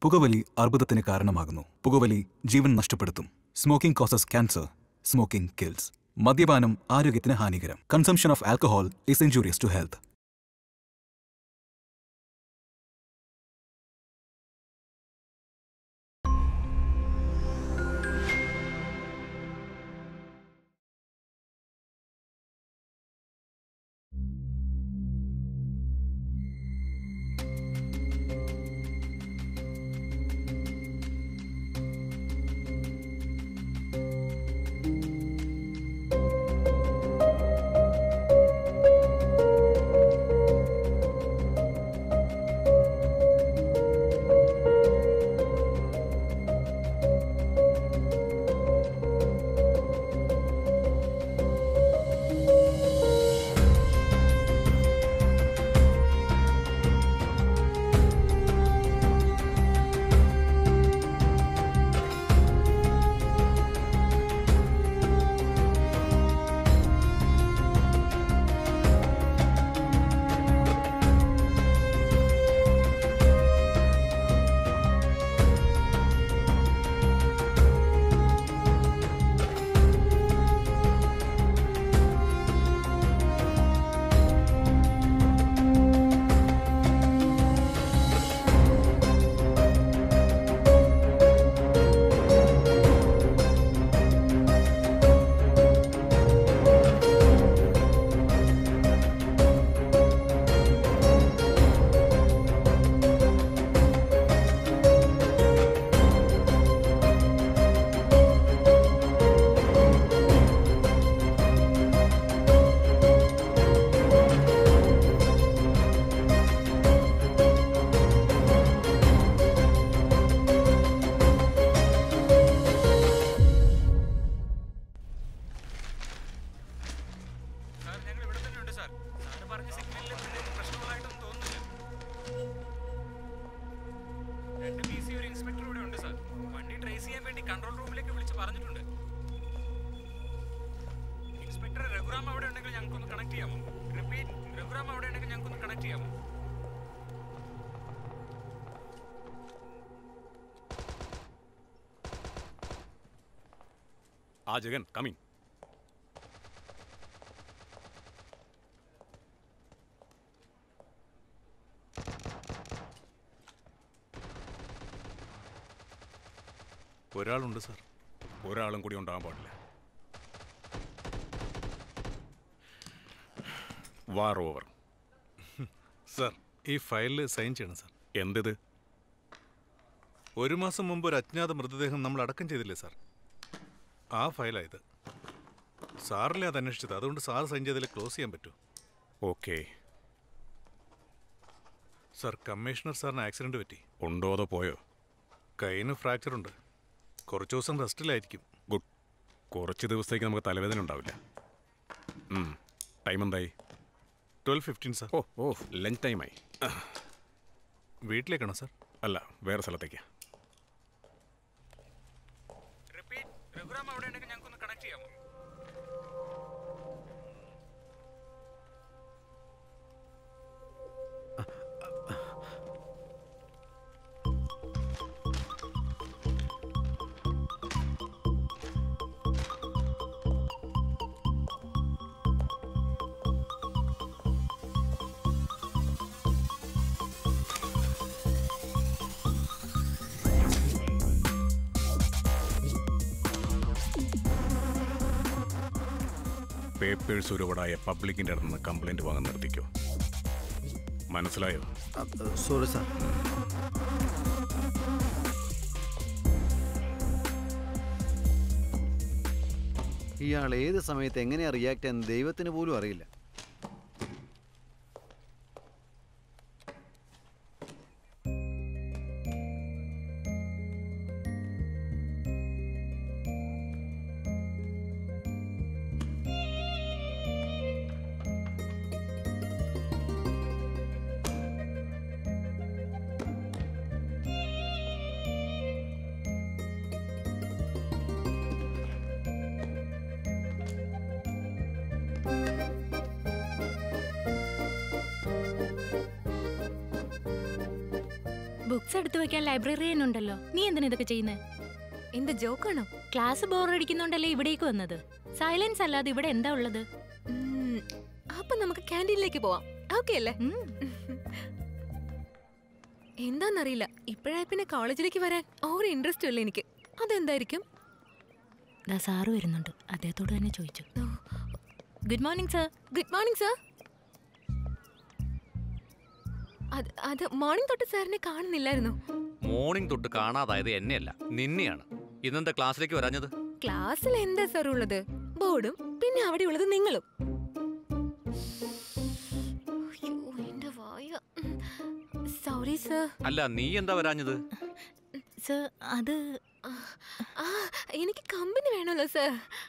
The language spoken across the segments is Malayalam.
പുകവലി അർബുദത്തിന് കാരണമാകുന്നു പുകവലി ജീവൻ നഷ്ടപ്പെടുത്തും smoking causes cancer smoking kills മദ്യപാനം ആരോഗ്യത്തിന് ഹാനികരം consumption of alcohol is injurious to health sir ഞങ്ങൾ ഇവിടെ തന്നെ ഉണ്ട് സാർ സാറ് പറഞ്ഞ സിഗ്നലിൽ എന്തെങ്കിലും പ്രശ്നമുള്ളതായിട്ടൊന്നും തോന്നുന്നില്ല രണ്ട് പി സി ഒരു ഇൻസ്പെക്ടർ ഇവിടെ ഉണ്ട് സാർ വണ്ടി ട്രേസ് ചെയ്യാൻ വേണ്ടി കൺട്രോൾ റൂമിലേക്ക് വിളിച്ച് പറഞ്ഞിട്ടുണ്ട് ഇൻസ്പെക്ടർ രഘുറാം അവിടെ ഉണ്ടെങ്കിൽ ഞങ്ങൾക്കൊന്ന് കണക്ട് ചെയ്യാമോ റിപ്പീറ്റ് രഘുറാം അവിടെ ഉണ്ടെങ്കിൽ ഞങ്ങൾക്കൊന്ന് കണക്ട് ചെയ്യാമോ ആ ജഗൻ കമ്മിങ് ഒരാളുണ്ട് സാർ ഒരാളും കൂടി ഉണ്ടാകാൻ പാടില്ല വാർ ഓവർ സാർ ഈ ഫയലിൽ സൈൻ ചെയ്യണം സാർ എന്തിത് ഒരു മാസം മുമ്പ് ഒരു അജ്ഞാത മൃതദേഹം നമ്മൾ അടക്കം ചെയ്തില്ലേ സാർ ആ ഫയലായത് സാറിലെ അത് അന്വേഷിച്ചത് അതുകൊണ്ട് സാർ സൈൻ ചെയ്തതിൽ ക്ലോസ് ചെയ്യാൻ പറ്റൂ ഓക്കെ സാർ കമ്മീഷണർ സാറിന് ആക്സിഡന്റ് പറ്റി ഉണ്ടോ അതോ പോയോ കൈന് ഫ്രാക്ചർ ഉണ്ട് കുറച്ച് ദിവസം റെസ്റ്റിലായിരിക്കും ഗുഡ് കുറച്ച് ദിവസത്തേക്ക് നമുക്ക് തലവേദന ഉണ്ടാവില്ല ടൈം എന്തായി ട്വൽവ് ഫിഫ്റ്റീൻ സാർ ഓ ഓ ലഞ്ച് ടൈമായി വീട്ടിലേക്കാണോ സാർ അല്ല വേറെ സ്ഥലത്തേക്ക് റിപ്പീറ്റ് രഘുറാം അവിടെ ഉണ്ടെങ്കിൽ ഞങ്ങൾക്കൊന്ന് കണക്ട് ചെയ്യാമോ പേപ്പേഴ്സ് ഒരുപാടായ പബ്ലിക്കിൻ്റെ അടുത്ത് നിന്ന് കംപ്ലൈൻറ്റ് വാങ്ങാൻ നിർത്തിക്കോ മനസ്സിലായോ സോറി സാർ ഇയാൾ ഏത് സമയത്ത് എങ്ങനെയാ റിയാക്ട് ചെയ്യാൻ ദൈവത്തിന് പോലും അറിയില്ല ബുക്സ് എടുത്തു വെക്കാൻ ലൈബ്രറിയൻ ഉണ്ടല്ലോ നീ എന്തിനാ ഇതൊക്കെ ചെയ്യുന്നേ എന്താ ജോക്കാണോ ക്ലാസ് ബോറടിക്കുന്നോണ്ടല്ലേ ഇവിടേക്ക് വന്നത് സൈലൻസ് അല്ലാതെ ഇവിടെ എന്താ ഉള്ളത് ഉം, അപ്പൊ നമുക്ക് ക്യാൻറ്റീനിലേക്ക് പോവാം ഓക്കെ അല്ലേ ഉം. എന്താന്നറിയില്ല ഇപ്പോഴായി പിന്നെ കോളേജിലേക്ക് വരാൻ ഒരു ഇൻട്രസ്റ്റും ഇല്ല എനിക്ക് അതെന്തായിരിക്കും ദാ സാറ് വരുന്നുണ്ട് അദ്ദേഹത്തോട് തന്നെ ചോദിച്ചു good morning sir good morning sir അത് അത് മോർണിംഗ് തൊട്ട് സാറിനെ കാണുന്നില്ലായിരുന്നു മോർണിംഗ് തൊട്ട് കാണാതായത് എന്നെയല്ല നിന്നെയാണ് ഇന്നെന്താ ക്ലാസ്സിലേക്ക് വരാഞ്ഞത് ക്ലാസ്സിൽ എന്താ സാർ ഉള്ളത് ബോർഡും പിന്നെ അവിടെ ഉള്ളത് നിങ്ങളും അയ്യോ, എന്റെ വായ. സോറി സർ അല്ല നീ എന്താ വരാഞ്ഞത് സർ അത് ആ എനിക്ക് കമ്പനി വേണമല്ലോ സർ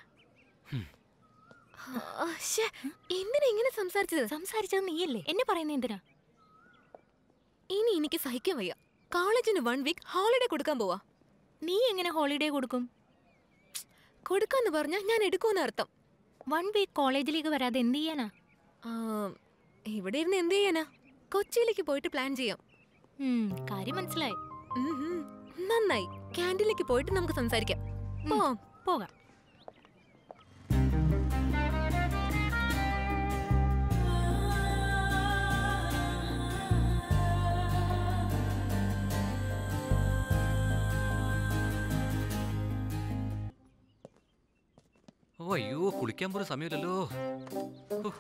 ആ, ശ്ശേ, എന്തിനാ ഇങ്ങനെ സംസാരിച്ചത് സംസാരിച്ചത് നീയല്ലേ എന്നെ പറയുന്നത് എന്തിനാ ഇനി എനിക്ക് സഹിക്കാൻ വയ്യ കോളേജിന് വൺ വീക്ക് ഹോളിഡേ കൊടുക്കാൻ പോവാ നീ എങ്ങനെ ഹോളിഡേ കൊടുക്കും കൊടുക്കാന്ന് പറഞ്ഞാൽ ഞാൻ എടുക്കുമെന്ന് അർത്ഥം വൺ വീക്ക് കോളേജിലേക്ക് വരാതെ എന്ത് ചെയ്യാനാ ആ, ഇവിടെ ഇരുന്ന് എന്ത് ചെയ്യാനാ കൊച്ചിയിലേക്ക് പോയിട്ട് പ്ലാൻ ചെയ്യാം ഉം, കാര്യം മനസ്സിലായി ഉം, ഉം. നന്നായി ക്യാൻറ്റീനിലേക്ക് പോയിട്ട് നമുക്ക് സംസാരിക്കാം പോവാം പോകാം ഓ അയ്യോ കുളിക്കാൻ പോലും സമയമില്ലല്ലോ ഉഹ്,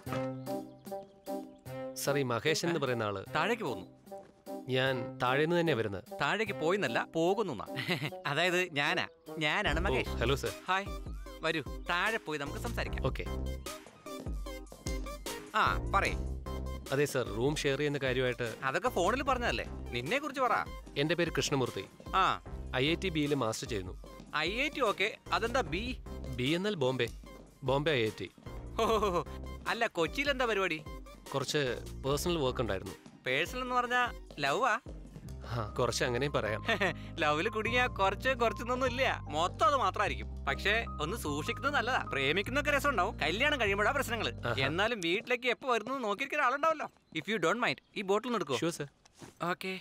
സാർ ഈ മഹേഷ് എന്ന് പറയുന്ന ആള് താഴേക്ക് പോകുന്നു ഞാൻ താഴേന്ന് തന്നെ വരുന്നത് താഴേക്ക് പോയിന്നല്ല പോകുന്നു അതായത് ഞാനാ ഞാനാണ് ഓ മകേഷ് ഹലോ സർ ഹായ് വരൂ താഴെ പോയി നമുക്ക് സംസാരിക്കാം ഓക്കെ ആ പറയേ അതെ സർ റൂം ഷെയർ ചെയ്യുന്ന കാര്യമായിട്ട് അതൊക്കെ ഫോണിൽ പറഞ്ഞതല്ലേ നിന്നെ കുറിച്ച് പറ എൻ്റെ പേര് കൃഷ്ണമൂർത്തി ആ ഐ ഐ ടി ബിയിൽ മാസ്റ്റർ ചെയ്യുന്നു ഐ ഐ ടി ഓക്കെ അതെന്താ ബി ബി എന്നാൽ Bombay Bombay I I T ഓ അല്ല കൊച്ചിയിൽ എന്താ പരിപാടി കുറച്ച് പേഴ്സണൽ വർക്ക് ഉണ്ടായിരുന്നു പേഴ്സണൽ എന്ന് പറഞ്ഞാ ലവാ ആ കുറച്ച് അങ്ങനെയും പറയാം ലവില് കുടുങ്ങിയ കുറച്ച് കുറച്ചൊന്നും ഇല്ല മൊത്തം അത് മാത്രമായിരിക്കും പക്ഷേ ഒന്ന് സൂക്ഷിക്കുന്നത് നല്ലതാ പ്രേമിക്കുന്നൊക്കെ രസമുണ്ടാവും കല്യാണം കഴിയുമ്പോഴാ പ്രശ്നങ്ങൾ ആഹാ. എന്നാലും വീട്ടിലേക്ക് എപ്പോ വരുന്നു നോക്കിയിരിക്കുന്ന ആളുണ്ടാവല്ലോ ഇഫ് യു ഡോണ്ട് മൈൻഡ് ഈ ബോട്ടിൽ നിന്ന് എടുക്കോ sure sir okay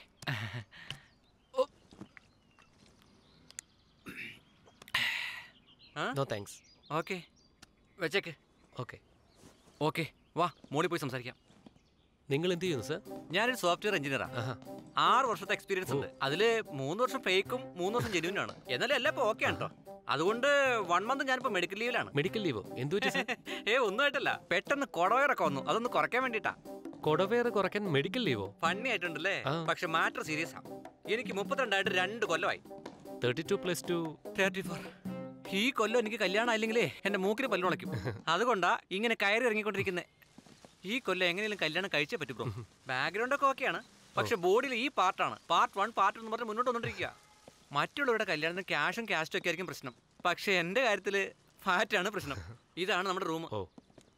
no thanks okay വെച്ചേക്ക് ഓക്കെ ഓക്കെ വാ മോളിൽ പോയി സംസാരിക്കാം നിങ്ങൾ എന്ത് ചെയ്യുന്നു സർ ഞാനൊരു സോഫ്റ്റ്വെയർ എഞ്ചിനീയറാ ആഹാ ആറ് വർഷത്തെ എക്സ്പീരിയൻസ് ഉണ്ട് അതില് മൂന്ന് വർഷം ഫേക്കും മൂന്ന് വർഷം ജെന്യൂനും ആണ് എന്നാലും എല്ലാം ഇപ്പൊ ഓക്കെ ആണ് കേട്ടോ അതുകൊണ്ട് വൺ മന്ത് ഞാനിപ്പോ മെഡിക്കൽ ലീവിലാണ് മെഡിക്കൽ ലീവോ എന്തു പറ്റി സർ ഏ ഒന്നും ആയിട്ടല്ല പെട്ടെന്ന് കൊടവയറൊക്കെ വന്നു അതൊന്ന് കുറയ്ക്കാൻ വേണ്ടിട്ടാ കൊടവേറ് കുറയ്ക്കാൻ മെഡിക്കൽ ലീവോ ഫണ്ണി ആയിട്ടുണ്ടല്ലേ ആ. പക്ഷെ മാറ്റർ സീരിയസ് ആ എനിക്ക് മുപ്പത്തിരണ്ടായിട്ട് രണ്ട് കൊല്ലമായി thirty two plus two thirty four ഈ കൊല്ലം എനിക്ക് കല്യാണം ആയില്ലെങ്കിലേ എന്റെ മൂക്കിന് പല്ലു മുളയ്ക്കും അതുകൊണ്ടാ ഇങ്ങനെ കയറി ഇറങ്ങിക്കൊണ്ടിരിക്കുന്നത് ഈ കൊല്ലം എങ്ങനെയും കല്യാണം കഴിച്ചേ പറ്റൂ ബ്രോ ബാക്ക്ഗ്രൗണ്ട് ഒക്കെ ഓക്കെയാണ് പക്ഷെ ബോഡിയിൽ ഈ പാർട്ടാണ് പാർട്ട് വൺ പാർട്ട് എന്ന് പറഞ്ഞ് മുന്നോട്ട് വന്നോണ്ടിരിക്കുക മറ്റുള്ളവരുടെ കല്യാണത്തിന് ക്യാഷും ക്യാസ്റ്റും ഒക്കെ ആയിരിക്കും പ്രശ്നം പക്ഷെ എന്റെ കാര്യത്തില് ഫാറ്റാണ് പ്രശ്നം ഇതാണ് നമ്മുടെ റൂം ഓ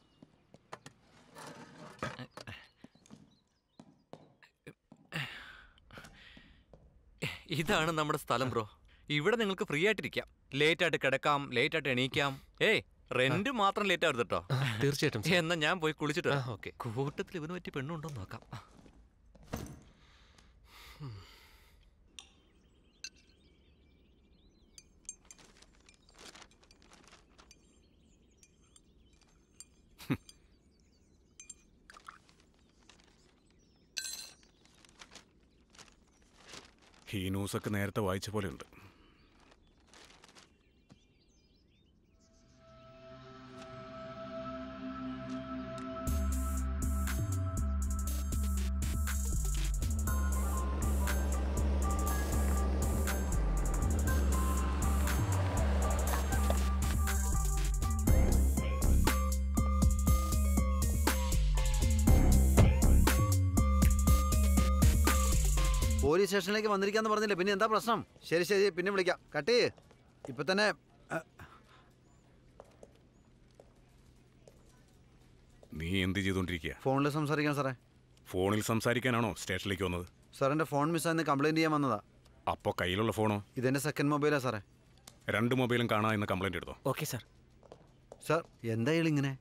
ഇതാണ് നമ്മുടെ സ്ഥലം ബ്രോ ഇവിടെ നിങ്ങൾക്ക് ഫ്രീ ആയിട്ടിരിക്കാം ലേറ്റ് ആയിട്ട് കിടക്കാം ലേറ്റ് ആയിട്ട് എണീക്കാം ഏയ് റെന്റ് മാത്രം ലേറ്റ് ആവരുത് കേട്ടോ തീർച്ചയായിട്ടും സർ. എന്നാ ഞാൻ പോയി കുളിച്ചിട്ട് ആ വരാം. ഓക്കെ കൂട്ടത്തിൽ ഇവന് പറ്റി പെണ്ണുണ്ടോ എന്ന് നോക്കാം ഈ ന്യൂസൊക്കെ നേരത്തെ വായിച്ച പോലെയുണ്ട് പോലീസ് സ്റ്റേഷനിലേക്ക് വന്നിരിക്കാന്ന് പറഞ്ഞില്ലേ പിന്നെ എന്താ പ്രശ്നം ശരി ശരി പിന്നെ വിളിക്കാം കട്ട് ചെയ്യ് ഇപ്പൊ തന്നെ അ, നീ എന്ത് ചെയ്തുകൊണ്ടിരിക്കുക ഫോണിൽ സംസാരിക്കാം സാറേ ഫോണിൽ സംസാരിക്കാനാണോ സ്റ്റേഷനിലേക്ക് വന്നത് സാറിന്റെ ഫോൺ മിസ്സാന്ന് കംപ്ലൈന്റ് ചെയ്യാൻ വന്നതാ അപ്പോൾ കയ്യിലുള്ള ഫോണോ ഇതെന്റെ സെക്കൻഡ് മൊബൈലാ സാറേ രണ്ട് മൊബൈലും കാണാ എന്ന് കംപ്ലൈന്റ് എടുത്തോ ഓക്കെ സാർ സാർ എന്താ ഇങ്ങനെ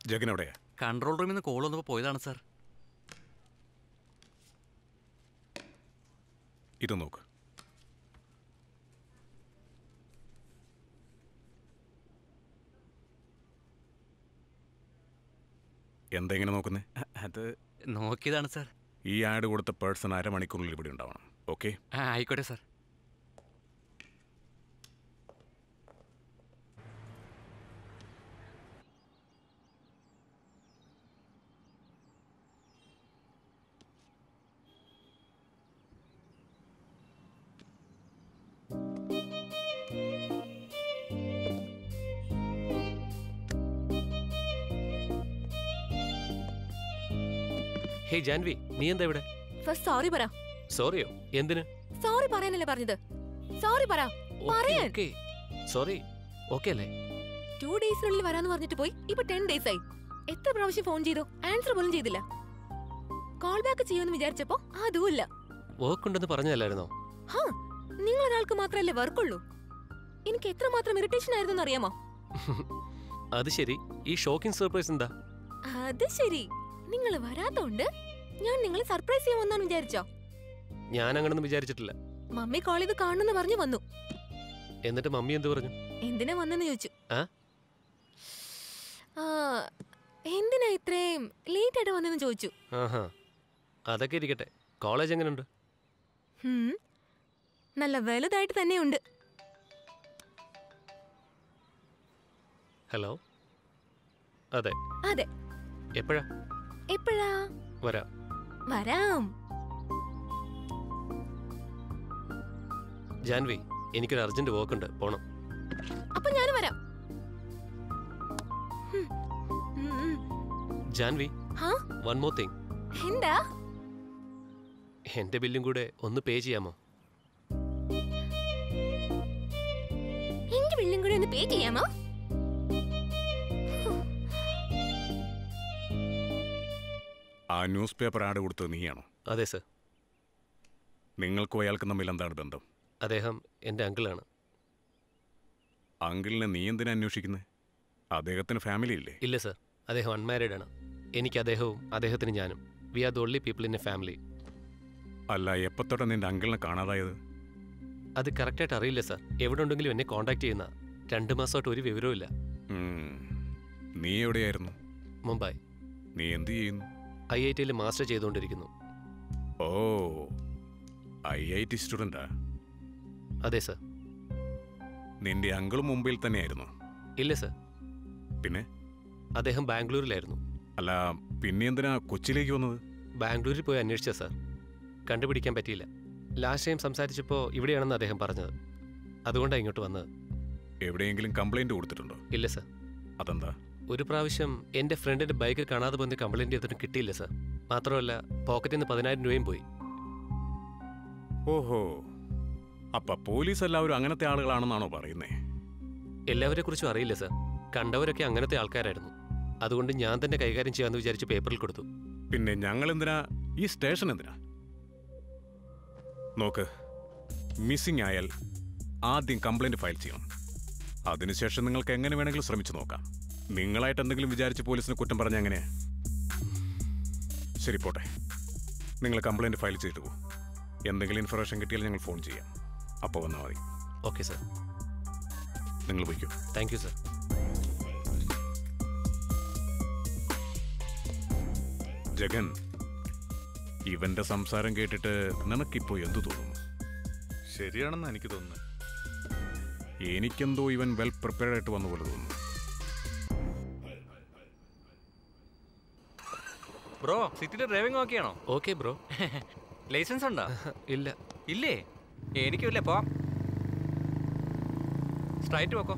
ജഗൻ എവിടെയാ കൺട്രോൾ റൂമിൽ നിന്ന് കോൾ വന്നപ്പോൾ പോയതാണ് സാർ ഇത് നോക്ക് എന്താ ഇങ്ങനെ നോക്കുന്നേ അത് നോക്കിയതാണ് സാർ ഈ ആഡ് കൊടുത്ത പേഴ്സൺ അരമണിക്കൂറിൽ ഇവിടെ ഉണ്ടാവണം ഓക്കെ ആ ആയിക്കോട്ടെ സാർ ഹേ ജാൻവി നീ എന്താ ഇവിടെ ഫസ്റ്റ് സോറി പറ സോറിയോ എന്തിന് സോറി പറയാനല്ലേ പറഞ്ഞത് സോറി പറ പറയാൻ ഓക്കെ സോറി ഓക്കെ അല്ലേ ടു ഡേയ്സിനുള്ളിൽ വരാന്ന് പറഞ്ഞിട്ട് പോയി ഇപ്പൊ ടെൻ ഡേയ്സ് ആയി എത്ര പ്രാവശ്യം ഫോൺ ചെയ്തു ആൻസർ പോലും ചെയ്തില്ല കോൾ ബാക്ക് ചെയ്യുമെന്ന് വിചാരിച്ചപ്പോ അതുമില്ല വർക്ക് ഉണ്ടെന്ന് പറഞ്ഞല്ലായിരുന്നോ ഹാ നിങ്ങൾ ഒരാൾക്ക് മാത്രമല്ലേ വർക്കുള്ളൂ എനിക്ക് എത്രമാത്രം ഇറിറ്റേഷൻ ആയിരുന്നു അറിയാമോ അത് ശരി ഈ ഷോക്കിംഗ് സർപ്രൈസ് എന്താ അത് ശരി നിങ്ങൾ വരാത്തോണ്ട് ഞാൻ നിങ്ങളെ സർപ്രൈസ് ചെയ്യാമെന്നാണ് വിചാരിച്ചോ ഞാൻ അങ്ങനൊന്നും വിചാരിച്ചിട്ടില്ല മമ്മി കോൾ ചെയ്ത് കാണുന്നു പറഞ്ഞു വന്നു എന്നിട്ട് മമ്മി എന്ത് പറഞ്ഞു എന്തിനാ വന്നെന്ന് ചോദിച്ചു ആ? ആ, എന്തിനാ ഇത്രയും ലേറ്റ് ആയിട്ട് വന്നെന്ന് ചോദിച്ചു ആഹാ അതൊക്കെ ഇരിക്കട്ടെ കോളേജ് എങ്ങനെയുണ്ട് ഹും, നല്ല വലുതായിട്ട് തന്നെയുണ്ട് ഹലോ അതെ അതെ എപ്പോഴാ എപ്പോഴാ വരാം വരാം ജാൻവി എനിക്കൊരു അർജന്റ് വർക്ക് ഉണ്ട് പോണം അപ്പൊ ഞാൻ വരാം ഹും, ഉം, ഉം. ജാൻവി ഹാ വൺ മോർ തിങ് എന്താ എന്റെ ബില്ലും കൂടെ ഒന്ന് പേ ചെയ്യാമോ എന്റെ ബില്ലും കൂടി ഒന്ന് പേ ചെയ്യാമോ ആ ന്യൂസ് പേപ്പർ ആഡ് കൊടുത്തത് നീയാണോ അതെ സർ നിങ്ങൾക്കും അയാൾക്കും തമ്മിൽ എന്താണ് ബന്ധം അദ്ദേഹം എൻ്റെ അങ്കിളാണ് അങ്കിളിനെ നീ എന്തിനാ അന്വേഷിക്കുന്നത് അദ്ദേഹത്തിന് ഫാമിലി ഇല്ലേ ഇല്ല സർ അദ്ദേഹം അൺമാരീഡ് ആണ് എനിക്ക് അദ്ദേഹവും അദ്ദേഹത്തിന് ഞാനും we are the only people in a family അല്ല എപ്പത്തൊട്ട് നിന്റെ അങ്കിളിനെ കാണാതായത് അത് കറക്റ്റായിട്ട് അറിയില്ല സർ എവിടെ ഉണ്ടെങ്കിലും എന്നെ കോൺടാക്ട് ചെയ്യുന്ന രണ്ട് മാസമായിട്ട് ഒരു വിവരവും ഇല്ല ഉം. നീ എവിടെയായിരുന്നു മുംബൈ നീ എന്ത് ചെയ്യുന്നു ഐ ഐ ടിയിൽ മാസ്റ്റർ ചെയ്തുകൊണ്ടിരിക്കുന്നു ഓ ഐ ഐ ടി സ്റ്റുഡൻ്റാ അതെ സർ നിന്റെ അങ്കിളും മുംബൈയിൽ തന്നെയായിരുന്നു ഇല്ല സർ പിന്നെ അദ്ദേഹം ബാംഗ്ലൂരിലായിരുന്നു അല്ല പിന്നെ എന്തിനാ കൊച്ചിയിലേക്ക് വന്നത് ബാംഗ്ലൂരിൽ പോയി അന്വേഷിച്ച സാർ കണ്ടുപിടിക്കാൻ പറ്റിയില്ല ലാസ്റ്റ് ടൈം സംസാരിച്ചപ്പോൾ ഇവിടെയാണെന്ന് അദ്ദേഹം പറഞ്ഞത് അതുകൊണ്ടാണ് ഇങ്ങോട്ട് വന്നത് എവിടെയെങ്കിലും കംപ്ലൈന്റ് കൊടുത്തിട്ടുണ്ടോ ഇല്ല സർ അതെന്താ ഒരു പ്രാവശ്യം എൻ്റെ ഫ്രണ്ടിൻ്റെ ബൈക്ക് കാണാതെ വന്ന് കംപ്ലൈൻറ്റ് ചെയ്തിട്ട് കിട്ടിയില്ല സർ മാത്രമല്ല പോക്കറ്റിൽ നിന്ന് പതിനായിരം രൂപയും പോയി ഓഹോ അപ്പ പോലീസ് എല്ലാവരും അങ്ങനത്തെ ആളുകളാണെന്നാണോ പറയുന്നേ എല്ലാവരെ കുറിച്ചും അറിയില്ല സർ കണ്ടവരൊക്കെ അങ്ങനത്തെ ആൾക്കാരായിരുന്നു അതുകൊണ്ട് ഞാൻ തന്നെ കൈകാര്യം ചെയ്യാമെന്ന് വിചാരിച്ച് പേപ്പറിൽ കൊടുത്തു പിന്നെ ഞങ്ങൾ എന്തിനാ ഈ സ്റ്റേഷൻ എന്തിനാ നോക്ക് മിസ്സിംഗ് ആയാൽ ആദ്യം കംപ്ലൈന്റ് ഫയൽ ചെയ്യണം അതിനുശേഷം നിങ്ങൾക്ക് എങ്ങനെ വേണമെങ്കിലും ശ്രമിച്ചു നോക്കാം നിങ്ങളായിട്ട് എന്തെങ്കിലും വിചാരിച്ച് പോലീസിന് കുറ്റം പറഞ്ഞ എങ്ങനെ ശരി പോട്ടെ നിങ്ങൾ കംപ്ലൈന്റ് ഫയൽ ചെയ്തിട്ട് പോകും എന്തെങ്കിലും ഇൻഫർമേഷൻ കിട്ടിയാൽ ഞങ്ങൾ ഫോൺ ചെയ്യാം അപ്പോൾ വന്നാൽ മതി ഓക്കെ സർ നിങ്ങൾ പോയിക്കോ താങ്ക് യു സർ ജഗൻ ഇവന്റെ സംസാരം കേട്ടിട്ട് നിനക്കിപ്പോ എന്തു തോന്നുന്നു ശരിയാണെന്ന് എനിക്ക് തോന്നുന്നത് എനിക്കെന്തോ ഇവൻ വെൽ പ്രിപ്പയർഡ് ആയിട്ട് വന്ന പോലെ തോന്നുന്നു ബ്രോ സിറ്റിയിൽ ഡ്രൈവിംഗ് ഓക്കെയാണോ ഓക്കെ ബ്രോ ലൈസൻസ് ഉണ്ടോ ഇല്ല ഇല്ലേ എനിക്കുമില്ല പോവാം സ്ട്രൈറ്റ് വെക്കോ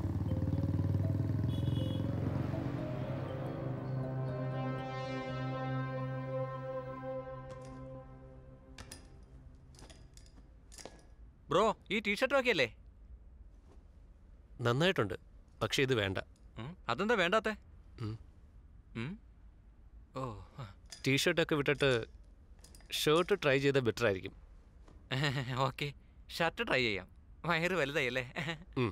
ബ്രോ ഈ ടീഷർട്ട് ഓക്കെ അല്ലേ നന്നായിട്ടുണ്ട് പക്ഷേ ഇത് വേണ്ട ഉം, അതെന്താ വേണ്ടാത്തെ ഉം. ഉം? ഓ ടീഷർട്ടൊക്കെ വിട്ടിട്ട് ഷർട്ട് ട്രൈ ചെയ്താൽ ബെറ്റർ ആയിരിക്കും ഓക്കെ ഷർട്ട് ട്രൈ ചെയ്യാം വയറ് വലുതായി അല്ലേ ഉം.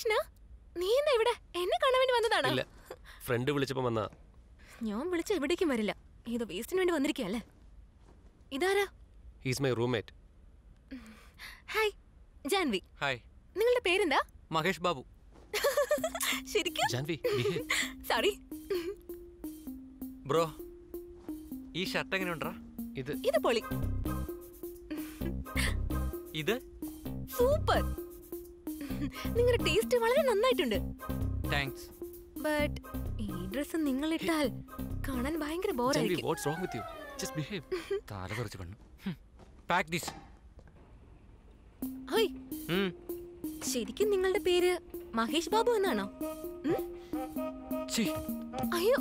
കൃഷ്ണ നീ എന്താ ഇവിടെ എന്നെ കാണാൻ വേണ്ടി വന്നതാണോ ഇല്ല ഫ്രണ്ട് വിളിച്ചപ്പോൾ വന്ന ഞാൻ വിളിച്ച എവിടേക്കും വരില്ല ഏതോ വേസ്റ്റിന് വേണ്ടി വന്നിരിക്കല്ലേ ഇതാരാ he's my roommate hi Janvi hi നിങ്ങളുടെ പേരെന്താ മഹേഷ് ബാബു ശരിക്കും ജാൻവി behave. സോറി ബ്രോ ഈ ഷർട്ട് എങ്ങനെയുണ്ടാ ഇത് ഇത് പൊളി ഇത് സൂപ്പർ നിങ്ങളുടെ ടേസ്റ്റ് വളരെ നന്നായിട്ടുണ്ട് താങ്ക്സ് ബട്ട് ഈ ഡ്രസ് നിങ്ങൾ ഇട്ടാൽ കാണാൻ ഭയങ്കര ജാൻവി ബോറായിരിക്കും what's wrong with you just behave തല തെറിച്ച് പെണ്ണു പാക്ക് ദിസ് ഹോയ് ശരിക്കും നിങ്ങളുടെ പേര് മഹേഷ് ബാബു എന്നാണോ ഉം? അയ്യോ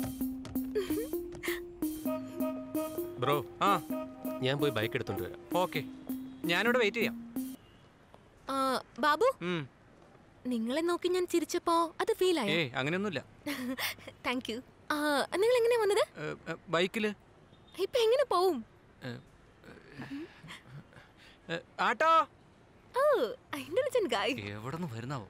ബ്രോ ആ ഞാൻ പോയി ബൈക്ക് എടുത്തോണ്ട് വരാം ഓക്കെ ഞാനിവിടെ വെയിറ്റ് ചെയ്യാം ആ, ബാബു ഉം. നിങ്ങളെ നോക്കി ഞാൻ ചിരിച്ചപ്പോ അത് ഫീൽ ആയോ ഏയ് അങ്ങനെയൊന്നുമില്ല താങ്ക് യു നിങ്ങൾ എങ്ങനെയാ വന്നത് ബൈക്കില് ഇപ്പൊ എങ്ങനെ പോവും ആട്ടോ ഓ ഇന്റലിജന്റ് ഗായ് എവിടെ നിന്ന് വരുന്നാവോ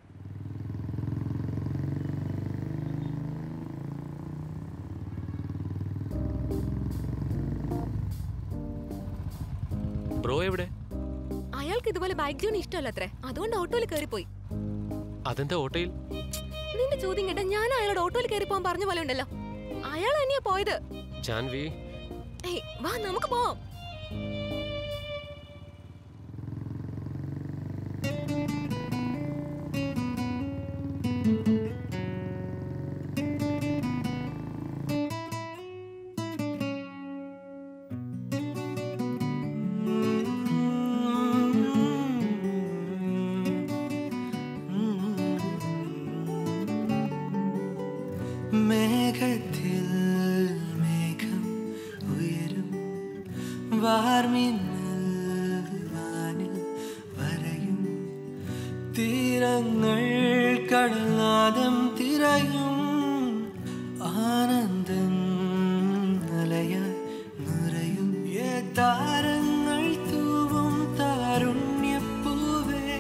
ബ്രോ എവിടെ അയാൾക്ക് ഇതുപോലെ ബൈക്ക് ജേണി ഇഷ്ടമല്ലത്രേ അതുകൊണ്ട് ഓട്ടോയിൽ കയറിപ്പോയി അതെന്താ ഓട്ടോയിൽ നിന്റെ ചോദ്യം കേട്ട ഞാൻ അയാളോട് ഓട്ടോയിൽ കയറി പോകാൻ പറഞ്ഞ പോലെ ഉണ്ടല്ലോ അയാൾ തന്നെയാ പോയത് ജാൻവി ഏയ് വാ നമുക്ക് പോവാം മേഘത്തിൽ മേഘം ഉയരും വാർമിന്നൽ വാനിൽ വരയും തീരങ്ങൾ കടലാദം തിരയും ആനന്ദം അലയായി നിറയും ഏ താരങ്ങൾ തൂവും താരുണ്യപ്പൂവേ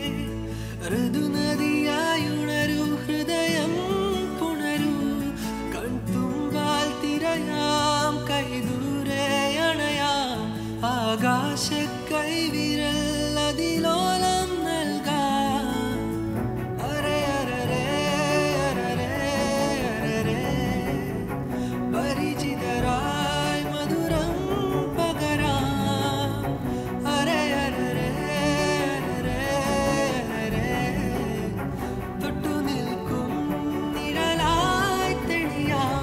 ഋതുനദിയായുണരൂ ഹൃദയം പുണരൂ കൺതുമ്പാൽ തിരയാം കൈദൂരെ അണയാം ആകാശ കൈവിരൽ അതിലോലം നൽകാം അരെ അരരെ അരരെ അരരെ പരിചിതരായി മധുരം പകരാം അരെ അരരെ അരരെ അരരെ തൊട്ടു നിൽക്കും നിഴലായി തെളിയാം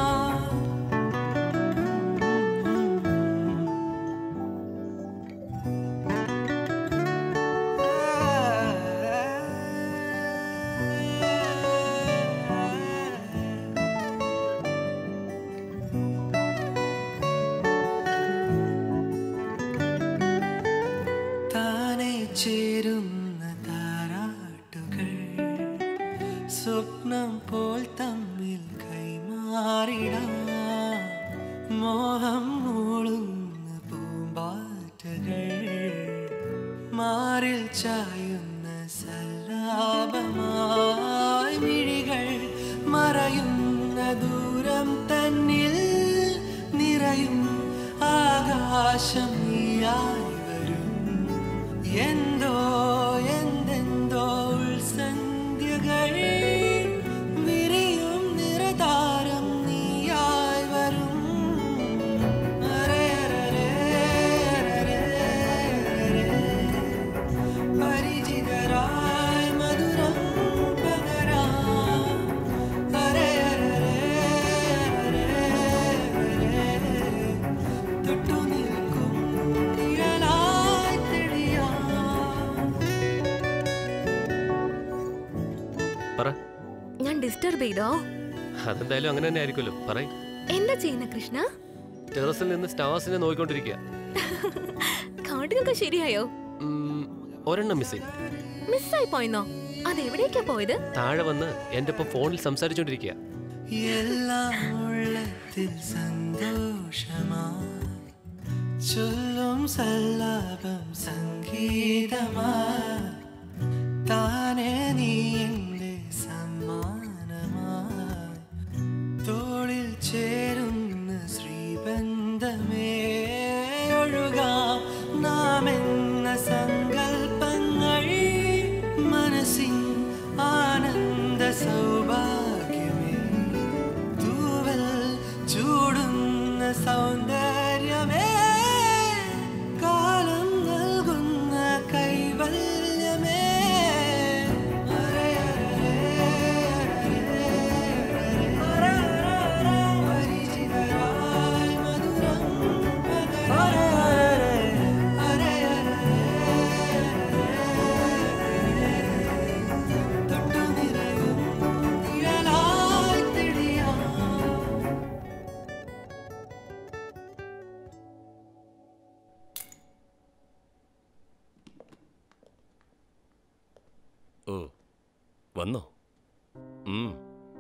താനെ ചേരുന്ന താരാട്ടുകൾ സ്വപ്നം പോൽ തമ്മിൽ കൈമാറിടാം മോഹം മൂളുന്ന പൂമ്പാറ്റകൾ മാറിൽ ചായുന്ന സല്ലാപമായി മിഴികൾ മറയുന്ന ദൂരം തന്നിൽ നിറയും ആകാശം നീയായി വരും എന്തോ എന്തെന്തോ ഉൾസന്ധ്യകൾ വിരിയും നിറതാരം നീയായി വരും അരെ അരരെ അരരെ അരരെ പരിചിതരായി മധുരം പകരാം അരെ അരരെ അരരെ അരരെ തൊട്ടു നിൽക്കും നിഴലായി തെളിയാം പറ ഞാൻ ഡിസ്റ്റർബ് ചെയ്തോ അതെന്തായാലും അങ്ങനെ തന്നെ ആയിരിക്കുമല്ലോ പറയ് എന്താ ചെയ്യുന്ന കൃഷ്ണ ടെറസിൽ നിന്ന് സ്റ്റാർസിനെ നോക്കിക്കൊണ്ടിരിക്കുക കാർഡിനൊക്കെ ശരിയായോ ഒരെണ്ണം മിസ്സിങ് മിസ്സായി പോയെന്നോ അതെവിടേക്കാ പോയത് താഴെ വന്ന് എൻ്റെ ഒപ്പം ഫോണിൽ സംസാരിച്ചുകൊണ്ടിരിക്കുക എല്ലാം ഉള്ളത്തിൽ സന്തോഷമായി ചൊല്ലും സല്ലാപം സംഗീതമായി താനേ നീ എൻ്റെ സമാനമായി തോളിൽ ചേരുന്ന ശ്രീബന്ധമേ ഒഴുകാം നാം എന്ന സങ്കൽപ്പങ്ങൾ മനസ്സിൻ ആനന്ദ സൗഭാഗ്യമേ തൂവൽ ചൂടുന്ന സൗന്ദര്യമേ കാലം നൽകുന്ന കൈവല്യമേ പരിചിതരായി മധുരം തൊട്ടു നിറയും നിഴലായി തിരിയാം ഓ വന്നോ ഉം.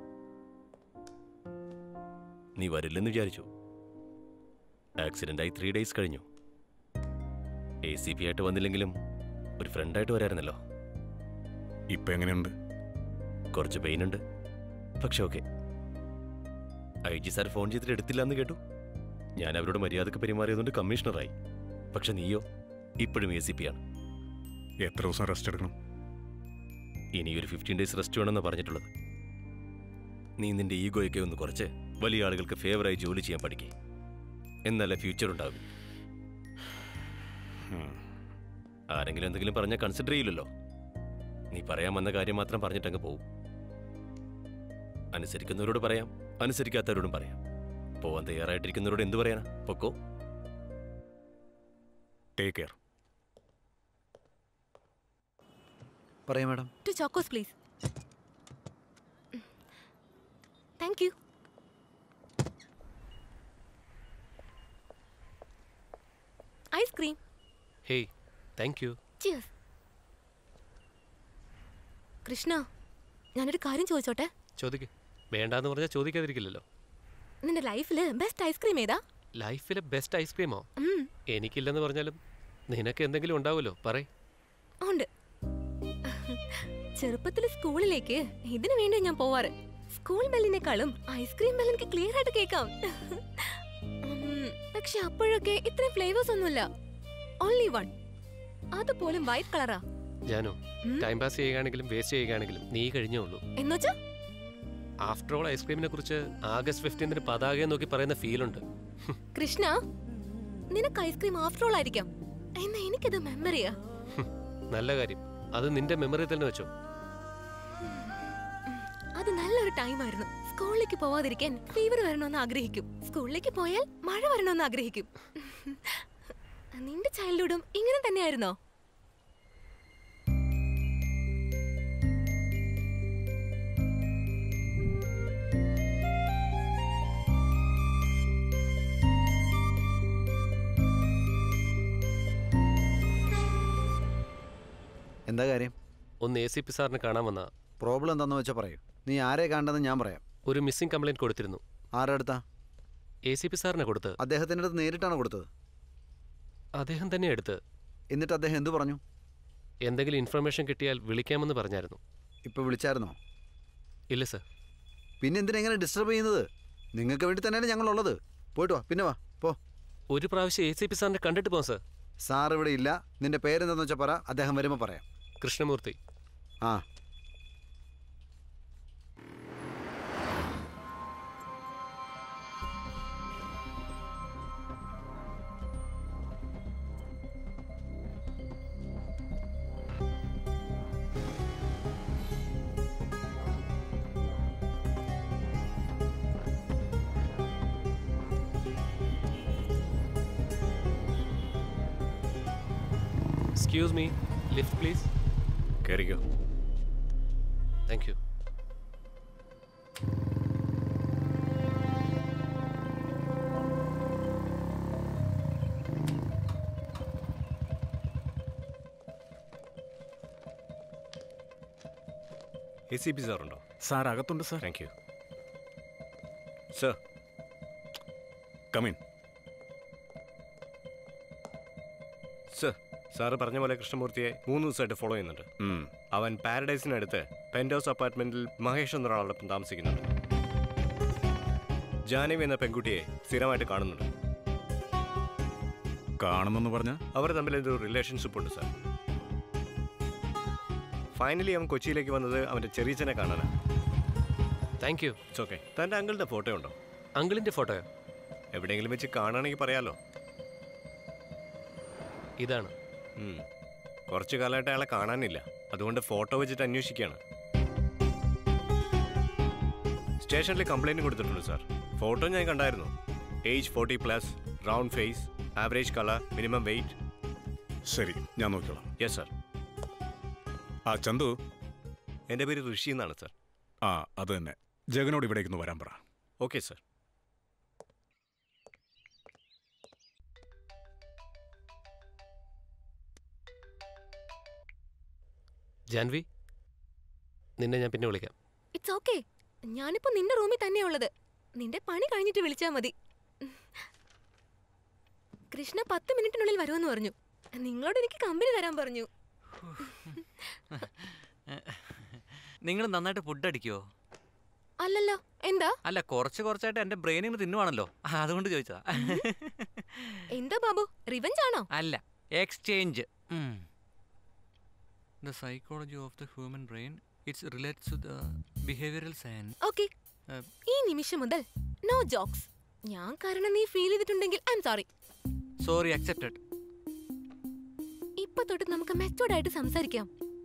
നീ വരില്ലെന്ന് വിചാരിച്ചു ആക്സിഡൻ്റായി ത്രീ ഡേയ്സ് കഴിഞ്ഞു എ സി പി ആയിട്ട് വന്നില്ലെങ്കിലും ഒരു ഫ്രണ്ടായിട്ട് വരായിരുന്നല്ലോ ഇപ്പൊ എങ്ങനെയുണ്ട് കുറച്ച് പെയിൻ ഉണ്ട് പക്ഷെ okay I G sir phone ചെയ്തിട്ട് എടുത്തില്ല എന്ന് കേട്ടു ഞാൻ അവരോട് മര്യാദക്ക് പെരുമാറിയതുകൊണ്ട് കമ്മീഷണറായി പക്ഷെ നീയോ ഇപ്പോഴും എ സി പി ആണ് എത്ര ദിവസം റെസ്റ്റ് എടുക്കണം ഇനി ഒരു ഫിഫ്റ്റീൻ ഡേയ്സ് റെസ്റ്റ് വേണമെന്ന് പറഞ്ഞിട്ടുള്ളത് നീ നിന്റെ ഈഗോയൊക്കെ ഒന്ന് കുറച്ച് വലിയ ആളുകൾക്ക് ഫേവറായി ജോലി ചെയ്യാൻ പഠിക്കേ എന്നാലേ ഫ്യൂച്ചർ ഉണ്ടാകും ആരെങ്കിലും എന്തെങ്കിലും പറഞ്ഞാൽ കൺസിഡർ ചെയ്യില്ലല്ലോ നീ പറയാൻ വന്ന കാര്യം മാത്രം പറഞ്ഞിട്ടങ്ങ് പോവും അനുസരിക്കുന്നവരോട് പറയാം അനുസരിക്കാത്തവരോടും പറയാം പോവാൻ തയ്യാറായിട്ടിരിക്കുന്നവരോട് എന്തു പറയാനാ പൊക്കോ ടേക്ക് കെയർ പറയാം madam two Chocos please thank you ice cream hey thank you cheers Krishna ഞാനൊരു കാര്യം ചോദിച്ചോട്ടെ ചോദിക്ക് വേണ്ടാന്ന് പറഞ്ഞാൽ ചോദിക്കാതിരിക്കില്ലല്ലോ നിന്റെ ലൈഫിൽ ബെസ്റ്റ് ഐസ്ക്രീം ഏതാ ലൈഫിലെ ബെസ്റ്റ് ഐസ്ക്രീമോ ഉം, എനിക്കില്ലെന്ന് പറഞ്ഞാലും നിനക്ക് എന്തെങ്കിലും ഉണ്ടാവുമല്ലോ പറയ് ഉണ്ട് ചെറുപ്പത്തിൽ സ്കൂളിലേക്ക് ഇതിനു വേണ്ടി ഞാൻ പോവാറ് സ്കൂൾ ബെല്ലിനേക്കാളും ഐസ്ക്രീം ബെൽ എനിക്ക് ക്ലിയർ ആയിട്ട് കേൾക്കാം ഉം, പക്ഷെ അപ്പോഴൊക്കെ ഇത്രയും ഫ്ലേവേഴ്സ് ഒന്നുമില്ല ഓൺലി വൺ അതുപോലും വൈറ്റ് കളറാ ജാനു ടൈം പാസ് ചെയ്യുകയാണെങ്കിലും വേസ്റ്റ് ചെയ്യുകയാണെങ്കിലും നീ കഴിഞ്ഞേ ഉള്ളൂ എന്നുവെച്ചാ ആഫ്റ്റർ ഓൾ ഐസ്ക്രീമിനെ കുറിച്ച് ആഗസ്റ്റ് ഫിഫ്റ്റീൻത്തിന് പതാകയെ നോക്കി പറയുന്ന ഫീലുണ്ട് കൃഷ്ണ നിനക്ക് ഐസ്ക്രീം ആഫ്റ്റർ ഓൾ ആയിരിക്കാം എന്നാ എനിക്കത് മെമ്മറിയാ നല്ല കാര്യം അത് നിന്റെ മെമ്മറി തന്നെ വെച്ചോ അത് നല്ലൊരു ടൈമായിരുന്നു സ്കൂളിലേക്ക് പോവാതിരിക്കാൻ ഫീവർ വരണമെന്ന് ആഗ്രഹിക്കും സ്കൂളിലേക്ക് പോയാൽ മഴ വരണമെന്ന് ആഗ്രഹിക്കും നിന്റെ ചൈൽഡ്ഹുഡും ഇങ്ങനെ തന്നെയായിരുന്നോ എന്താ കാര്യം ഒന്ന് എ സി പി സാറിനെ കാണാൻ വന്ന പ്രോബ്ലം എന്താന്ന് വെച്ചാൽ പറയൂ നീ ആരെ കണ്ടെന്ന് ഞാൻ പറയാം ഒരു മിസ്സിംഗ് കംപ്ലൈന്റ് കൊടുത്തിരുന്നു ആരുടെ അടുത്താ എ സി പി സാറിനെ കൊടുത്ത് അദ്ദേഹത്തിൻ്റെ അടുത്ത് നേരിട്ടാണ് കൊടുത്തത് അദ്ദേഹം തന്നെ എടുത്ത് എന്നിട്ട് അദ്ദേഹം എന്തു പറഞ്ഞു എന്തെങ്കിലും ഇൻഫർമേഷൻ കിട്ടിയാൽ വിളിക്കാമെന്ന് പറഞ്ഞായിരുന്നു ഇപ്പൊ വിളിച്ചായിരുന്നോ ഇല്ല സർ പിന്നെ എന്തിനാ ഇങ്ങനെ ഡിസ്റ്റർബ് ചെയ്യുന്നത് നിങ്ങൾക്ക് വേണ്ടി തന്നെയാണ് ഞങ്ങളുള്ളത് പോയിട്ട് വാ പിന്നെ വാ പോ ഒരു പ്രാവശ്യം എ സി പി സാറിനെ കണ്ടിട്ട് പോകാം സർ സാർ ഇവിടെ ഇല്ല നിന്റെ പേരെന്താന്ന് വെച്ചാൽ പറ അദ്ദേഹം വരുമ്പോൾ പറയാം കൃഷ്ണമൂർത്തി ആ എക്സ്ക്യൂസ് മീ ലിഫ്റ്റ് പ്ലീസ് കയറിക്കോ thank you A C P സാറുണ്ടോ സാർ അകത്തുണ്ട് sir thank you sir come in sir sir പറഞ്ഞ പോലെ കൃഷ്ണമൂർത്തിയെ മൂന്ന് ദിവസമായിട്ട് ഫോളോ ചെയ്യുന്നുണ്ട് ഉം. അവൻ പാരഡൈസിനടുത്ത് പെൻറ്റ് ഹൗസ് അപ്പാർട്ട്മെന്റിൽ മഹേഷ് എന്നൊരാളോടൊപ്പം താമസിക്കുന്നുണ്ട് ജാനവി എന്ന പെൺകുട്ടിയെ സ്ഥിരമായിട്ട് കാണുന്നുണ്ട് കാണുന്നെന്ന് പറഞ്ഞ അവർ തമ്മിൽ ഒരു റിലേഷൻഷിപ്പ് ഉണ്ട് സാർ ഫൈനലി അവൻ കൊച്ചിയിലേക്ക് വന്നത് അവൻ്റെ ചെറിയച്ചനെ കാണാനാണ് താങ്ക് യു ഇറ്റ്സ് ഓക്കെ തൻ്റെ അങ്കിളുടെ ഫോട്ടോ ഉണ്ടോ അങ്കിളിന്റെ ഫോട്ടോയോ എവിടെയെങ്കിലും വെച്ച് കാണുകയാണെങ്കിൽ പറയാലോ ഇതാണ് ഉം. കുറച്ചു കാലമായിട്ട് അയാളെ കാണാനില്ല അതുകൊണ്ട് ഫോട്ടോ വെച്ചിട്ട് അന്വേഷിക്കുകയാണ് സ്റ്റേഷനിൽ കംപ്ലൈൻറ്റ് കൊടുത്തിട്ടുണ്ട് സാർ ഫോട്ടോ ഞാൻ കണ്ടായിരുന്നു age forty plus round face average colour minimum weight ശരി ഞാൻ നോക്കിക്കോളാം യെസ് സാർ ആ ചന്തു എൻ്റെ പേര് ഋഷി എന്നാണ് സാർ ആ അത് തന്നെ ജഗനോട് ഇവിടേക്ക് ഒന്ന് വരാൻ പറ ഓക്കെ സാർ ജാൻവി നിന്നെ ഞാൻ പിന്നെ വിളിക്കാം ഇറ്റ്സ് ഓക്കെ ഞാനിപ്പോ നിന്റെ റൂമിൽ തന്നെയാ ഉള്ളത് നിന്റെ പണി കഴിഞ്ഞിട്ട് വിളിച്ചാ മതി കൃഷ്ണ പത്ത് മിനിറ്റിനുള്ളിൽ വരുമെന്ന് പറഞ്ഞു നിങ്ങളോട് എനിക്ക് കമ്പനി തരാൻ പറഞ്ഞു നിങ്ങൾ നന്നായിട്ട് ഫുഡ് അടിക്കുമോ അല്ലല്ലോ എന്താ അല്ല കുറച്ച് കുറച്ചായിട്ട് എൻ്റെ ബ്രെയിനിൽ നിന്ന് തിന്നുവാണല്ലോ അതുകൊണ്ട് ചോദിച്ചതാ എന്താ ബാബു റിവഞ്ച് ആണോ അല്ല exchange the psychology of the human brain it's relates to the behavioural science okay ഈ നിമിഷം മുതൽ നോ ജോക്സ് ഞാൻ കാരണം നീ ഫീൽ ചെയ്തിട്ടുണ്ടെങ്കിൽ I'm sorry sorry accepted ഇപ്പൊ തൊട്ട് നമുക്ക് മെച്ചോർഡ് ആയിട്ട് സംസാരിക്കാം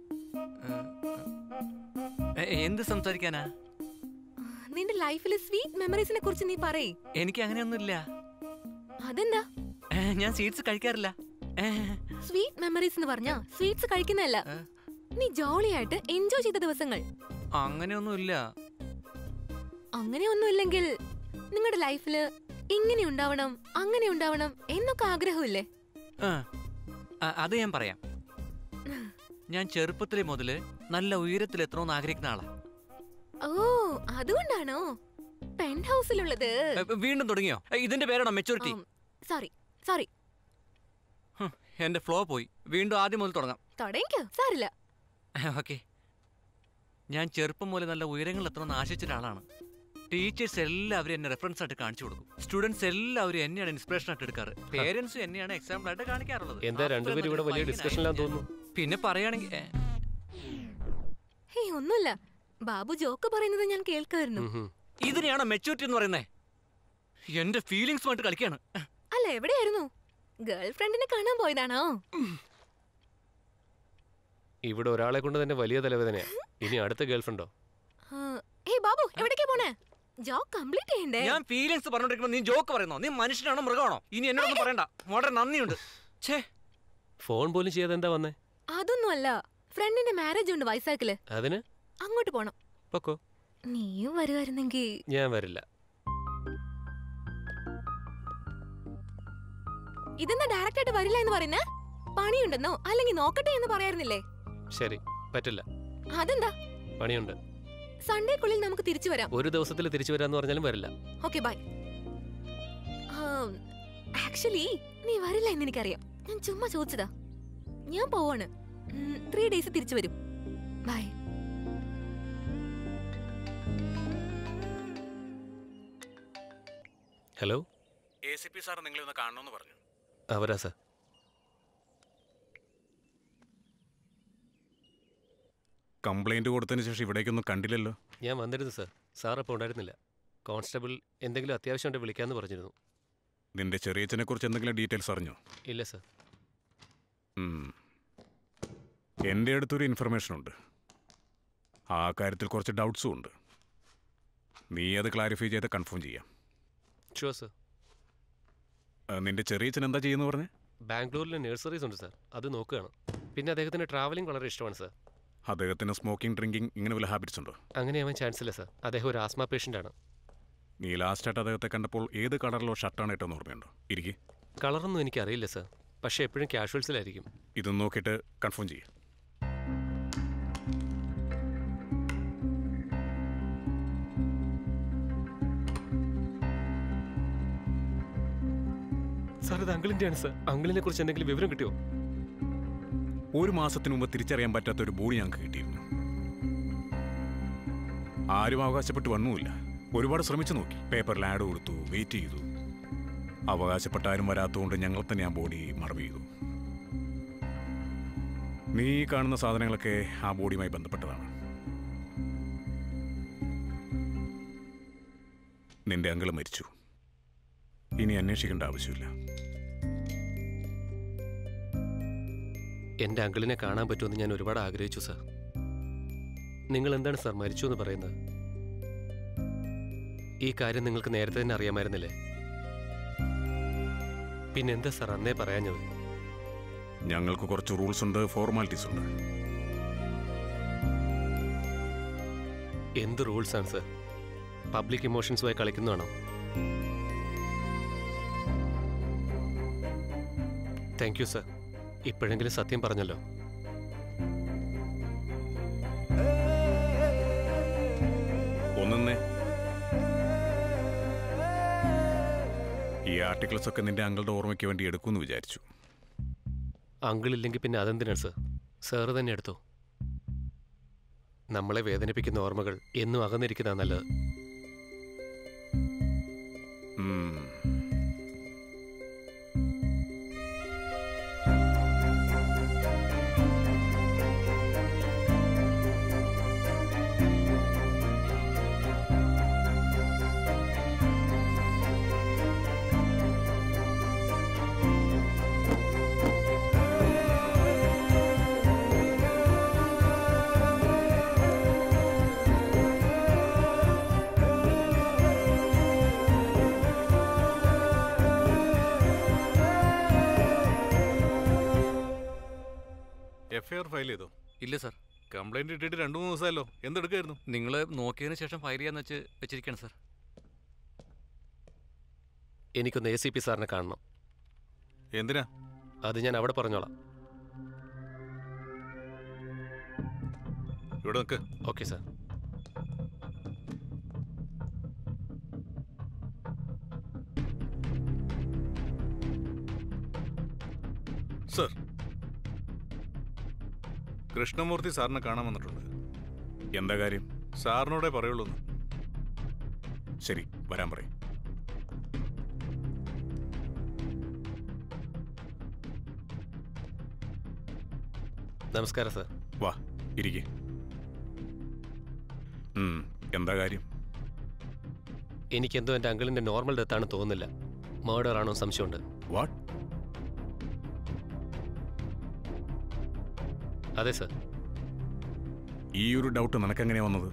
എന്ത് സംസാരിക്കാനാ നിന്റെ ലൈഫിലെ സ്വീറ്റ് മെമ്മറീസിനെ കുറിച്ച് നീ പറയേ എനിക്ക് അങ്ങനെയൊന്നുമില്ല അതെന്താ ഏ, ഞാൻ സ്വീറ്റ്സ് കഴിക്കാറില്ല ഏ, സ്വീറ്റ് മെമ്മറീസ് എന്ന് പറഞ്ഞാ സ്വീറ്റ്സ് കഴിക്കുന്നതല്ല നീ ജോളിയായിട്ട് എൻജോയ് ചെയ്ത ദിവസങ്ങൾ അങ്ങനെയൊന്നുമില്ല അങ്ങനെ ഒന്നുമില്ലെങ്കിൽ നിങ്ങളുടെ ലൈഫില് ഇങ്ങനെ ഉണ്ടാവണം അങ്ങനെ ഉണ്ടാവണം എന്നൊക്കെ ആഗ്രഹമില്ലേ ആ, ആ, അത് ഞാൻ പറയാം ഞാൻ ചെറുപ്പത്തിലെ മുതല് നല്ല ഉയരത്തിൽ എത്തണമെന്ന് ആഗ്രഹിക്കുന്ന ആളാ ഓ അതുകൊണ്ടാണോ പെൻ ഹൗസിലുള്ളത് ഏ, വീണ്ടും തുടങ്ങിയോ ഏ, ഇതിന്റെ പേരാണോ മെച്ചൂരിറ്റി സോറി സോറി എന്റെ ഫ്ലോ പോയി വീണ്ടും ആദ്യം മുതൽ തുടങ്ങാം തുടങ്ങിക്കോ സാരില്ല ഓക്കെ ഞാൻ ചെറുപ്പം മുതൽ നല്ല ഉയരങ്ങളിൽ എത്തണമെന്ന് ആശിച്ച ഒരാളാണ് ടീച്ചേഴ്സ് എല്ലാവരും എന്നെ റെഫറൻസ് ആയിട്ട് കാണിച്ചു കൊടുക്കും സ്റ്റുഡൻസ് എല്ലാവരും എന്നെയാണ് ഇൻസ്പിറേഷൻ ആയിട്ട് എടുക്കാറ് പേരൻസും എന്നെയാണ് എക്സാമ്പിൾ ആയിട്ട് കാണിക്കാറുള്ളത് എന്താ രണ്ടുപേരും ഇവിടെ വലിയ ഡിസ്കഷനിലാന്ന് തോന്നുന്നു പിന്നെ പറയുകയാണെങ്കിൽ ഏ, ഹേ ഒന്നുമില്ല ബാബു ജോക്ക് പറയുന്നത് ഞാൻ കേൾക്കായിരുന്നു ഇതിനെയാണോ മെച്ചൂരിറ്റി എന്ന് പറയുന്നേ എന്റെ ഫീലിങ്സുമായിട്ട് കളിക്കാണ് അല്ല എവിടെയായിരുന്നു ഗേൾ ഫ്രണ്ടിനെ കാണാൻ പോയതാണോ ഇവിടെ ഒരാളെ കൊണ്ട് തന്നെ വലിയ തലവേദനയാ ഇനി അടുത്ത ഗേൾഫ്രണ്ടോ ആ, ഏയ് ബാബു എവിടേക്കാ പോണേ ജോക്ക് കംപ്ലീറ്റ് ചെയ്യണ്ടേ ഞാൻ ഫീലിങ്സ് പറഞ്ഞോണ്ടിരിക്കുമ്പോ നീ ജോക്ക് പറയുന്നോ നീ മനുഷ്യനാണോ മൃഗമാണോ ഇനി എന്നോടൊന്നും പറയണ്ട വളരെ നന്ദിയുണ്ട് ഛേ ഫോൺ പോലും ചെയ്യാതെ എന്താ വന്നേ അതൊന്നും അല്ല ഫ്രണ്ടിന്റെ മാരേജ് ഉണ്ട് വൈസാക്കില് അതിന് അങ്ങോട്ട് പോണം പൊക്കോ നീയും വരുമായിരുന്നെങ്കിൽ ഞാൻ വരില്ല ഇതെന്താ ഡയറക്റ്റ് ആയിട്ട് വരില്ല എന്ന് പറയുന്നേ പണിയുണ്ടെന്നോ അല്ലെങ്കിൽ നോക്കട്ടെ എന്ന് പറയായിരുന്നില്ലേ ശരി പറ്റില്ല അതെന്താ പണിയുണ്ട് സൺഡേക്കുള്ളിൽ നമുക്ക് തിരിച്ചു വരാം ഒരു ദിവസത്തിൽ തിരിച്ചു വരാന്ന് പറഞ്ഞാലും വരില്ല ഓക്കെ ബൈ ആക്ച്വലി നീ വരില്ല എന്ന് എനിക്കറിയാം ഞാൻ ചുമ്മാ ചോദിച്ചതാ ഞാൻ പോവാണ് ത്രീ ഡേയ്സ് തിരിച്ചു വരും bye hello A C P sir നിങ്ങളെ ഒന്ന് കാണണമെന്ന് പറഞ്ഞു അവരാ സാർ കംപ്ലൈന്റ് കൊടുത്തതിന് ശേഷം ഇവിടേക്കൊന്നും കണ്ടില്ലല്ലോ ഞാൻ വന്നിരുന്നു സാർ സാർ അപ്പോൾ ഉണ്ടായിരുന്നില്ല കോൺസ്റ്റബിൾ എന്തെങ്കിലും അത്യാവശ്യം ഉണ്ടെങ്കിൽ വിളിക്കാമെന്ന് പറഞ്ഞിരുന്നു നിന്റെ ചെറിയച്ചനെ കുറിച്ച് എന്തെങ്കിലും ഡീറ്റെയിൽസ് അറിഞ്ഞോ ഇല്ല സാർ ഉം. എൻ്റെ അടുത്തൊരു ഇൻഫർമേഷൻ ഉണ്ട് ആ കാര്യത്തിൽ കുറച്ച് ഡൗട്ട്സും ഉണ്ട് നീ അത് ക്ലാരിഫൈ ചെയ്ത് കൺഫേം ചെയ്യാം ഷുവർ സാർ ആ, നിന്റെ ചെറിയച്ചൻ എന്താ ചെയ്യുന്നു പറഞ്ഞേ ബാംഗ്ലൂരിൽ നഴ്സറീസ് ഉണ്ട് സാർ അത് നോക്കുകയാണ് പിന്നെ അദ്ദേഹത്തിന് ട്രാവലിംഗ് വളരെ ഇഷ്ടമാണ് സാർ അദ്ദേഹത്തിന് സ്മോക്കിംഗ് ഡ്രിങ്കിങ് ഇങ്ങനെ വല്ല ഹാബിറ്റ്സ് ഉണ്ടോ അങ്ങനെ ആവാൻ ചാൻസ് ഇല്ല സാർ അദ്ദേഹം ഒരു ആസ്മ പേഷ്യൻ്റ് ആണ് നീ ലാസ്റ്റായിട്ട് അദ്ദേഹത്തെ കണ്ടപ്പോൾ ഏത് കളറിലോ ഷർട്ടാണ് ഇട്ടെന്ന് ഓർമ്മയുണ്ടോ ഇരിക്കെ കളറൊന്നും എനിക്കറിയില്ല സാർ പക്ഷേ എപ്പോഴും ക്യാഷ്വൽസിലായിരിക്കും ഇതൊന്ന് നോക്കിയിട്ട് കൺഫേം ചെയ്യും സാർ ഇത് അങ്കിളിൻ്റെയാണ് സാർ അങ്കിളിനെ കുറിച്ച് എന്തെങ്കിലും വിവരം കിട്ടിയോ ഒരു മാസത്തിന് മുമ്പ് തിരിച്ചറിയാൻ പറ്റാത്ത ഒരു ബോഡി ഞങ്ങൾക്ക് കിട്ടിയിരുന്നു ആരും അവകാശപ്പെട്ട് വന്നുമില്ല ഒരുപാട് ശ്രമിച്ചു നോക്കി പേപ്പറിൽ ആഡ് കൊടുത്തു വെയിറ്റ് ചെയ്തു അവകാശപ്പെട്ട ആരും വരാത്തതുകൊണ്ട് ഞങ്ങൾ തന്നെ ആ ബോഡി മറവ് ചെയ്തു നീ ഈ കാണുന്ന സാധനങ്ങളൊക്കെ ആ ബോഡിയുമായി ബന്ധപ്പെട്ടതാണ് നിന്റെ അങ്കിള് മരിച്ചു ഇനി അന്വേഷിക്കേണ്ട ആവശ്യമില്ല എൻ്റെ അങ്കിളിനെ കാണാൻ പറ്റുമെന്ന് ഞാൻ ഒരുപാട് ആഗ്രഹിച്ചു സാർ നിങ്ങൾ എന്താണ് സാർ മരിച്ചു എന്ന് പറയുന്നത് ഈ കാര്യം നിങ്ങൾക്ക് നേരത്തെ തന്നെ അറിയാമായിരുന്നില്ലേ പിന്നെന്താ സാർ അന്നേ പറയാഞ്ഞത് ഞങ്ങൾക്ക് കുറച്ച് റൂൾസ് ഉണ്ട് ഫോർമാലിറ്റീസ് ഉണ്ട് എന്ത് റൂൾസാണ് സാർ പബ്ലിക് ഇമോഷൻസുമായി കളിക്കുന്നതാണോ താങ്ക് യു സാർ ഇപ്പോഴെങ്കിലും സത്യം പറഞ്ഞല്ലോ ഒന്നേ ഈ ആർട്ടിക്കിൾസ് ഒക്കെ നിന്റെ അങ്കിളുടെ ഓർമ്മയ്ക്ക് വേണ്ടി എടുക്കുമെന്ന് വിചാരിച്ചു അങ്കിളില്ലെങ്കിൽ പിന്നെ അതെന്തിനാണ് സാർ സാറ് തന്നെ എടുത്തോ നമ്മളെ വേദനിപ്പിക്കുന്ന ഓർമ്മകൾ എന്നും അകന്നിരിക്കുന്നതാ നല്ലത് ഉം. എഫ്ഐആർ ഫയൽ ചെയ്തോ ഇല്ല സാർ കംപ്ലൈന്റ് ഇട്ടിട്ട് രണ്ടു മൂന്ന് ദിവസമല്ലോ എന്തെടുക്കായിരുന്നു നിങ്ങൾ നോക്കിയതിന് ശേഷം ഫയൽ ചെയ്യാന്ന് വെച്ച് വെച്ചിരിക്കുകയാണ് സാർ എനിക്കൊന്ന് എ സി പി സാറിനെ കാണണം എന്തിനാ അത് ഞാൻ അവിടെ പറഞ്ഞോളാം ഇവിടെ നിൽക്ക് ഓക്കെ സാർ സർ കൃഷ്ണമൂർത്തി സാറിനെ കാണാൻ വന്നിട്ടുണ്ട് എന്താ കാര്യം സാറിനോടെ പറയുള്ളൂ എന്ന്. ശരി വരാൻ പറയും നമസ്കാരം സാർ വാ ഇരിക്കെ എന്താ കാര്യം എനിക്കെന്തോ എൻ്റെ അങ്കിളിൻ്റെ നോർമൽ ഡെത്താണ് തോന്നുന്നില്ല മർഡർ ആണോ സംശയമുണ്ട് വാട്ട് അതെ സാർ ഈ ഒരു ഡൗട്ട് നിനക്കെങ്ങനെയാ വന്നത്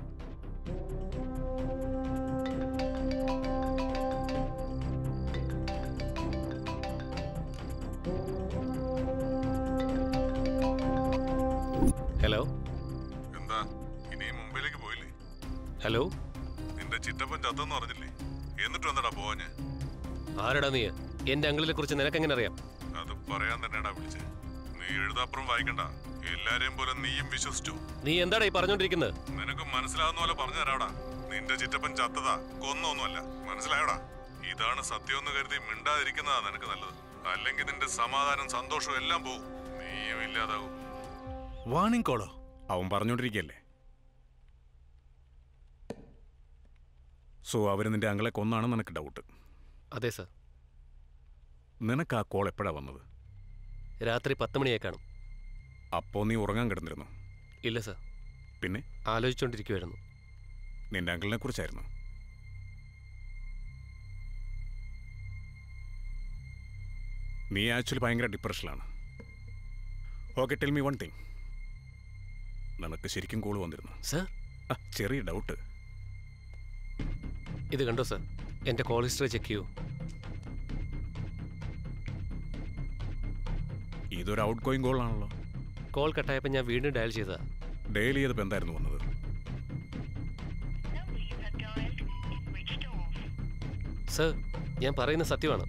ഹലോ എന്താ ഇനിയും മുംബൈയിലേക്ക് പോയില്ലേ ഹലോ നിന്റെ ചിറ്റപ്പൻ ചത്തെന്ന് പറഞ്ഞില്ലേ എന്നിട്ടും എന്താടാ പോവാഞ്ഞ് ആരടാ നീ എൻ്റെ അങ്കിളിനെ കുറിച്ച് നിനക്കെങ്ങനെ അറിയാം അത് പറയാൻ തന്നെടാ വിളിച്ചേ നീ എഴുതാപ്പുറം വായിക്കണ്ട എല്ലാരെയും പോലെ നീയും വിശ്വസിച്ചു നീ എന്താടാ ഈ പറഞ്ഞോണ്ടിരിക്കുന്നത് നിനക്ക് മനസ്സിലാവുന്ന പോലെ പറഞ്ഞു തരാടാ നിന്റെ ചിറ്റപ്പൻ ചത്തതാ കൊന്നൊന്നുമല്ല മനസ്സിലായോടാ ഇതാണ് സത്യമെന്ന് കരുതി മിണ്ടാതിരിക്കുന്നതാ നിനക്ക് നല്ലത് അല്ലെങ്കിൽ നിന്റെ സമാധാനം സന്തോഷവും എല്ലാം പോവും നീയും ഇല്ലാതാകും വാണിംഗ് കോളോ അവൻ പറഞ്ഞോണ്ടിരിക്കല്ലേ സോ അവര് നിന്റെ അങ്ങളെ കൊന്നാണെന്ന് നിനക്ക് ഡൗട്ട് അതെ സാർ നിനക്ക് ആ കോൾ എപ്പോഴാ വന്നത് രാത്രി പത്ത് മണിയായി കാണും അപ്പോൾ നീ ഉറങ്ങാൻ കിടന്നിരുന്നു ഇല്ല സാർ പിന്നെ ആലോചിച്ചുകൊണ്ടിരിക്കുമായിരുന്നു നിന്റെ അങ്കിളിനെ കുറിച്ചായിരുന്നു നീ ആക്ച്വലി ഭയങ്കര ഡിപ്രഷനിലാണ് okay tell me one thing നിനക്ക് ശരിക്കും കോൾ വന്നിരുന്നു സാർ ആ ചെറിയ ഡൗട്ട് ഇത് കണ്ടോ സാർ എൻ്റെ കോൾ ഹിസ്റ്ററി ചെക്ക് ചെയ്യൂ ഇതൊരു ഔട്ട് ഗോയിങ് കോൾ ആണല്ലോ കോൾ കട്ടായപ്പോൾ ഞാൻ വീണ്ടും ഡയൽ ചെയ്തതാ ഡെയിലി ചെയ്തപ്പോൾ എന്തായിരുന്നു വന്നത് സാർ ഞാൻ പറയുന്ന സത്യമാണ്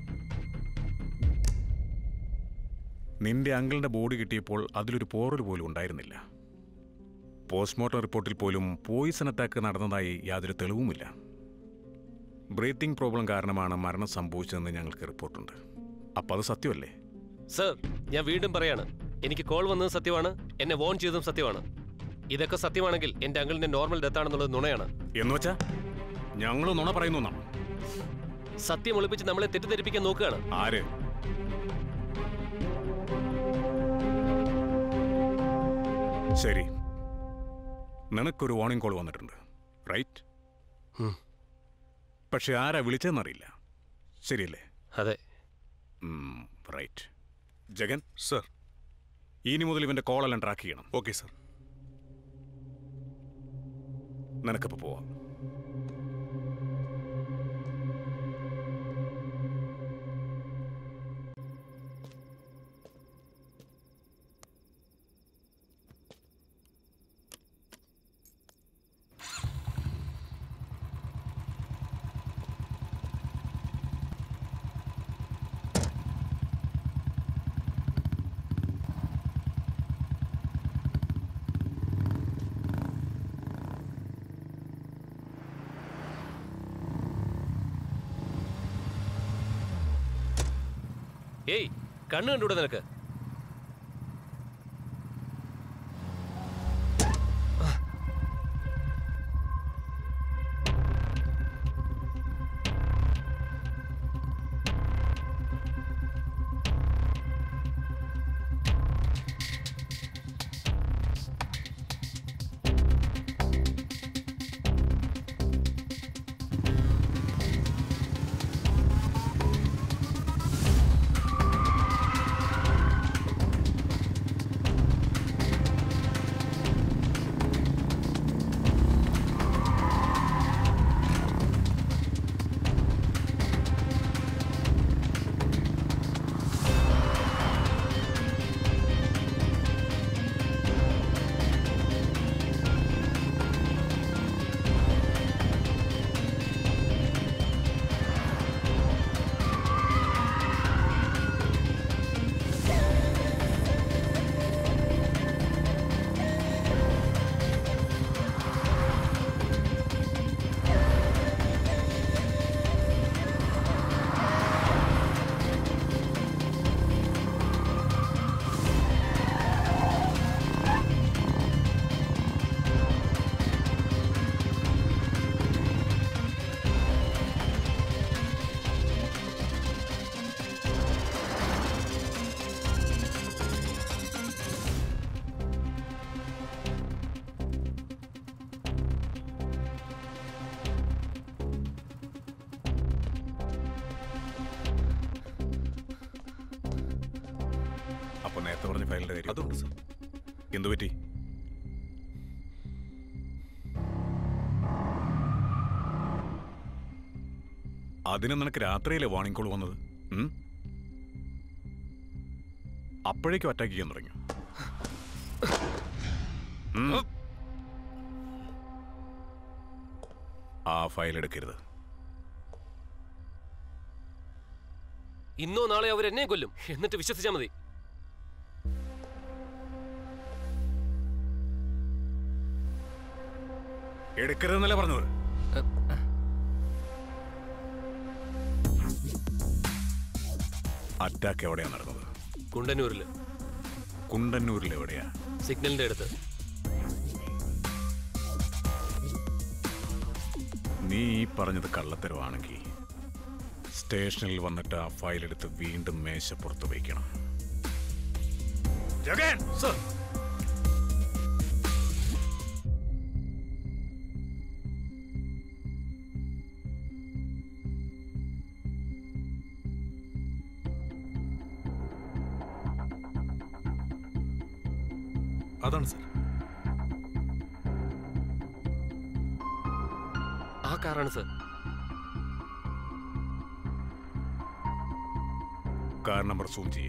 നിന്റെ അങ്കിളിന്റെ ബോഡി കിട്ടിയപ്പോൾ അതിലൊരു പോറൽ പോലും ഉണ്ടായിരുന്നില്ല പോസ്റ്റ്മോർട്ടം റിപ്പോർട്ടിൽ പോലും പോയിസൺ അറ്റാക്ക് നടന്നതായി യാതൊരു തെളിവുമില്ല ബ്രീത്തിങ് പ്രോബ്ലം കാരണമാണ് മരണം സംഭവിച്ചതെന്ന് ഞങ്ങൾക്ക് റിപ്പോർട്ടുണ്ട് അപ്പോൾ അത് സത്യമല്ലേ സാർ ഞാൻ വീണ്ടും പറയാണ് എനിക്ക് കോൾ വന്നതും സത്യമാണ് എന്നെ വോൺ ചെയ്തതും സത്യമാണ് ഇതൊക്കെ സത്യമാണെങ്കിൽ എന്റെ അങ്കിളിന്റെ നോർമൽ ഡെത്ത് ആണെന്നുള്ളത് നുണയാണ് എന്ന് വെച്ചാ ഞങ്ങൾ നുണ പറയുന്നു എന്നാണ് സത്യം ഒളിപ്പിച്ച് നമ്മളെ തെറ്റിദ്ധരിപ്പിക്കാൻ നോക്കുകയാണ് ആര് ശരി നിനക്കൊരു വാർണിംഗ് കോൾ വന്നിട്ടുണ്ട് റൈറ്റ് പക്ഷെ ആരാ വിളിച്ചതെന്നറിയില്ല ശരിയല്ലേ അതെ റൈറ്റ് ജഗൻ സർ ഇനി മുതൽ ഇവന്റെ കോളെല്ലാം ട്രാക്ക് ചെയ്യണം ഓക്കെ സർ നിനക്കപ്പോൾ പോവാം ഏയ് കണ്ണ് കണ്ടൂടെ നിനക്ക് അപ്പൊ നേരത്തെ പറഞ്ഞ ഫയലിന്റെ കാര്യം അതുണ്ട് സർ എന്തു പറ്റി അതിന് നിനക്ക് രാത്രിയിലെ വാണിംഗ് കോൾ വന്നത് ഉം? അപ്പോഴേക്കും അറ്റാക്ക് ചെയ്യാൻ തുടങ്ങി ഉം. ആ ഫയൽ എടുക്കരുത് ഇന്നോ നാളെ അവർ എന്നെ കൊല്ലും എന്നിട്ട് വിശ്വസിച്ചാൽ മതി എടുക്കരുതെന്നല്ലേ പറഞ്ഞത് അറ്റാക്ക് എവിടെയാ നടന്നത് കുണ്ടന്നൂരിൽ കുണ്ടന്നൂരിൽ എവിടെയാ സിഗ്നലിന്റെ അടുത്ത് നീ ഈ പറഞ്ഞത് കള്ളത്തരമാണെങ്കിൽ സ്റ്റേഷനിൽ വന്നിട്ട് ആ ഫയൽ എടുത്ത് വീണ്ടും മേശപ്പുറത്ത് വയ്ക്കണം ജഗൻ സർ അതാണ് സർ ആ കാറാണ് സർ കാർ നമ്പർ സൂം ചെയ്യേ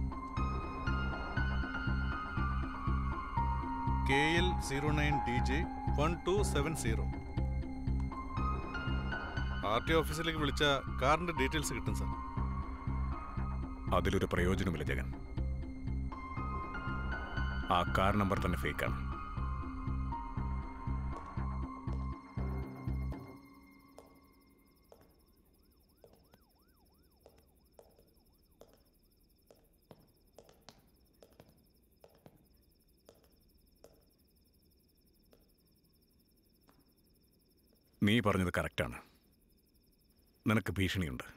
K L zero nine T J one two seven zero R T ഓഫീസിലേക്ക് വിളിച്ച കാറിന്റെ ഡീറ്റെയിൽസ് കിട്ടും സാർ അതിലൊരു പ്രയോജനമില്ല ജഗൻ ആ കാർ നമ്പർ തന്നെ ഫേക്കാണ് നീ പറഞ്ഞത് കറക്റ്റാണ് നിനക്ക് ഭീഷണിയുണ്ട്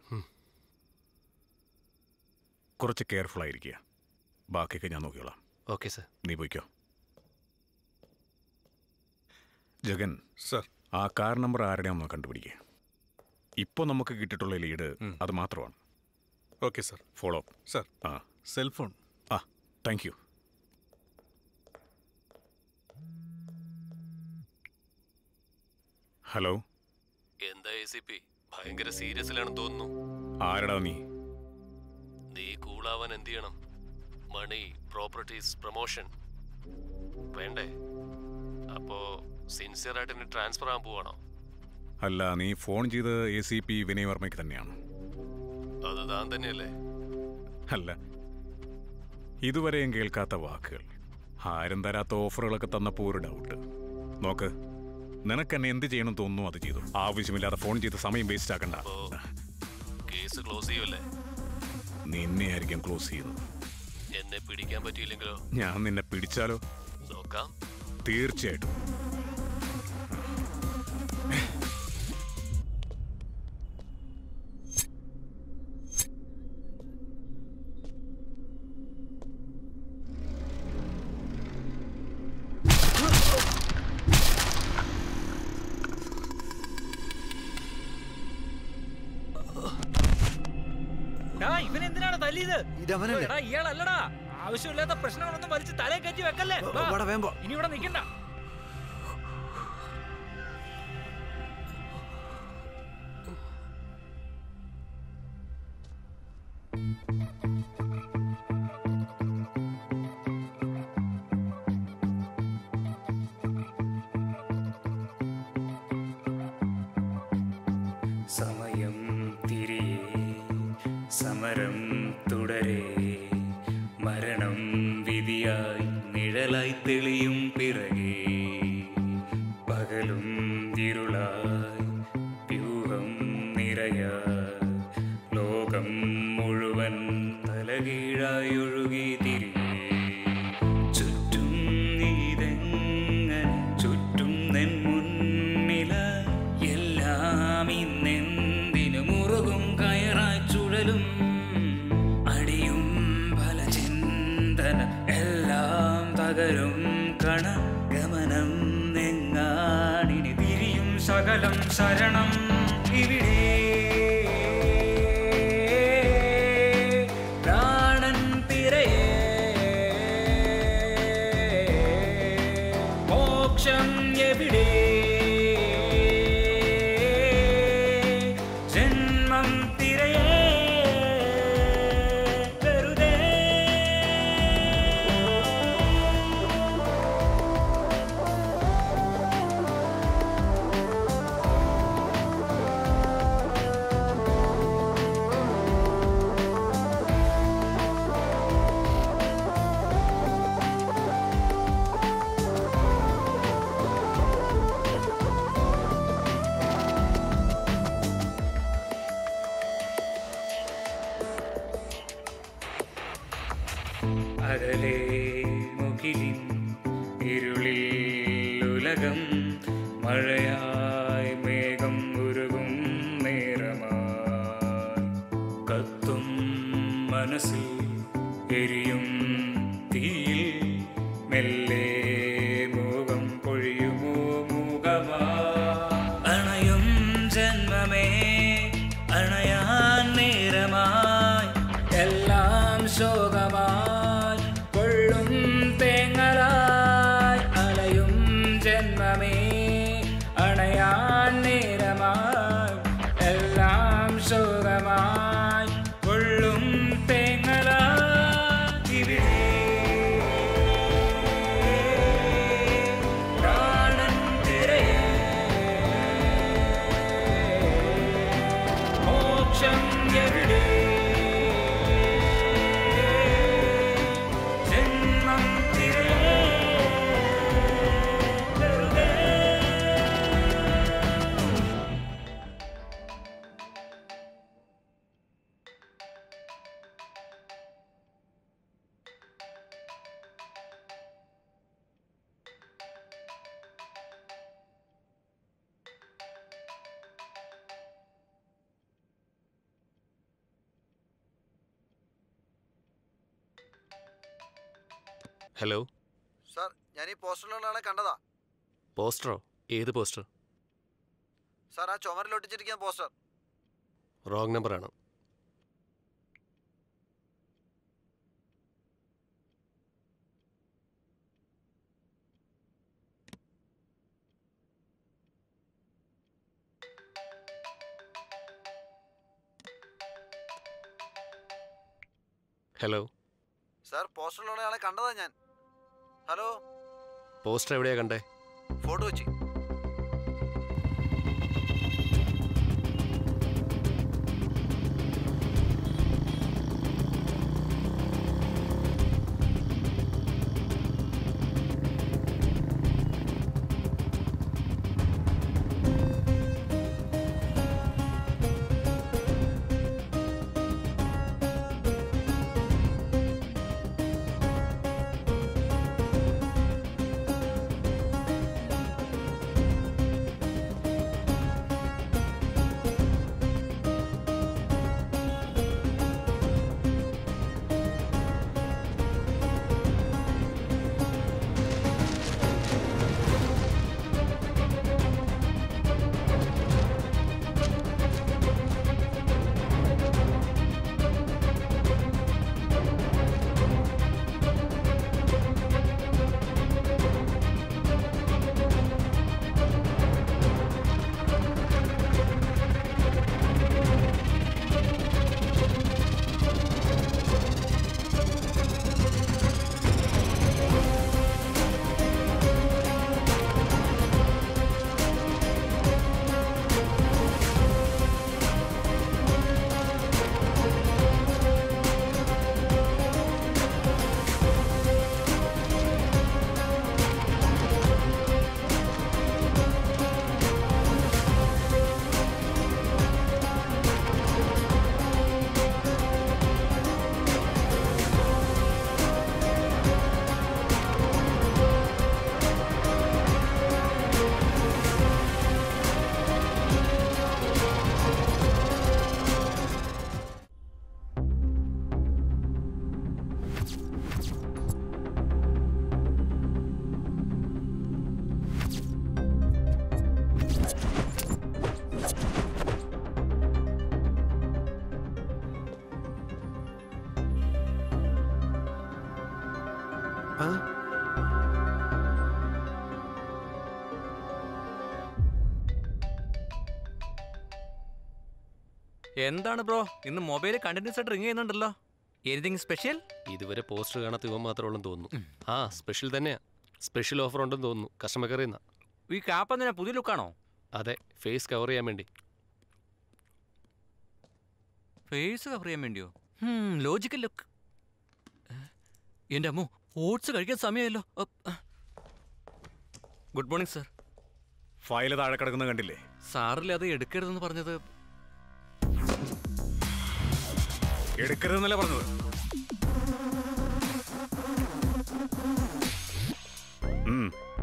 കുറച്ച് കെയർഫുൾ ആയിരിക്കുക ബാക്കിയൊക്കെ ഞാൻ നോക്കിയോളാം ഓക്കെ സർ നീ പോയിക്കോ ജഗൻ സർ ആ കാർ നമ്പർ ആരുടെയാണെന്ന് കണ്ടുപിടിക്കുക ഇപ്പോൾ നമുക്ക് കിട്ടിയിട്ടുള്ള ലീഡ് അത് മാത്രമാണ് ഓക്കെ സർ ഫോളോ സർ ആ സെൽഫോൺ ആ താങ്ക് യു ഹലോ എന്താ എ സി പി ഭയങ്കര സീരിയസിലാണെന്ന് തോന്നുന്നു ആരടാ നീ നീ കൂളാവാൻ എന്ത് ചെയ്യണം മണി പ്രോപ്പർട്ടീസ് പ്രൊമോഷൻ വേണ്ടേ അപ്പോ സിൻസിയർ ആയിട്ട് എന്നെ ട്രാൻസ്ഫർ ആകാൻ പോവാണോ അല്ല നീ ഫോൺ ചെയ്ത് എ സി പി വിനയ് വർമ്മയ്ക്ക് തന്നെയാണ് അത് താൻ തന്നെയല്ലേ അല്ല ഇതുവരെയും കേൾക്കാത്ത വാക്കുകൾ ആരും തരാത്ത ഓഫറുകളൊക്കെ തന്നപ്പോൾ ഒരു ഡൗട്ട് നോക്ക് നിനക്ക് എന്നെ എന്ത് ചെയ്യണം തോന്നുന്നു അത് ചെയ്തു ആവശ്യമില്ലാതെ ഫോൺ ചെയ്ത് സമയം വേസ്റ്റ് ആക്കണ്ട കേസ് ക്ലോസ് ചെയ്യുമല്ലേ നിന്നെ ആയിരിക്കും ക്ലോസ് ചെയ്യുന്നത് എന്നെ പിടിക്കാൻ പറ്റിയില്ലെങ്കിലോ ഞാൻ നിന്നെ പിടിച്ചാലോ നോക്കാം തീർച്ചയായിട്ടും ഡാ, ഇവനെന്തിനാണ് തല്ലിയത് ഇതവനല്ലേ? എടാ, ഇയാളല്ലടാ ആവശ്യമില്ലാത്ത പ്രശ്നങ്ങളൊന്നും വലിച്ച് തലേ കയറ്റി വെക്കല്ലേ വാ. വാടാ, വേഗം പോ. ഇനി ഇവിടെ നിൽക്കണ്ട സമയം തിരിയേ സമരം തുടരേ മരണം വിധിയായി നിഴലായി തെളിയും പിറകേ പകലും ഇരുളായി വ്യൂഹം നിറയായി ലോകം മുഴുവൻ തലകീഴായി ഒഴുകി തിരികെ ചുറ്റും നീതെങ്ങനെ ചുറ്റും നെൻ മുന്നിലായി എല്ലാം ഇന്നെന്തിനു മുറുകും കയറായി ചുഴലും അടിയും പല ചിന്തന എല്ലാം തകരും കണ ഗമനം നെങ്ങാണിനി തിരിയും സകലം ശരണം ഇവിടെ പ്രാണൻ തിരയേ മോക്ഷം എവിടെ ജന്മം തിരയേ വെറുതെ അകലെ മുകിലിൻ ഇരുളിൽ ഉലകം മഴയായി മേഘം ഉരുകും നേരമായി കത്തും മനസ്സിൽ എരിയും തീയിൽ മെല്ലെ മോകം പൊഴിയുമോ മൂകമാ അണയും ജന്മമേ അണയാൻ നേരമായി എല്ലാം ശോകമായി കൊള്ളും തേങ്ങലായി അലയും ജന്മമേ അണയാൻ നേരമായി എല്ലാം ശോകമായി കൊള്ളും തേങ്ങലായി ഇവിടെ പ്രാണൻ തിരയേ ഹലോ സാർ ഞാൻ ഈ പോസ്റ്ററിലുള്ള ആളെ കണ്ടതാ പോസ്റ്ററോ ഏത് പോസ്റ്റർ സാർ ആ ചുമരിൽ ഒട്ടിച്ചിരിക്കുന്ന പോസ്റ്റർ റോങ് നമ്പറാണ് ഹലോ സാർ പോസ്റ്ററിലുള്ള ആളെ കണ്ടതാ ഞാൻ ഹലോ പോസ്റ്റർ എവിടെയാ കണ്ടേ ഫോട്ടോ വെച്ച് എന്താണ് ബ്രോ ഇന്ന് മൊബൈൽ കണ്ടിന്യൂസ് ആയിട്ട് റിങ് ചെയ്യുന്നുണ്ടല്ലോ എനിത്തിങ് സ്പെഷ്യൽ ഇതുവരെ പോസ്റ്റർ കാണാത്ത ഇവൻ മാത്രമേ ഉള്ളെന്ന് തോന്നുന്നു ആ സ്പെഷ്യൽ തന്നെയാ സ്പെഷ്യൽ ഓഫർ ഉണ്ടെന്ന് തോന്നുന്നു കസ്റ്റമർ കയറിയുന്ന ഈ ക്യാപ്പ് എന്തിനാ പുതിയ ലുക്കാണോ അതെ ഫേസ് കവർ ചെയ്യാൻ വേണ്ടി ഫേസ് കവർ ചെയ്യാൻ വേണ്ടിയോ ലോജിക്കൽ ലുക്ക് എൻ്റെ അമ്മോ ഓട്സ് കഴിക്കാൻ സമയമല്ലോ ഗുഡ് മോർണിംഗ് സർ ഫയൽ താഴെ കിടക്കുന്നത് കണ്ടില്ലേ സാറിൽ അത് എടുക്കരുതെന്ന് പറഞ്ഞത് എടുക്കരുതെന്നല്ലേ പറഞ്ഞത് ഉം.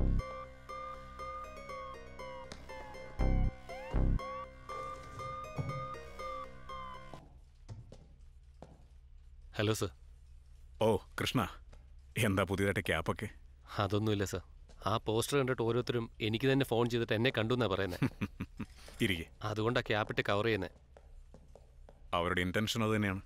ഹലോ സർ ഓ കൃഷ്ണ എന്താ പുതിയതായിട്ട് ക്യാപ്പൊക്കെ അതൊന്നുമില്ല സർ ആ പോസ്റ്റർ കണ്ടിട്ട് ഓരോരുത്തരും എനിക്ക് തന്നെ ഫോൺ ചെയ്തിട്ട് എന്നെ കണ്ടു എന്നാ പറയുന്നത് ഇരിക്കെ അതുകൊണ്ടാ ക്യാപ്പിട്ട് കവർ ചെയ്യുന്നത് അവരുടെ ഇന്റൻഷൻ അത് തന്നെയാണ്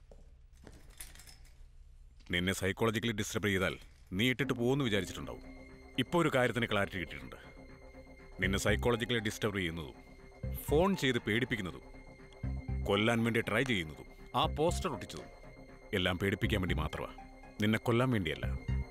നിന്നെ സൈക്കോളജിക്കലി ഡിസ്റ്റർബ് ചെയ്താൽ നീ ഇട്ടിട്ട് പോകുമെന്ന് വിചാരിച്ചിട്ടുണ്ടാവും ഇപ്പോൾ ഒരു കാര്യത്തിന് ക്ലാരിറ്റി കിട്ടിയിട്ടുണ്ട് നിന്നെ സൈക്കോളജിക്കലി ഡിസ്റ്റർബ് ചെയ്യുന്നതും ഫോൺ ചെയ്ത് പേടിപ്പിക്കുന്നതും കൊല്ലാൻ വേണ്ടി ട്രൈ ചെയ്യുന്നതും ആ പോസ്റ്റർ ഒട്ടിച്ചതും എല്ലാം പേടിപ്പിക്കാൻ വേണ്ടി മാത്രമാണ് നിന്നെ കൊല്ലാൻ വേണ്ടിയല്ല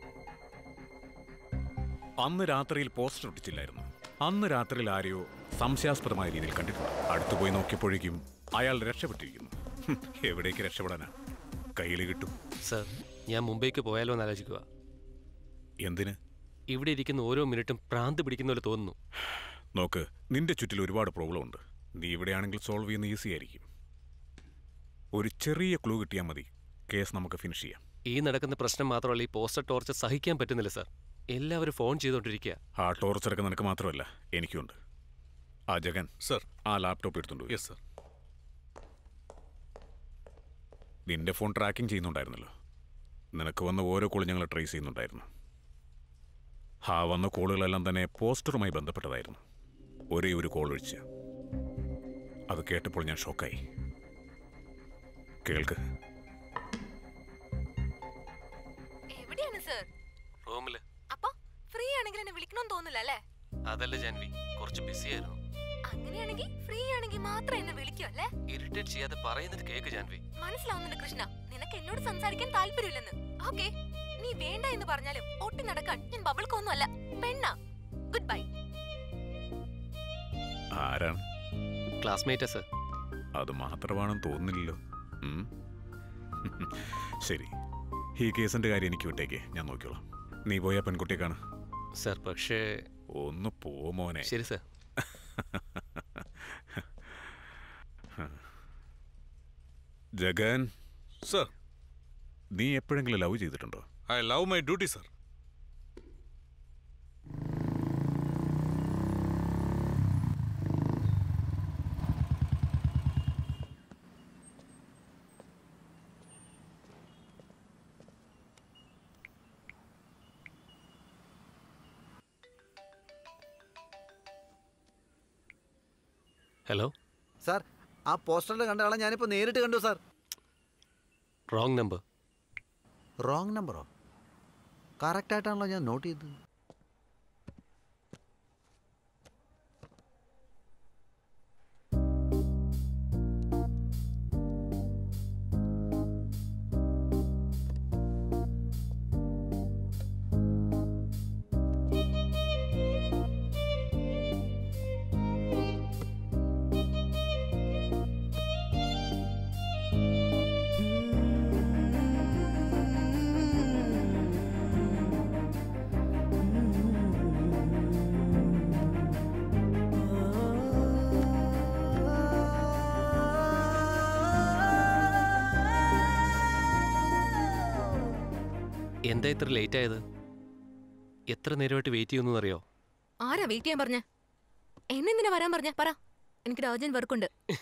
അന്ന് രാത്രിയിൽ പോസ്റ്റർ ഒട്ടിച്ചില്ലായിരുന്നു അന്ന് രാത്രിയിൽ ആരെയോ സംശയാസ്പദമായ രീതിയിൽ കണ്ടിട്ടുണ്ട് അടുത്തു പോയി നോക്കിയപ്പോഴേക്കും അയാൾ രക്ഷപ്പെട്ടിരിക്കുന്നു ഹും, എവിടേക്ക് രക്ഷപ്പെടാനാ കയ്യിൽ കിട്ടും സർ ഞാൻ മുംബൈക്ക് പോയാലോ എന്ന് ആലോചിക്കുക എന്തിന് ഇവിടെ ഇരിക്കുന്ന ഓരോ മിനിറ്റും പ്രാന്ത് പിടിക്കുന്ന പോലെ തോന്നുന്നു നോക്ക് നിന്റെ ചുറ്റിൽ ഒരുപാട് പ്രോബ്ലം ഉണ്ട് നീ ഇവിടെയാണെങ്കിൽ സോൾവ് ചെയ്യുന്ന ഈസി ആയിരിക്കും ഒരു ചെറിയ ക്ലൂ കിട്ടിയാൽ മതി കേസ് നമുക്ക് ഫിനിഷ് ചെയ്യാം ഈ നടക്കുന്ന പ്രശ്നം മാത്രമല്ല ഈ പോസ്റ്റർ ടോർച്ചർ സഹിക്കാൻ പറ്റുന്നില്ല സർ എല്ലാവരും ഫോൺ ചെയ്തുകൊണ്ടിരിക്കുക ആ ടോർച്ചറൊക്കെ നിനക്ക് മാത്രമല്ല എനിക്കുണ്ട് ആ ജഗൻ സർ ആ ലാപ്ടോപ്പ് എടുത്തുണ്ട് യെസ് സർ നിന്റെ ഫോൺ ട്രാക്കിംഗ് ചെയ്യുന്നുണ്ടായിരുന്നല്ലോ നിനക്ക് വന്ന ഓരോ കോളും ഞങ്ങൾ ട്രേസ് ചെയ്യുന്നുണ്ടായിരുന്നു ആ വന്ന കോളുകളെല്ലാം തന്നെ പോസ്റ്ററുമായി ബന്ധപ്പെട്ടതായിരുന്നു ഒരേ ഒരു കോൾ ഒഴിച്ച് അത് കേട്ടപ്പോൾ ഞാൻ ഷോക്കായി കേൾക്ക് എവിടെയാണ് സർ റൂമില് അപ്പൊ ഫ്രീ ആണെങ്കിൽ എന്നെ വിളിക്കണമെന്ന് തോന്നില്ല അല്ലേ അതല്ല ജാൻവി കുറച്ച് ബിസി ആയിരുന്നു അങ്ങനെയാണെങ്കിൽ ഫ്രീ ആണെങ്കിൽ മാത്രം എന്നെ വിളിക്കൂ അല്ലേ ഇറിറ്റേറ്റ് ചെയ്യാതെ പറയുന്നത് കേക്ക് ജാൻവി മനസ്സിലാവുന്നുണ്ട് കൃഷ്ണ നിനക്ക് എന്നോട് സംസാരിക്കാൻ താല്പര്യമില്ലെന്ന് ഓക്കെ നീ വേണ്ട എന്ന് പറഞ്ഞാലും ഒട്ടി നടക്കാൻ ഞാൻ ബബിൾക്കൊന്നും അല്ല പെണ്ണാ ഗുഡ് ബൈ ആരാണ് ക്ലാസ്മേറ്റാ സർ അത് മാത്രമാണെന്ന് തോന്നുന്നില്ലല്ലോ ഉം. ശരി ഈ കേസിന്റെ കാര്യം എനിക്ക് വിട്ടേക്ക് ഞാൻ നോക്കിക്കോളാം നീ പോയ പെൺകുട്ടിയെ കാണ സർ പക്ഷേ ഒന്ന് പോ മോനെ ശരി സർ ജഗൻ സർ നീ എപ്പോഴെങ്കിലും ലവ് ചെയ്തിട്ടുണ്ടോ I love my duty sir hello sir ആ പോസ്റ്ററിൽ കണ്ട ആളെ ഞാനിപ്പോൾ നേരിട്ട് കണ്ടു സാർ റോങ് നമ്പർ റോങ് നമ്പറോ കറക്റ്റ് ആയിട്ടാണല്ലോ ഞാൻ നോട്ട് ചെയ്തത് എന്താ ഇത്ര ലേറ്റ് ആയത് എത്ര നേരമായിട്ട് വെയിറ്റ് ചെയ്യുന്നു അറിയോ ആരാ വെയിറ്റ് ചെയ്യാൻ പറഞ്ഞ എന്നെന്തിനാ വരാൻ പറഞ്ഞ പറ എനിക്കൊരു അർജന്റ് വർക്കുണ്ട്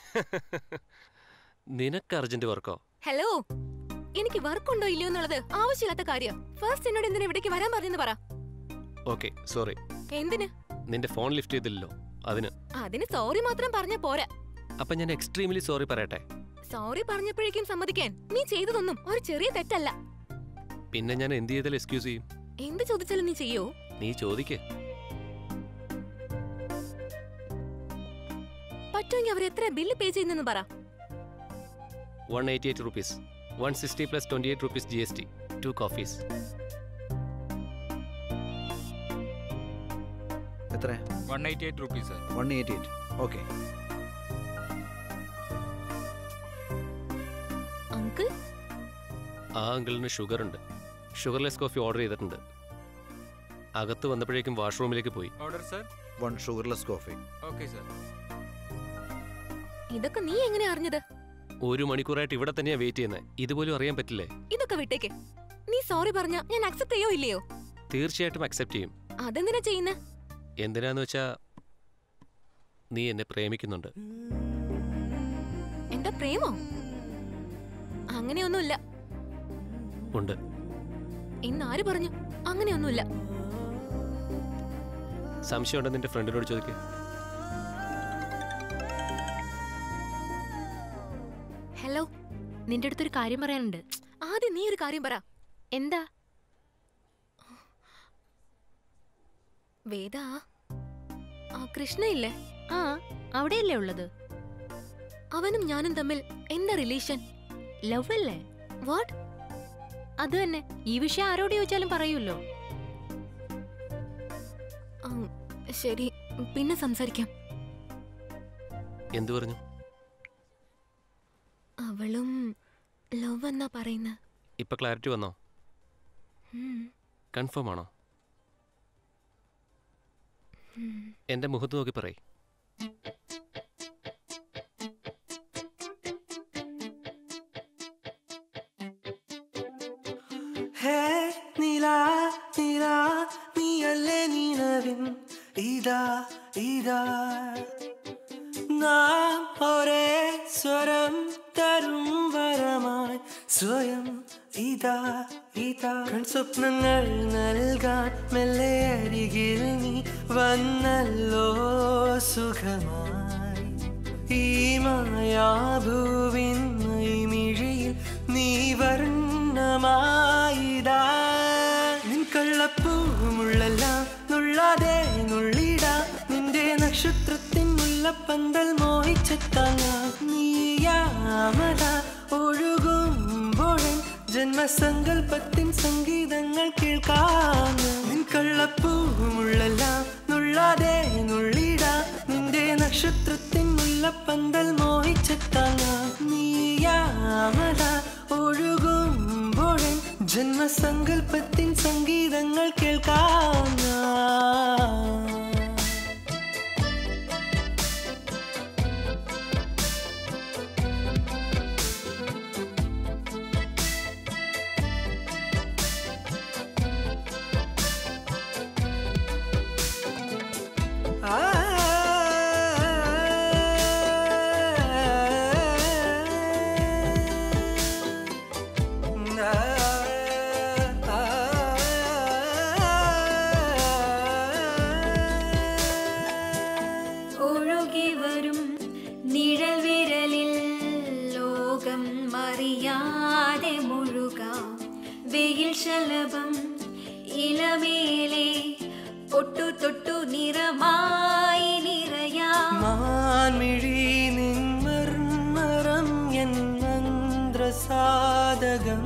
നിനക്ക് അർജന്റ് വർക്കോ ഹലോ എനിക്ക് വർക്കുണ്ടോ ഇല്ലയോ എന്നുള്ളത് ആവശ്യമില്ലാത്ത കാര്യം ഫസ്റ്റ് എന്നോട് എന്തിനാ ഇവിടേക്ക് വരാൻ പറഞ്ഞെന്ന് പറ ഓക്കെ സോറി എന്തിന് നിന്റെ ഫോൺ ലിഫ്റ്റ് ചെയ്തില്ലല്ലോ അതിന് അതിന് സോറി മാത്രം പറഞ്ഞ പോരാ അപ്പൊ ഞാൻ എക്സ്ട്രീംലി സോറി പറയട്ടെ സോറി പറഞ്ഞപ്പോഴേക്കും സമ്മതിക്കാൻ നീ ചെയ്തതൊന്നും ഒരു ചെറിയ തെറ്റല്ല പിന്നെ ഞാൻ എന്ത് ചെയ്താലും എക്സ്ക്യൂസ് ചെയ്യും എന്ത് ചോദിച്ചാലും നീ ചെയ്യോ നീ ചോദിക്കേ പറ്റുമെങ്കിൽ അവർ എത്ര ബില്ല് പേ ചെയ്യുന്നെന്ന് പറ one eighty eight rupees one sixty plus twenty eight rupees G S T two coffees എത്ര one eighty eight rupees sir one eighty eight okay uncle ആ അങ്കിളിന് ഷുഗർ ഉണ്ട് ഷുഗർലെസ് കോഫി ഓർഡർ ചെയ്തിട്ടുണ്ട് അകത്ത് വന്നപ്പോഴേക്കും വാഷ്റൂമിലേക്ക് പോയി order sir one sugarless coffee okay sir ഇതൊക്കെ നീ എങ്ങനെ അറിഞ്ഞത് ഒരു മണിക്കൂറായിട്ട് ഇവിടെ തന്നെയാ വെയിറ്റ് ചെയ്യുന്നത് ഇതുപോലും അറിയാൻ പറ്റില്ലേ ഇതൊക്കെ വിട്ടേക്ക് നീ സോറി പറഞ്ഞ ഞാൻ അക്സെപ്റ്റ് ചെയ്യോ ഇല്ലയോ തീർച്ചയായിട്ടും അക്സെപ്റ്റ് ചെയ്യും അതെന്തിനാ ചെയ്യുന്നേ എന്തിനാന്ന് വെച്ചാ നീ എന്നെ പ്രേമിക്കുന്നുണ്ട് എന്താ പ്രേമോ അങ്ങനെയൊന്നുമില്ല ഉണ്ട് ഇന്ന് ആര് പറഞ്ഞു അങ്ങനെയൊന്നുമില്ല സംശയമുണ്ട് നിന്റെ ഫ്രണ്ടിനോട് ചോദിക്കുക ഹലോ നിന്റെ അടുത്തൊരു കാര്യം പറയാനുണ്ട് ആദ്യം നീ ഒരു കാര്യം പറ എന്താ വേദ ആ കൃഷ്ണ ഇല്ലേ ആ അവിടെയല്ലേ ഉള്ളത് അവനും ഞാനും തമ്മിൽ എന്താ റിലേഷൻ ലവ് അല്ലേ വാട്ട് അത് തന്നെ ഈ വിഷയം ആരോട് ചോദിച്ചാലും പറയൂല്ലോ ശരി പിന്നെ സംസാരിക്കാം എന്തു പറഞ്ഞു അവളും ലവ് എന്നാ പറയുന്ന ഇപ്പൊ ക്ലാരിറ്റി വന്നോ കൺഫേം ആണോ എന്റെ മുഖത്ത് നോക്കി പറയ് ഹേ നീലാ നീലാ നീയല്ലേ നീനവിൻ ഇതാ ഇതാ നാം ഒരേ സ്വരം തരും വരമായി സ്വയം ഇതാ ഇതാ കൺസ്വപ്നങ്ങൾ നൽകാൻ മെല്ലെ അരികിൽ നീ വന്നല്ലോ സുഖമായി ഈ മായാഭൂവിൻ മിഴിയിൽ നീ വർണ്ണമായിതാ നിൻ കള്ളപ്പൂമുള്ളെല്ലാം നുള്ളാതെ നുള്ളിടാ നിന്റെ നക്ഷത്രത്തിൻ മുല്ലപ്പന്തൽ മോഹിച്ചെത്താങ്ങ നീയാമത ഒഴുകുമ്പോഴൻ ജന്മസങ്കല്പത്തിൻ സംഗീതങ്ങൾ കേൾക്കാം നിൻ കള്ളപ്പൂമുള്ളെല്ലാം നുള്ളാതെ നുള്ളിടാ നിന്റെ നക്ഷത്രത്തിൻ മുല്ലപ്പന്തൽ മോഹിച്ചെത്താങ്ങ നീയാമത ഒഴുകുമ്പോഴൻ ജന്മസങ്കല്പത്തിൻ സംഗീതങ്ങൾ കേൾക്കാം ഞാൻ. ഒഴുകി വരും നിഴൽ വിരലിൽ ലോകം മറിയാതെ മുഴുകാം വെയിൽ ശലഭം ഇലമേലെ ഒട്ടു തൊട്ടു നിറമായി നിറയാം മാൻമിഴി നിൻ മർമരം എൻ മന്ത്രസാധകം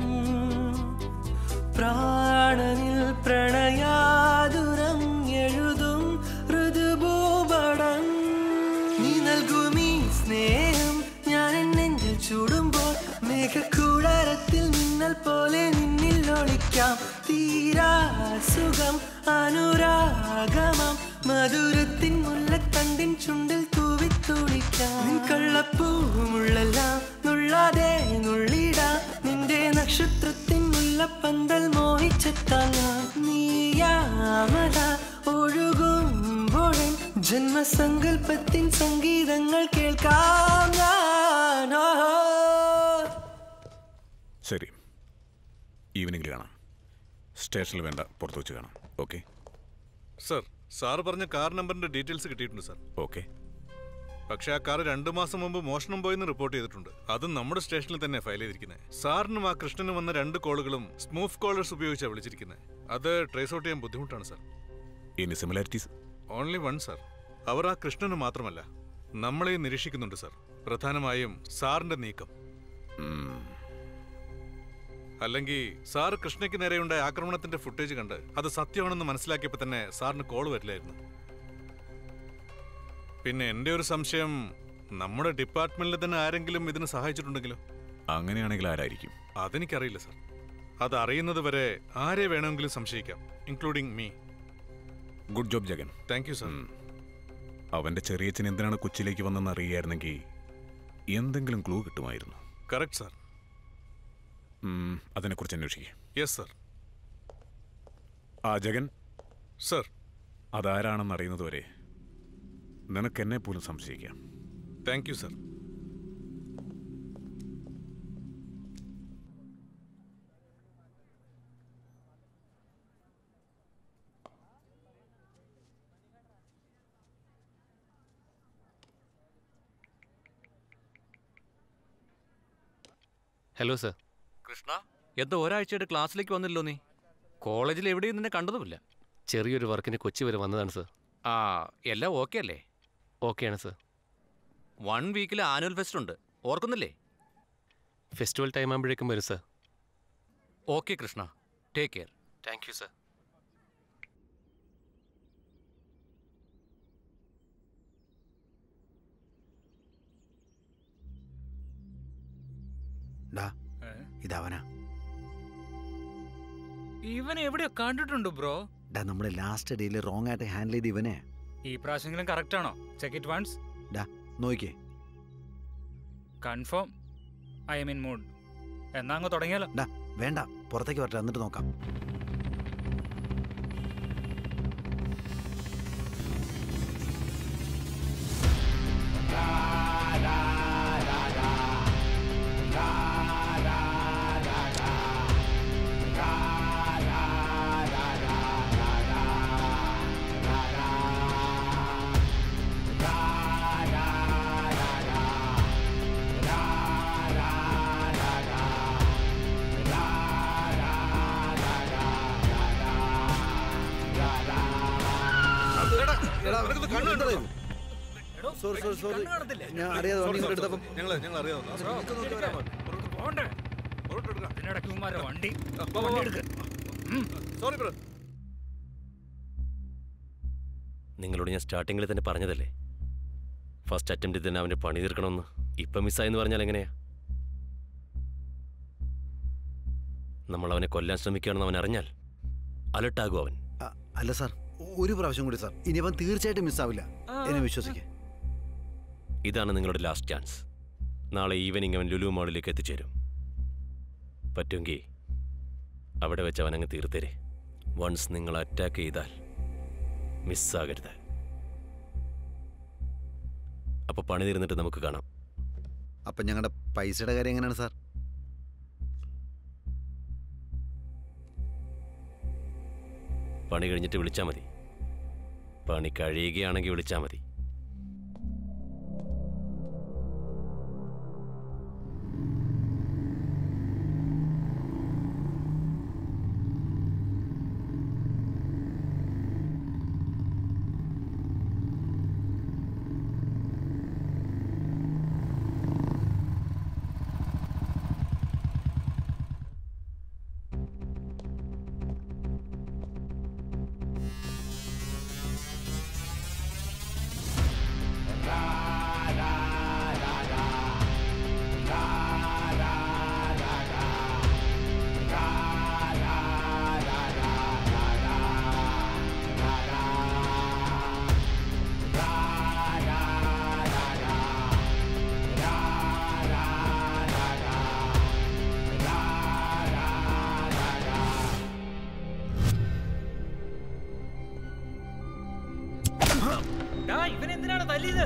പ്രാണനിൽ പ്രണയാതുരം എഴുതും ഋതുഭൂപടം നീ നൽകുമീ സ്നേഹം ഞാൻ എൻ നെഞ്ചിൽ ചൂടുമ്പോൾ മേഘക്കൂടാരത്തിൽ മിന്നൽ പോലെ നിന്നിൽ ഒളിക്കാം തീരാ സുഖം അനുരാഗമം മധുരത്തിൻ മുല്ലത്തണ്ടിൻ ചുണ്ടിൽ തൂവിത്തുളിക്കാം നിൻ കള്ളപ്പൂമുള്ളെല്ലാം നുള്ളാതെ നുള്ളിടാ നിന്റെ നക്ഷത്രത്തിൻ മുല്ലപ്പന്തൽ മോഹിച്ചെത്താങ്ങ നീയാമത ഒഴുകുമ്പോഴൻ ജന്മസങ്കല്പത്തിൻ സംഗീതങ്ങൾ കേൾക്കാം ഞാൻ ഓ, ഓ. ശരി ഈവനിങ്ങിൽ കാണാം സ്റ്റേഷനിൽ വേണ്ട പുറത്ത് വെച്ച് കാണാം ഓക്കെ സർ സാറ് പറഞ്ഞ കാർ നമ്പറിന്റെ ഡീറ്റെയിൽസ് കിട്ടിയിട്ടുണ്ട് സർ ഓക്കെ പക്ഷേ ആ കാർ രണ്ടു മാസം മുമ്പ് മോഷണം പോയെന്ന് റിപ്പോർട്ട് ചെയ്തിട്ടുണ്ട് അതും നമ്മുടെ സ്റ്റേഷനിൽ തന്നെ ഫയൽ ചെയ്തിരിക്കുന്നത് സാറിനും ആ കൃഷ്ണനും വന്ന രണ്ട് കോളുകളും സ്മൂത്ത് കോളേഴ്സ് ഉപയോഗിച്ചാണ് വിളിച്ചിരിക്കുന്നത് അത് ട്രേസ് ഔട്ട് ചെയ്യാൻ ബുദ്ധിമുട്ടാണ് സർ ഇനി സിമിലാരിറ്റീസ് ഓൺലി വൺ സർ അവർ ആ കൃഷ്ണന് മാത്രമല്ല നമ്മളെ നിരീക്ഷിക്കുന്നുണ്ട് സർ പ്രധാനമായും സാറിന്റെ നീക്കം അല്ലെങ്കിൽ സാർ കൃഷ്ണയ്ക്ക് നേരെയുണ്ടായ ആക്രമണത്തിന്റെ ഫുട്ടേജ് കണ്ട് അത് സത്യമാണെന്ന് മനസ്സിലാക്കിയപ്പോൾ തന്നെ സാറിന് കോൾ വരില്ലായിരുന്നു പിന്നെ എന്റെ ഒരു സംശയം നമ്മുടെ ഡിപ്പാർട്ട്മെന്റിൽ തന്നെ ആരെങ്കിലും ഇതിന് സഹായിച്ചിട്ടുണ്ടെങ്കിലോ അങ്ങനെയാണെങ്കിൽ ആരായിരിക്കും അതെനിക്കറിയില്ല സർ അത് അറിയുന്നത് വരെ ആരെ വേണമെങ്കിലും സംശയിക്കാം including me good job Jagan thank you sir അവന്റെ ചെറിയച്ഛൻ എന്തിനാണ് കൊച്ചിയിലേക്ക് വന്നെന്ന് അറിയായിരുന്നെങ്കിൽ എന്തെങ്കിലും ക്ലൂ കിട്ടുമായിരുന്നു കറക്റ്റ് സർ ഉം, അതിനെക്കുറിച്ച് അന്വേഷിക്കുക യെസ് സർ ആ ജഗൻ സർ അതാരാണെന്ന് അറിയുന്നതുവരെ നിനക്ക് എന്നെ പോലും സംശയിക്കാം thank you sir hello sir Krishna എന്തോ ഒരാഴ്ചയായിട്ട് ക്ലാസ്സിലേക്ക് വന്നില്ലോ നീ കോളേജിൽ എവിടെയും നിന്നെ കണ്ടതുമില്ല ചെറിയൊരു വർക്കിന് കൊച്ചി വരെ വന്നതാണ് സർ ആ എല്ലാം ഓക്കെ അല്ലേ ഓക്കെയാണ് സർ വൺ വീക്കിൽ ആനുവൽ ഫെസ്റ്റ് ഉണ്ട് ഓർക്കുന്നില്ലേ ഫെസ്റ്റിവൽ ടൈം ആകുമ്പോഴേക്കും വരും sir okay Krishna take care thank you sir ഡാ ഇതവനാ ഇവനെ എവിടെയോ കണ്ടിട്ടുണ്ട് ബ്രോ ഡാ നമ്മുടെ ലാസ്റ്റ് ഡേയിൽ റോങ് ആയിട്ട് ഹാൻഡിൽ ചെയ്ത് ഇവനെ ഈ പ്രാവശ്യമെങ്കിലും കറക്റ്റ് ആണോ ചെക്ക് ഇറ്റ് വൺസ് ഡാ നോക്കിയേ confirm I'm in mood എന്നാ അങ്ങ് തുടങ്ങിയാലോ ഡാ വേണ്ട പുറത്തേക്ക് വരട്ടെ എന്നിട്ട് നോക്കാം la എന്താ ഇത്? സോറി സോറി സോറി ഞാൻ അറിയാതെ വണ്ടി ഇങ്ങോട്ട് എടുത്തപ്പം ഞങ്ങൾ ഞങ്ങൾ അറിയാവുന്ന പോണ്ടേ ഇതിനിടയ്ക്ക് ഉമ്മാരെ വണ്ടി വണ്ടി എടുക്ക് സോറി ബ്രോ നിങ്ങളോട് ഞാൻ സ്റ്റാർട്ടിങ്ങിൽ തന്നെ പറഞ്ഞതല്ലേ ഫസ്റ്റ് അറ്റംപ്റ്റ് തന്നെ അവൻ്റെ പണി തീർക്കണമെന്ന് ഇപ്പം മിസ്സായെന്ന് പറഞ്ഞാൽ എങ്ങനെയാ നമ്മൾ അവനെ കൊല്ലാൻ ശ്രമിക്കുകയാണെന്ന് അവൻ അറിഞ്ഞാൽ അലർട്ടാകും അവൻ അ- അല്ല സാർ ഒരു പ്രാവശ്യം കൂടി സാർ ഇനി അവൻ തീർച്ചയായിട്ടും മിസ്സാവില്ല എന്നെ വിശ്വസിക്കേ ഇതാണ് നിങ്ങളുടെ ലാസ്റ്റ് ചാൻസ് നാളെ ഈവനിങ് അവൻ ലുലു മാളിലേക്ക് എത്തിച്ചേരും പറ്റുമെങ്കിൽ അവിടെ വെച്ച് അവൻ അങ്ങ് തീർത്തേരെ വൺസ് നിങ്ങൾ അറ്റാക്ക് ചെയ്താൽ മിസ്സാകരുത് അപ്പോൾ പണി തീർന്നിട്ട് നമുക്ക് കാണാം അപ്പം ഞങ്ങളുടെ പൈസയുടെ കാര്യം എങ്ങനെയാണ് സാർ പണി കഴിഞ്ഞിട്ട് വിളിച്ചാൽ മതി പണി കഴിയുകയാണെങ്കിൽ വിളിച്ചാൽ മതി ഇവൻ എന്തിനാണ് തല്ലിയത്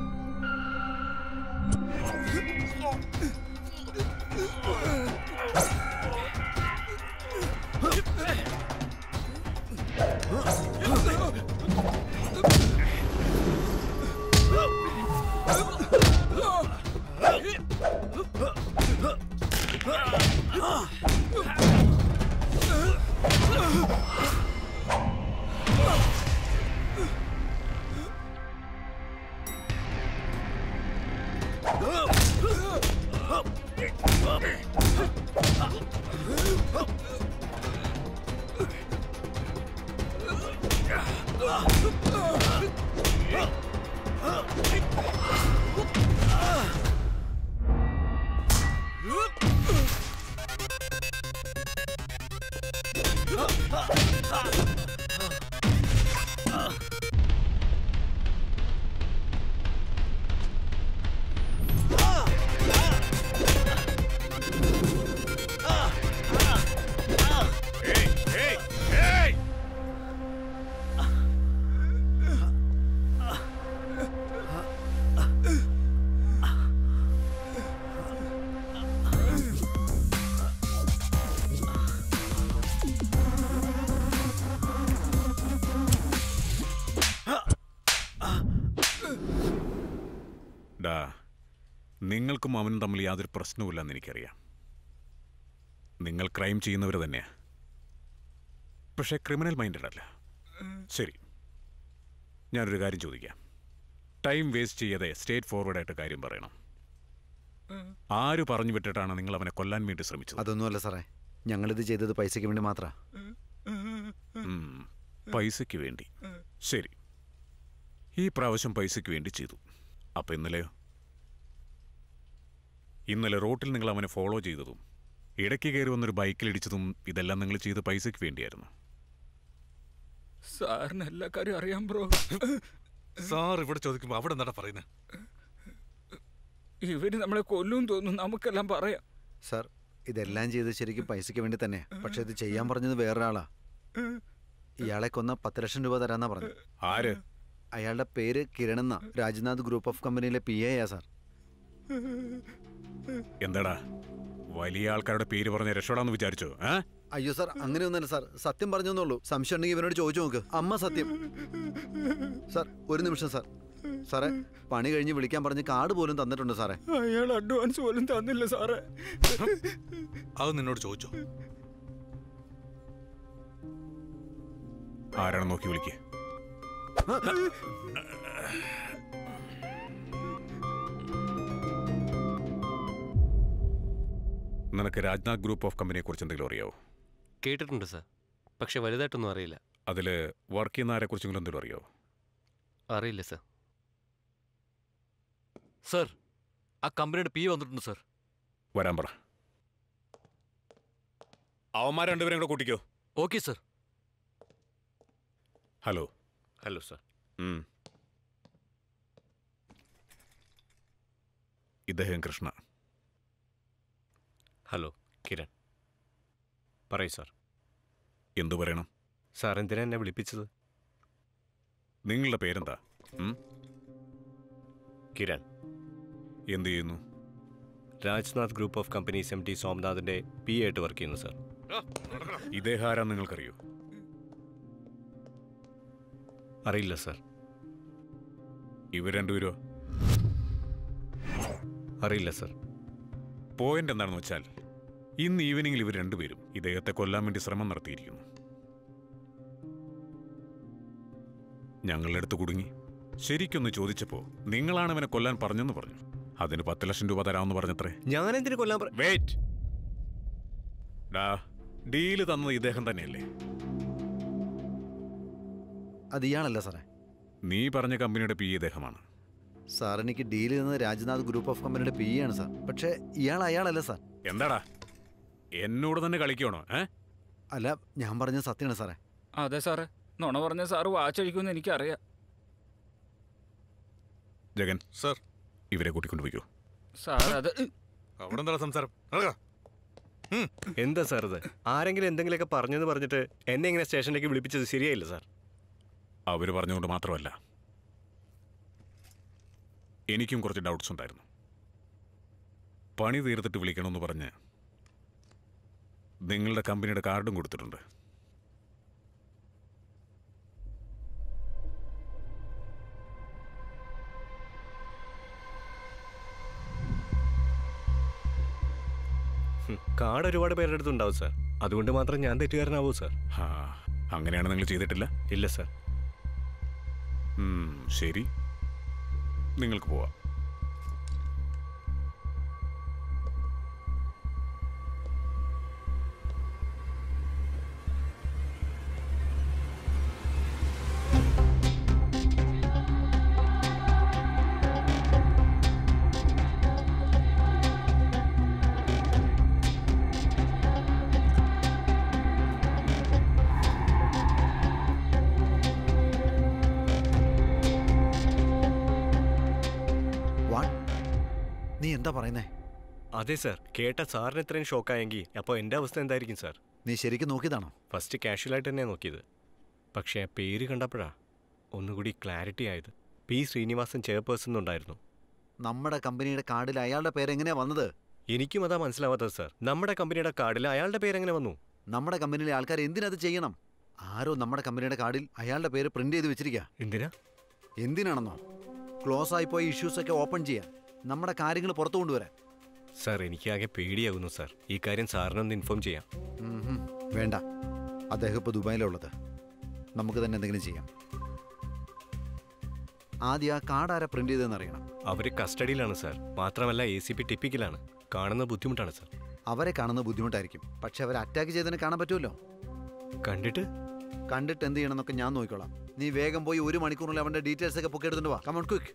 ഡാ നിങ്ങൾക്കും അവനും തമ്മിൽ യാതൊരു പ്രശ്നവുമില്ലെന്ന് എനിക്കറിയാം നിങ്ങൾ ക്രൈം ചെയ്യുന്നവർ തന്നെയാ പക്ഷേ ക്രിമിനൽ മൈൻഡഡ് അല്ല ശരി ഞാനൊരു കാര്യം ചോദിക്കാം ടൈം വേസ്റ്റ് ചെയ്യാതെ സ്റ്റേറ്റ് ഫോർവേഡായിട്ട് കാര്യം പറയണം ആര് പറഞ്ഞു വിട്ടിട്ടാണ് നിങ്ങൾ അവനെ കൊല്ലാൻ വേണ്ടി ശ്രമിച്ചത് അതൊന്നുമല്ല സാറേ ഞങ്ങളിത് ചെയ്തത് പൈസയ്ക്ക് വേണ്ടി മാത്രമാ ഉം, പൈസയ്ക്ക് വേണ്ടി ശരി ഈ പ്രാവശ്യം പൈസയ്ക്ക് വേണ്ടി ചെയ്തു അപ്പൊ ഇന്നലെയോ ഇന്നലെ റോട്ടിൽ നിങ്ങൾ അവനെ ഫോളോ ചെയ്തതും ഇടയ്ക്ക് കയറി വന്നൊരു ബൈക്കിൽ ഇടിച്ചതും ഇതെല്ലാം നിങ്ങൾ ചെയ്ത് പൈസയ്ക്ക് വേണ്ടിയായിരുന്നു സാറിന് എല്ലാ കാര്യം അറിയാം ബ്രോ സാർ ഇവിടെ ചോദിക്കുമ്പോ അവിടെ എന്താ പറയുന്നത് ഇവര് നമ്മളെ കൊല്ലും തോന്നുന്നു നമുക്കെല്ലാം പറയാം സാർ ഇതെല്ലാം ചെയ്ത് ശരിക്കും പൈസയ്ക്ക് വേണ്ടി തന്നെയാ പക്ഷെ ഇത് ചെയ്യാൻ പറഞ്ഞത് വേറൊരാളാ ഇയാളെ കൊന്ന പത്ത് ലക്ഷം രൂപ തരാന്നാ പറഞ്ഞു ആര് അയാളുടെ പേര് കിരൺ എന്നാ രാജ്നാഥ് ഗ്രൂപ്പ് ഓഫ് കമ്പനിയിലെ പി എ സാർ എന്താടാ വലിയ ആൾക്കാരുടെ പേര് പറഞ്ഞ് രക്ഷപ്പെടാന്ന് വിചാരിച്ചോ ആ അയ്യോ സാർ അങ്ങനെയൊന്നുമല്ല സാർ സത്യം പറഞ്ഞെന്നുള്ളൂ സംശയം ഉണ്ടെങ്കിൽ ഇവനോട് ചോദിച്ചു നോക്ക് അമ്മ സത്യം സാർ ഒരു നിമിഷം സാർ സാറേ പണി കഴിഞ്ഞ് വിളിക്കാൻ പറഞ്ഞ് കാർഡ് പോലും തന്നിട്ടുണ്ട് സാറേ അയാൾ അഡ്വാൻസ് പോലും തന്നില്ല സാറേ അത് നിന്നോട് ചോദിച്ചോ ആരാണ് നോക്കി വിളിക്കുക നിനക്ക് രാജ്നാഥ് ഗ്രൂപ്പ് ഓഫ് കമ്പനിയെ കുറിച്ച് എന്തെങ്കിലും അറിയാവോ കേട്ടിട്ടുണ്ട് സാർ പക്ഷെ വലുതായിട്ടൊന്നും അറിയില്ല അതിൽ വർക്ക് ചെയ്യുന്ന ആരെ കുറിച്ചെങ്കിലും എന്തെങ്കിലും അറിയാവോ അറിയില്ല സാർ സർ ആ കമ്പനിയുടെ പി വന്നിട്ടുണ്ട് സർ വരാൻ പറ അവന്മാർ രണ്ടുപേരും കൂടെ കൂട്ടിക്കോ okay sir hello hello sir ഉം. ഇദ്ദേഹം കൃഷ്ണ ഹലോ കിരൺ പറയൂ സാർ എന്തു പറയണം സാർ എന്തിനാ എന്നെ വിളിപ്പിച്ചത് നിങ്ങളുടെ പേരെന്താ ഉം? കിരൺ എന്ത് ചെയ്യുന്നു Rajnath group of companies M T സോംനാഥിന്റെ പി ആയിട്ട് വർക്ക് ചെയ്യുന്നു സാർ ഇദ്ദേഹം ആരാ നിങ്ങൾക്കറിയോ അറിയില്ല സാർ ഇവർ രണ്ടുപേരോ അറിയില്ല സാർ പോയിന്റ് എന്താണെന്ന് വെച്ചാൽ ഇന്ന് ഈവനിങ്ങിൽ ഇവർ രണ്ടുപേരും ഇദ്ദേഹത്തെ കൊല്ലാൻ വേണ്ടി ശ്രമം നടത്തിയിരിക്കുന്നു ഞങ്ങളുടെ അടുത്ത് കുടുങ്ങി ശരിക്കൊന്ന് ചോദിച്ചപ്പോ നിങ്ങളാണ് ഇവനെ കൊല്ലാൻ പറഞ്ഞെന്ന് പറഞ്ഞു അതിന് പത്ത് ലക്ഷം രൂപ തരാമെന്ന് പറഞ്ഞത്രേ ഞാൻ എന്തിനു കൊല്ലാൻ വെയിറ്റ് ഡാ ഡീല് തന്നത് ഇദ്ദേഹം തന്നെയല്ലേ അത് ഇയാളല്ല സാറേ നീ പറഞ്ഞ കമ്പനിയുടെ പി ഇദ്ദേഹമാണ് സാർ എനിക്ക് ഡീൽ ചെയ്യുന്നത് രാജ്നാഥ് ഗ്രൂപ്പ് ഓഫ് കമ്പനിയുടെ പി ആണ് സാർ പക്ഷേ ഇയാൾ അയാളല്ല സാർ എന്താടാ എന്നോട് തന്നെ കളിക്കണോ ഏ അല്ല ഞാൻ പറഞ്ഞത് സത്യമാണ് സാറേ അതെ സാറേ നുണ പറഞ്ഞ സാറ് വാച്ചഴിക്കുമെന്ന് എനിക്കറിയാം ജഗൻ സർ ഇവരെ കൂട്ടിക്കൊണ്ടുപോയിക്കോ സാർ അത് അവിടെ എന്താ സംസാരം എന്താ സാർ ഇത് ആരെങ്കിലും എന്തെങ്കിലുമൊക്കെ പറഞ്ഞെന്ന് പറഞ്ഞിട്ട് എന്നെ ഇങ്ങനെ സ്റ്റേഷനിലേക്ക് വിളിപ്പിച്ചത് ശരിയായില്ല സാർ അവർ പറഞ്ഞുകൊണ്ട് മാത്രമല്ല എനിക്കും കുറച്ച് ഡൗട്ട്സ് ഉണ്ടായിരുന്നു പണി തീർത്തിട്ട് വിളിക്കണമെന്ന് പറഞ്ഞ് നിങ്ങളുടെ കമ്പനിയുടെ കാർഡും കൊടുത്തിട്ടുണ്ട് ഹും, കാർഡ് ഒരുപാട് പേരുടെ അടുത്തുണ്ടാവും സാർ അതുകൊണ്ട് മാത്രം ഞാൻ തെറ്റുകാരനാവൂ സാർ ആ അങ്ങനെയാണ് നിങ്ങൾ ചെയ്തിട്ടില്ല ഇല്ല സാർ ഉം, ശരി നിങ്ങൾക്ക് പോവാം വാട്ട് നീ എന്താ പറയുന്നേ അതെ സാർ കേട്ട സാറിന് ഇത്രയും ഷോക്കായെങ്കിൽ അപ്പോൾ എൻ്റെ അവസ്ഥ എന്തായിരിക്കും സാർ നീ ശരിക്കും നോക്കിയതാണോ ഫസ്റ്റ് കാഷ്വലായിട്ട് തന്നെയാണ് നോക്കിയത് പക്ഷേ ആ പേര് കണ്ടപ്പോഴാ ഒന്നുകൂടി ക്ലാരിറ്റി ആയത് പി ശ്രീനിവാസൻ ചെയർപേഴ്സൺ ഉണ്ടായിരുന്നു നമ്മുടെ കമ്പനിയുടെ കാർഡിൽ അയാളുടെ പേര് എങ്ങനെയാ വന്നത് എനിക്കും അതാ മനസ്സിലാവാത്തത് സാർ നമ്മുടെ കമ്പനിയുടെ കാർഡിൽ അയാളുടെ പേര് എങ്ങനെ വന്നു നമ്മുടെ കമ്പനിയിലെ ആൾക്കാർ എന്തിനത് ചെയ്യണം ആരോ നമ്മുടെ കമ്പനിയുടെ കാർഡിൽ അയാളുടെ പേര് പ്രിന്റ് ചെയ്ത് വെച്ചിരിക്കുക എന്തിനാ എന്തിനാണെന്നോ ക്ലോസ് ആയി പോയ ഇഷ്യൂസ് ഒക്കെ ഓപ്പൺ ചെയ്യാൻ നമ്മുടെ കാര്യങ്ങൾ പുറത്തു കൊണ്ടുവരാൻ സാർ എനിക്കാകെ പേടിയാകുന്നു സാർ ഈ കാര്യം സാറിനൊന്ന് ഇൻഫോം ചെയ്യാം ഉം ഹും. വേണ്ട അദ്ദേഹം ഇപ്പോൾ ദുബായിലുള്ളത് നമുക്ക് തന്നെ എന്തെങ്കിലും ചെയ്യാം ആദ്യം ആ കാർഡ് ആരാ പ്രിന്റ് ചെയ്തതെന്ന് അറിയണം അവർ കസ്റ്റഡിയിലാണ് സാർ മാത്രമല്ല എ സി പി ടിപ്പിക്കലാണ് കാണുന്ന ബുദ്ധിമുട്ടാണ് സാർ അവരെ കാണുന്നത് ബുദ്ധിമുട്ടായിരിക്കും പക്ഷെ അവരെ അറ്റാക്ക് ചെയ്തതിനെ കാണാൻ പറ്റുമല്ലോ കണ്ടിട്ട് കണ്ടിട്ട് എന്ത് ചെയ്യണമെന്നൊക്കെ ഞാൻ നോക്കിക്കോളാം നീ വേഗം പോയി ഒരു മണിക്കൂറിൽ അവന്റെ ഡീറ്റെയിൽസ് ഒക്കെ പൊക്കിയെടുത്തിട്ട് വാ കമോൺ ക്വിക്ക്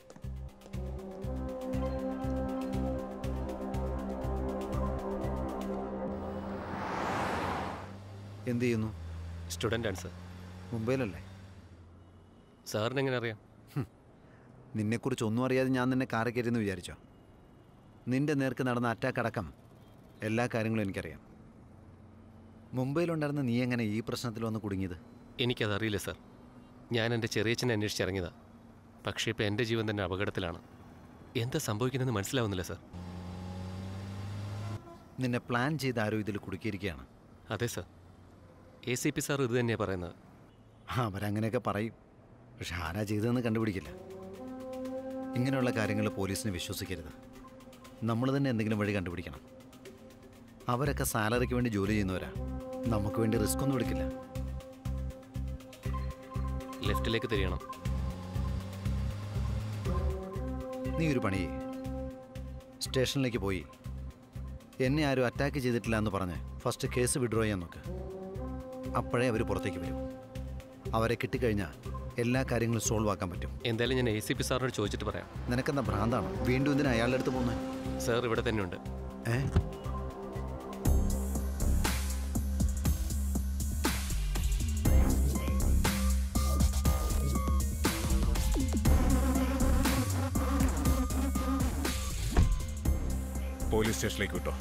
എന്ത് ചെയ്യുന്നു സ്റ്റുഡൻ്റ് ആണ് സാർ മുംബൈയിലല്ലേ സാറിന് എങ്ങനെ അറിയാം നിന്നെക്കുറിച്ച് ഒന്നും അറിയാതെ ഞാൻ നിന്നെ കാറ് കയറ്റിയെന്ന് വിചാരിച്ചോ നിന്റെ നേർക്ക് നടന്ന അറ്റാക്ക് അടക്കം എല്ലാ കാര്യങ്ങളും എനിക്കറിയാം മുംബൈയിലുണ്ടായിരുന്ന നീ എങ്ങനെ ഈ പ്രശ്നത്തിൽ വന്ന് കുടുങ്ങിയത് എനിക്കതറിയില്ല സാർ ഞാൻ എൻ്റെ ചെറിയച്ഛനെ അന്വേഷിച്ചിറങ്ങിയതാ പക്ഷേ ഇപ്പോൾ എൻ്റെ ജീവൻ തന്നെ അപകടത്തിലാണ് എന്താ സംഭവിക്കുന്നതെന്ന് മനസ്സിലാവുന്നില്ല സാർ നിന്നെ പ്ലാൻ ചെയ്ത് ആരോ ഇതിൽ കുടുക്കിയിരിക്കുകയാണ് അതെ sir A C P sir ഇത് തന്നെയാണ് പറയുന്നത് അവരങ്ങനെയൊക്കെ പറയും പക്ഷെ ആരാ ചെയ്തതെന്ന് കണ്ടുപിടിക്കില്ല ഇങ്ങനെയുള്ള കാര്യങ്ങൾ പോലീസിനെ വിശ്വസിക്കരുത് നമ്മൾ തന്നെ എന്തെങ്കിലും വഴി കണ്ടുപിടിക്കണം അവരൊക്കെ സാലറിക്ക് വേണ്ടി ജോലി ചെയ്യുന്നവരാ നമുക്ക് വേണ്ടി റിസ്ക് ഒന്നും എടുക്കില്ല ലെഫ്റ്റിലേക്ക് തിരിയണം നീ ഒരു പണി ചെയ്യ്. സ്റ്റേഷനിലേക്ക് പോയി എന്നെ ആരും അറ്റാക്ക് ചെയ്തിട്ടില്ല എന്ന് പറഞ്ഞ് ഫസ്റ്റ് കേസ് വിഡ്രോ ചെയ്യാൻ നോക്ക് അപ്പോഴേ അവർ പുറത്തേക്ക് വരും അവരെ കിട്ടിക്കഴിഞ്ഞാൽ എല്ലാ കാര്യങ്ങളും സോൾവ് ആക്കാൻ പറ്റും എന്തായാലും ഞാൻ എ സി പി സാറിനോട് ചോദിച്ചിട്ട് പറയാം നിനക്കെന്താ ഭ്രാന്താണോ വീണ്ടും ഇതിന് അയാളുടെ അടുത്ത് പോകുന്നത് സാർ ഇവിടെ തന്നെയുണ്ട് ഏ പോലീസ് സ്റ്റേഷനിലേക്ക് വിട്ടോ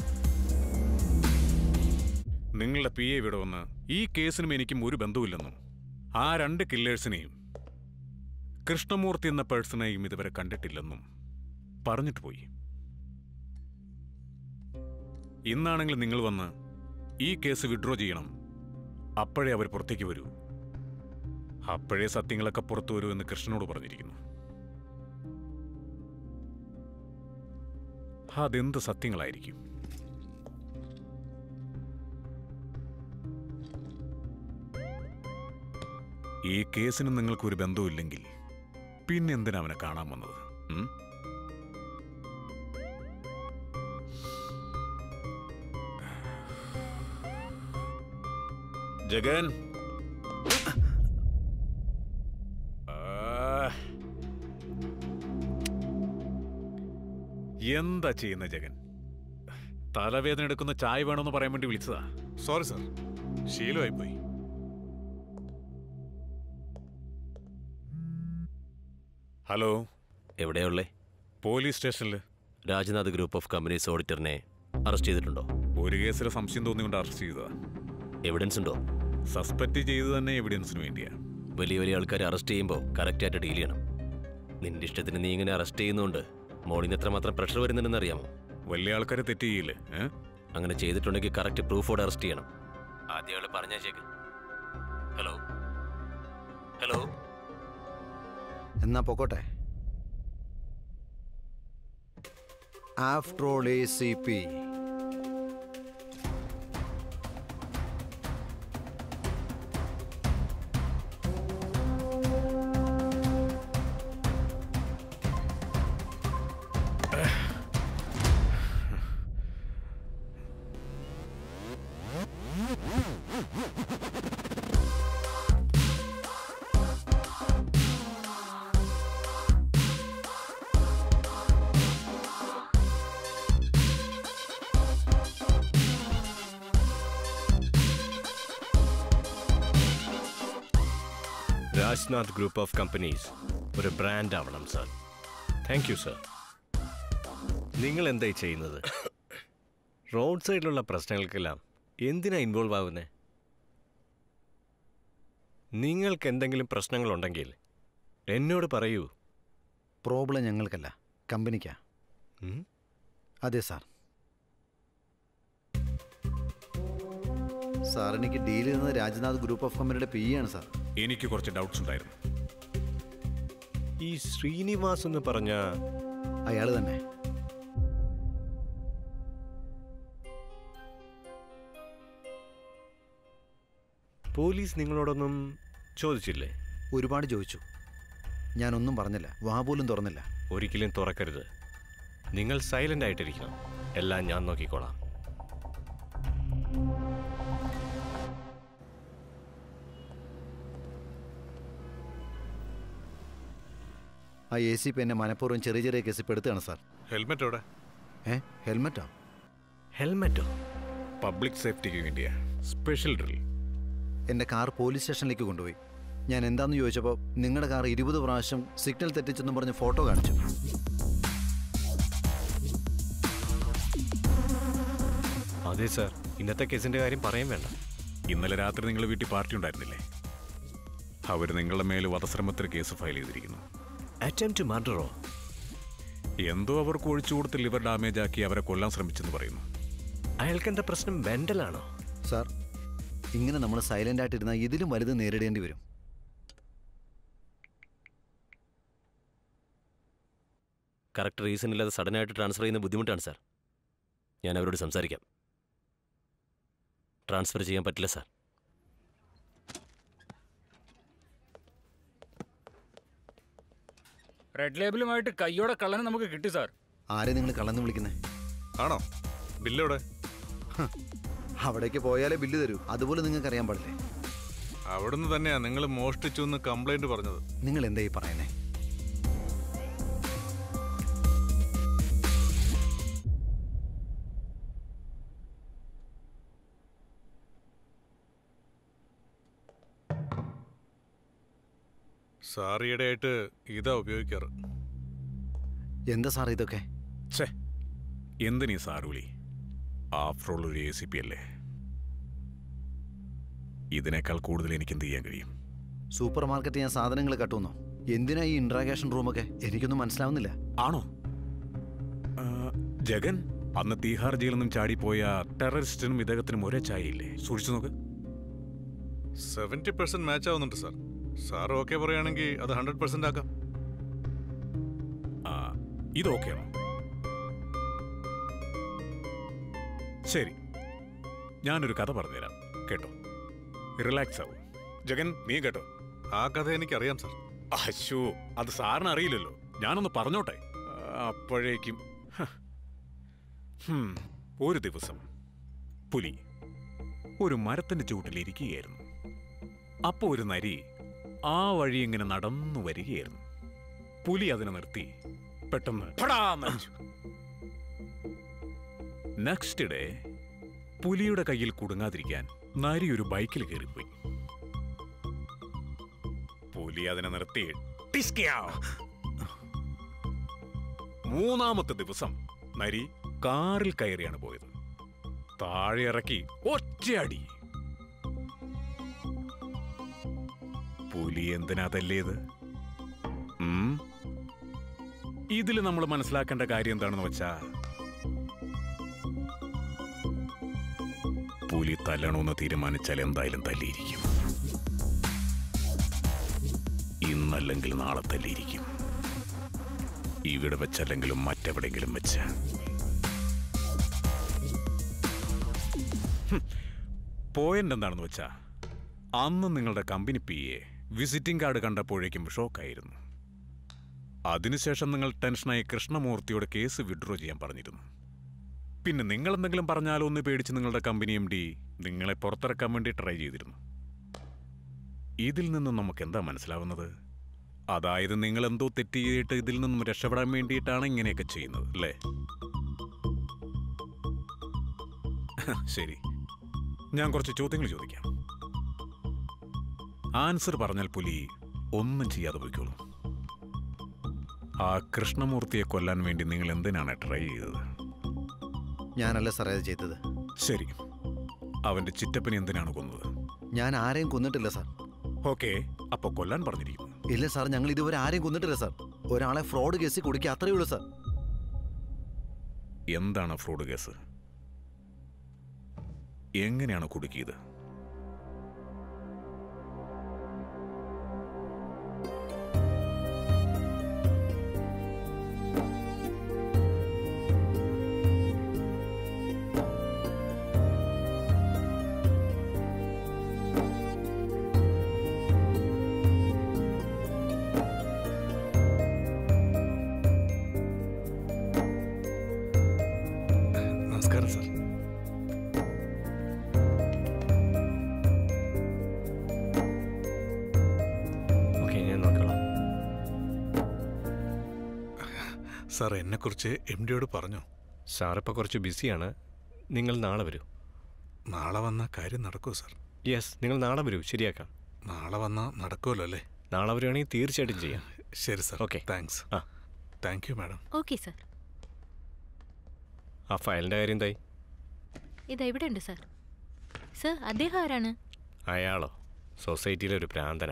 നിങ്ങളുടെ പി എ ഇവിടെ വന്ന് ഈ കേസിനും എനിക്കും ഒരു ബന്ധവുമില്ലെന്നും ആ രണ്ട് കില്ലേഴ്സിനെയും കൃഷ്ണമൂർത്തി എന്ന പേഴ്സണെയും ഇതുവരെ കണ്ടിട്ടില്ലെന്നും പറഞ്ഞിട്ട് പോയി ഇന്നാണെങ്കിൽ നിങ്ങൾ വന്ന് ഈ കേസ് വിഡ്രോ ചെയ്യണം അപ്പോഴേ അവർ പുറത്തേക്ക് വരൂ അപ്പോഴേ സത്യങ്ങളൊക്കെ പുറത്തു വരൂ എന്ന് കൃഷ്ണനോട് പറഞ്ഞിരിക്കുന്നു അതെന്ത് സത്യങ്ങളായിരിക്കും ഈ കേസിന് നിങ്ങൾക്കൊരു ബന്ധവുമില്ലെങ്കിൽ പിന്നെ എന്തിനാ അവനെ കാണാൻ വന്നത് ഉം? ജഗൻ ആ. എന്താ ചെയ്യുന്ന ജഗൻ തലവേദന എടുക്കുന്ന ചായ വേണമെന്ന് പറയാൻ വേണ്ടി വിളിച്ചതാ സോറി സാർ ശീലമായി പോയി ഹലോ എവിടെയുള്ളേ പോലീസ് സ്റ്റേഷനിൽ രാജ്നാഥ് ഗ്രൂപ്പ് ഓഫ് കമ്പനീസ് ഓഡിറ്ററിനെ അറസ്റ്റ് ചെയ്തിട്ടുണ്ടോ ഒരു കേസിലെ സംശയം തോന്നിക്കൊണ്ട് അറസ്റ്റ് ചെയ്തതാ എവിഡൻസ് ഉണ്ടോ സസ്പെക്ട് ചെയ്ത് തന്നെ എവിഡൻസിന് വേണ്ടിയാ വലിയ വലിയ ആൾക്കാരെ അറസ്റ്റ് ചെയ്യുമ്പോൾ കറക്റ്റായിട്ട് ഡീൽ ചെയ്യണം നിന്റെ ഇഷ്ടത്തിന് നീ ഇങ്ങനെ അറസ്റ്റ് ചെയ്യുന്നതുകൊണ്ട് മോളിന് എത്രമാത്രം പ്രഷർ വരുന്നുണ്ടെന്ന് അറിയാമോ വലിയ ആൾക്കാരെ തെറ്റ് ചെയ്യില്ലേ അങ്ങനെ ചെയ്തിട്ടുണ്ടെങ്കിൽ കറക്റ്റ് പ്രൂഫോടെ അറസ്റ്റ് ചെയ്യണം ആദ്യം അയാൾ പറഞ്ഞേക്ക് ഹലോ ഹലോ എന്നാ പൊക്കോട്ടെ after all A C P Rajnath group of companies ഒരു ബ്രാൻഡ് ആവണം സർ താങ്ക് യു സർ നിങ്ങൾ എന്തായി ചെയ്യുന്നത് റോഡ് സൈഡിലുള്ള പ്രശ്നങ്ങൾക്കെല്ലാം എന്തിനാ ഇൻവോൾവ് ആവുന്നേ നിങ്ങൾക്ക് എന്തെങ്കിലും പ്രശ്നങ്ങളുണ്ടെങ്കിൽ എന്നോട് പറയൂ പ്രോബ്ലം ഞങ്ങൾക്കല്ല കമ്പനിക്കാ ഉം? അതെ സാർ സാർ എനിക്ക് ഡീൽ ചെയ്യുന്നത് രാജ്നാഥ് ഗ്രൂപ്പ് ഓഫ് കമ്പനിയുടെ പി ആണ് സാർ എനിക്ക് കുറച്ച് ഡൗട്ട്സ് ഉണ്ടായിരുന്നു ഈ ശ്രീനിവാസ് എന്ന് പറഞ്ഞ അയാൾ തന്നെ പോലീസ് നിങ്ങളോടൊന്നും ചോദിച്ചില്ലേ ഒരുപാട് ചോദിച്ചു ഞാനൊന്നും പറഞ്ഞില്ല വാ പോലും തുറന്നില്ല ഒരിക്കലും തുറക്കരുത് നിങ്ങൾ സൈലന്റ് ആയിട്ടിരിക്കണം എല്ലാം ഞാൻ നോക്കിക്കോളാം ആ എ സി പി എന്നെ മനഃപൂർവ്വം ചെറിയ ചെറിയ കേസിൽ പെടുത്തുകയാണ് സാർ ഹെൽമെറ്റ് എവിടെ ഏ ഹെൽമെറ്റോ ഹെൽമെറ്റോ പബ്ലിക് സേഫ്റ്റിക്ക് വേണ്ടിയാ സ്പെഷ്യൽ ഡ്രിൽ എൻ്റെ കാർ പോലീസ് സ്റ്റേഷനിലേക്ക് കൊണ്ടുപോയി ഞാൻ എന്താന്ന് ചോദിച്ചപ്പോൾ നിങ്ങളുടെ കാർ ഇരുപത് പ്രാവശ്യം സിഗ്നൽ തെറ്റിച്ചെന്നും പറഞ്ഞ് ഫോട്ടോ കാണിച്ചു അതെ സാർ ഇന്നത്തെ കേസിന്റെ കാര്യം പറയാൻ വേണ്ട ഇന്നലെ രാത്രി നിങ്ങൾ വീട്ടിൽ പാർട്ടി ഉണ്ടായിരുന്നില്ലേ അവർ നിങ്ങളുടെ മേൽ വധശ്രമത്തിന് കേസ് ഫയൽ ചെയ്തിരിക്കുന്നു അറ്റംപ്റ്റ് മർഡറോ എന്തോ അവർക്ക് ഒഴിച്ചു കൊടുത്ത് ലിവർ ഡാമേജ് ആക്കി അവരെ കൊല്ലാൻ ശ്രമിച്ചെന്ന് പറയുന്നു അയാൾക്ക് എന്താ പ്രശ്നം മെന്റലാണോ സാർ ഇങ്ങനെ നമ്മൾ സൈലൻ്റ് ആയിട്ടിരുന്നാൽ ഇതിലും വലുത് നേരിടേണ്ടി വരും കറക്റ്റ് റീസൺ ഇല്ലാതെ സഡനായിട്ട് ട്രാൻസ്ഫർ ചെയ്യുന്ന ബുദ്ധിമുട്ടാണ് സാർ ഞാൻ അവരോട് സംസാരിക്കാം ട്രാൻസ്ഫർ ചെയ്യാൻ പറ്റില്ല സാർ റെഡ് ലേബിളുമായിട്ട് കയ്യോടെ കള്ളനെ നമുക്ക് കിട്ടി സാർ ആരെ നിങ്ങൾ കള്ളന്ന് വിളിക്കുന്നത് ആണോ ബില്ലോടെ അവിടേക്ക് പോയാലേ ബില്ല് തരൂ അതുപോലെ നിങ്ങൾക്ക് അറിയാൻ പാടില്ലേ അവിടുന്ന് തന്നെയാ നിങ്ങൾ മോഷ്ടിച്ചു എന്ന് കംപ്ലൈന്റ് പറഞ്ഞത് നിങ്ങൾ എന്താ ഈ പറയുന്നേ സാറിയുടെ ആയിട്ട് ഇതാ ഉപയോഗിക്കാറ് എന്താ സാർ ഇതൊക്കെ ഛേ എന്തിനീ സാറുവിളി ആഫ്റ്റർ ഓൾ ഒരു എ സി പി അല്ലേ ഇതിനേക്കാൾ കൂടുതൽ എനിക്ക് എന്ത് ചെയ്യാൻ കഴിയും സൂപ്പർ മാർക്കറ്റ് ഞാൻ സാധനങ്ങൾ കട്ടുന്നോ എന്തിനാ ഈ ഇൻട്രാഗേഷൻ റൂമൊക്കെ എനിക്കൊന്നും മനസ്സിലാവുന്നില്ല ആണോ ആ, ജഗൻ അന്ന് തീഹാർ ജയിലിൽ നിന്നും ചാടിപ്പോയ ടെററിസ്റ്റിനും ഇദ്ദേഹത്തിനും ഒരേ ചായയില്ലേ സൂക്ഷിച്ചു നോക്ക് സെവൻറ്റി പെർസെന്റ് മാച്ച് ആവുന്നുണ്ട് സാർ സാർ ഓക്കെ പറയുകയാണെങ്കിൽ അത് ഹൺഡ്രഡ് പെർസെന്റ് ആക്കാം ആ ഇത് ഓക്കെയാണോ ശരി ഞാനൊരു കഥ പറഞ്ഞുതരാം കേട്ടോ റിലാക്സ് ആവും ജഗൻ നീ കേട്ടോ ആ കഥ എനിക്കറിയാം സാർ അശോ അത് സാറിന് അറിയില്ലല്ലോ ഞാനൊന്ന് പറഞ്ഞോട്ടെ ആ, അപ്പോഴേക്കും ഹ. ഹും, ഒരു ദിവസം പുലി ഒരു മരത്തിന്റെ ചൂട്ടിൽ ഇരിക്കുകയായിരുന്നു അപ്പോ ഒരു നരി ആ വഴി ഇങ്ങനെ നടന്നു വരികയായിരുന്നു പുലി അതിനെ നിർത്തി പെട്ടെന്ന് ഫടാന്നടിച്ചു. നെക്സ്റ്റ് ഡേ പുലിയുടെ കയ്യിൽ കുടുങ്ങാതിരിക്കാൻ നരി ഒരു ബൈക്കിൽ കയറിപ്പോയി പുലി അതിനെ നിർത്തി ടിസ്കിയാവ്. മൂന്നാമത്തെ ദിവസം നരി കാറിൽ കയറിയാണ് പോയത് താഴെ ഇറക്കി ഒറ്റയടി പുലി എന്തിനാ തല്ലിയത് ഉം? ഇതിൽ നമ്മൾ മനസ്സിലാക്കേണ്ട കാര്യം എന്താണെന്ന് വെച്ചാ പുലി തല്ലണമെന്ന് തീരുമാനിച്ചാൽ എന്തായാലും തല്ലിയിരിക്കും ഇന്നല്ലെങ്കിൽ നാളെ തല്ലിയിരിക്കും ഇവിടെ വെച്ചല്ലെങ്കിലും മറ്റെവിടെങ്കിലും വെച്ച് പോയിന്റ് എന്താണെന്ന് വെച്ചാ അന്ന് നിങ്ങളുടെ company P A visiting card കണ്ടപ്പോഴേക്കും ഷോക്കായിരുന്നു അതിനുശേഷം നിങ്ങൾ ടെൻഷനായി കൃഷ്ണമൂർത്തിയോട് കേസ് വിഡ്രോ ചെയ്യാൻ പറഞ്ഞിരുന്നു പിന്നെ നിങ്ങൾ എന്തെങ്കിലും പറഞ്ഞാലോ എന്ന് പേടിച്ച് നിങ്ങളുടെ കമ്പനി എം ഡി നിങ്ങളെ പുറത്തിറക്കാൻ വേണ്ടി ട്രൈ ചെയ്തിരുന്നു ഇതിൽ നിന്നും നമുക്ക് എന്താ മനസ്സിലാവുന്നത് അതായത് നിങ്ങൾ എന്തോ തെറ്റ് ചെയ്തിട്ട് ഇതിൽ നിന്നും രക്ഷപ്പെടാൻ വേണ്ടിയിട്ടാണ് ഇങ്ങനെയൊക്കെ ചെയ്യുന്നത് അല്ലേ ശരി ഞാൻ കുറച്ച് ചോദ്യങ്ങൾ ചോദിക്കാം ആൻസർ പറഞ്ഞാൽ പുലി ഒന്നും ചെയ്യാതെ പോയിക്കോളൂ ആ കൃഷ്ണമൂർത്തിയെ കൊല്ലാൻ വേണ്ടി നിങ്ങൾ എന്തിനാണ് ട്രൈ ചെയ്തത് ഞാനല്ല സാറേ അത് ചെയ്തത് ശരി അവന്റെ ചിറ്റപ്പനെ എന്തിനാണ് കൊന്നത് ഞാൻ ആരെയും കൊന്നിട്ടില്ല സാർ ഓക്കെ അപ്പൊ കൊല്ലാൻ പറഞ്ഞിരിക്കുന്നു ഇല്ല സാർ ഞങ്ങൾ ഇതുവരെ ആരെയും കൊന്നിട്ടില്ല സാർ ഒരാളെ ഫ്രോഡ് കേസിൽ കുടുക്കി അത്രയേ ഉള്ളൂ സാർ എന്താണ് ഫ്രോഡ് കേസ് എങ്ങനെയാണ് കുടുക്കിയത് നമസ്കാരം സാർ ഓക്കെ ഞാൻ നോക്കണം സാർ എന്നെക്കുറിച്ച് എം ഡിയോട് പറഞ്ഞു സാറിപ്പോൾ കുറച്ച് ബിസിയാണ് നിങ്ങൾ നാളെ വരൂ നാളെ വന്ന കാര്യം നടക്കുമോ സാർ യെസ് നിങ്ങൾ നാളെ വരൂ ശരിയാക്കാം നാളെ വന്നാൽ നടക്കുമല്ലോ അല്ലേ നാളെ വരുവാണെങ്കിൽ തീർച്ചയായിട്ടും ചെയ്യാം ശരി സാർ ഓക്കെ താങ്ക്സ് ആ thank you madam okay sir ആ ഫയലിൻ്റെ കാര്യം എന്തായി ഇതാ ഇവിടെ ഉണ്ട് സർ സർ അദ്ദേഹം ആരാണ് അയാളോ സൊസൈറ്റിയിലെ ഒരു പ്രാന്തന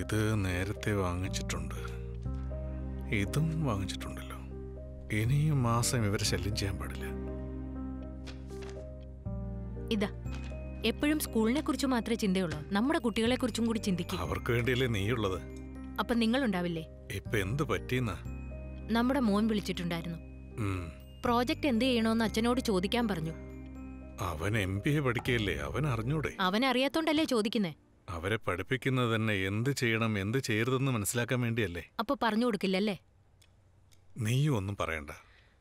ഇത് നേരത്തെ വാങ്ങിച്ചിട്ടുണ്ട് ഇതും വാങ്ങിച്ചിട്ടുണ്ടല്ലോ ഇനിയും മാസം ഇവരെ ശല്യം ചെയ്യാൻ പാടില്ല ഇതാ എപ്പോഴും സ്കൂളിനെ കുറിച്ച് മാത്രമേ ചിന്തയുള്ളൂ നമ്മുടെ കുട്ടികളെ കുറിച്ചും കൂടി ചിന്തിക്കും അവർക്ക് വേണ്ടിയല്ലേ നീയുള്ളത് അപ്പൊ നിങ്ങളുണ്ടാവില്ലേ ഇപ്പൊ എന്ത് പറ്റിയെന്നാ നമ്മുടെ മോൻ വിളിച്ചിട്ടുണ്ടായിരുന്നു ഉം. പ്രോജക്റ്റ് എന്ത് ചെയ്യണോന്ന് അച്ഛനോട് ചോദിക്കാൻ പറഞ്ഞു അവൻ എം ബി എ പഠിക്കുകയല്ലേ അവൻ അറിഞ്ഞൂടെ അവൻ അറിയാത്തോണ്ടല്ലേ ചോദിക്കുന്നേ അവരെ പഠിപ്പിക്കുന്നത് തന്നെ എന്ത് ചെയ്യണം എന്ത് ചെയ്യരുതെന്ന് മനസ്സിലാക്കാൻ വേണ്ടിയല്ലേ അപ്പൊ പറഞ്ഞു കൊടുക്കില്ലല്ലേ നീയും ഒന്നും പറയണ്ട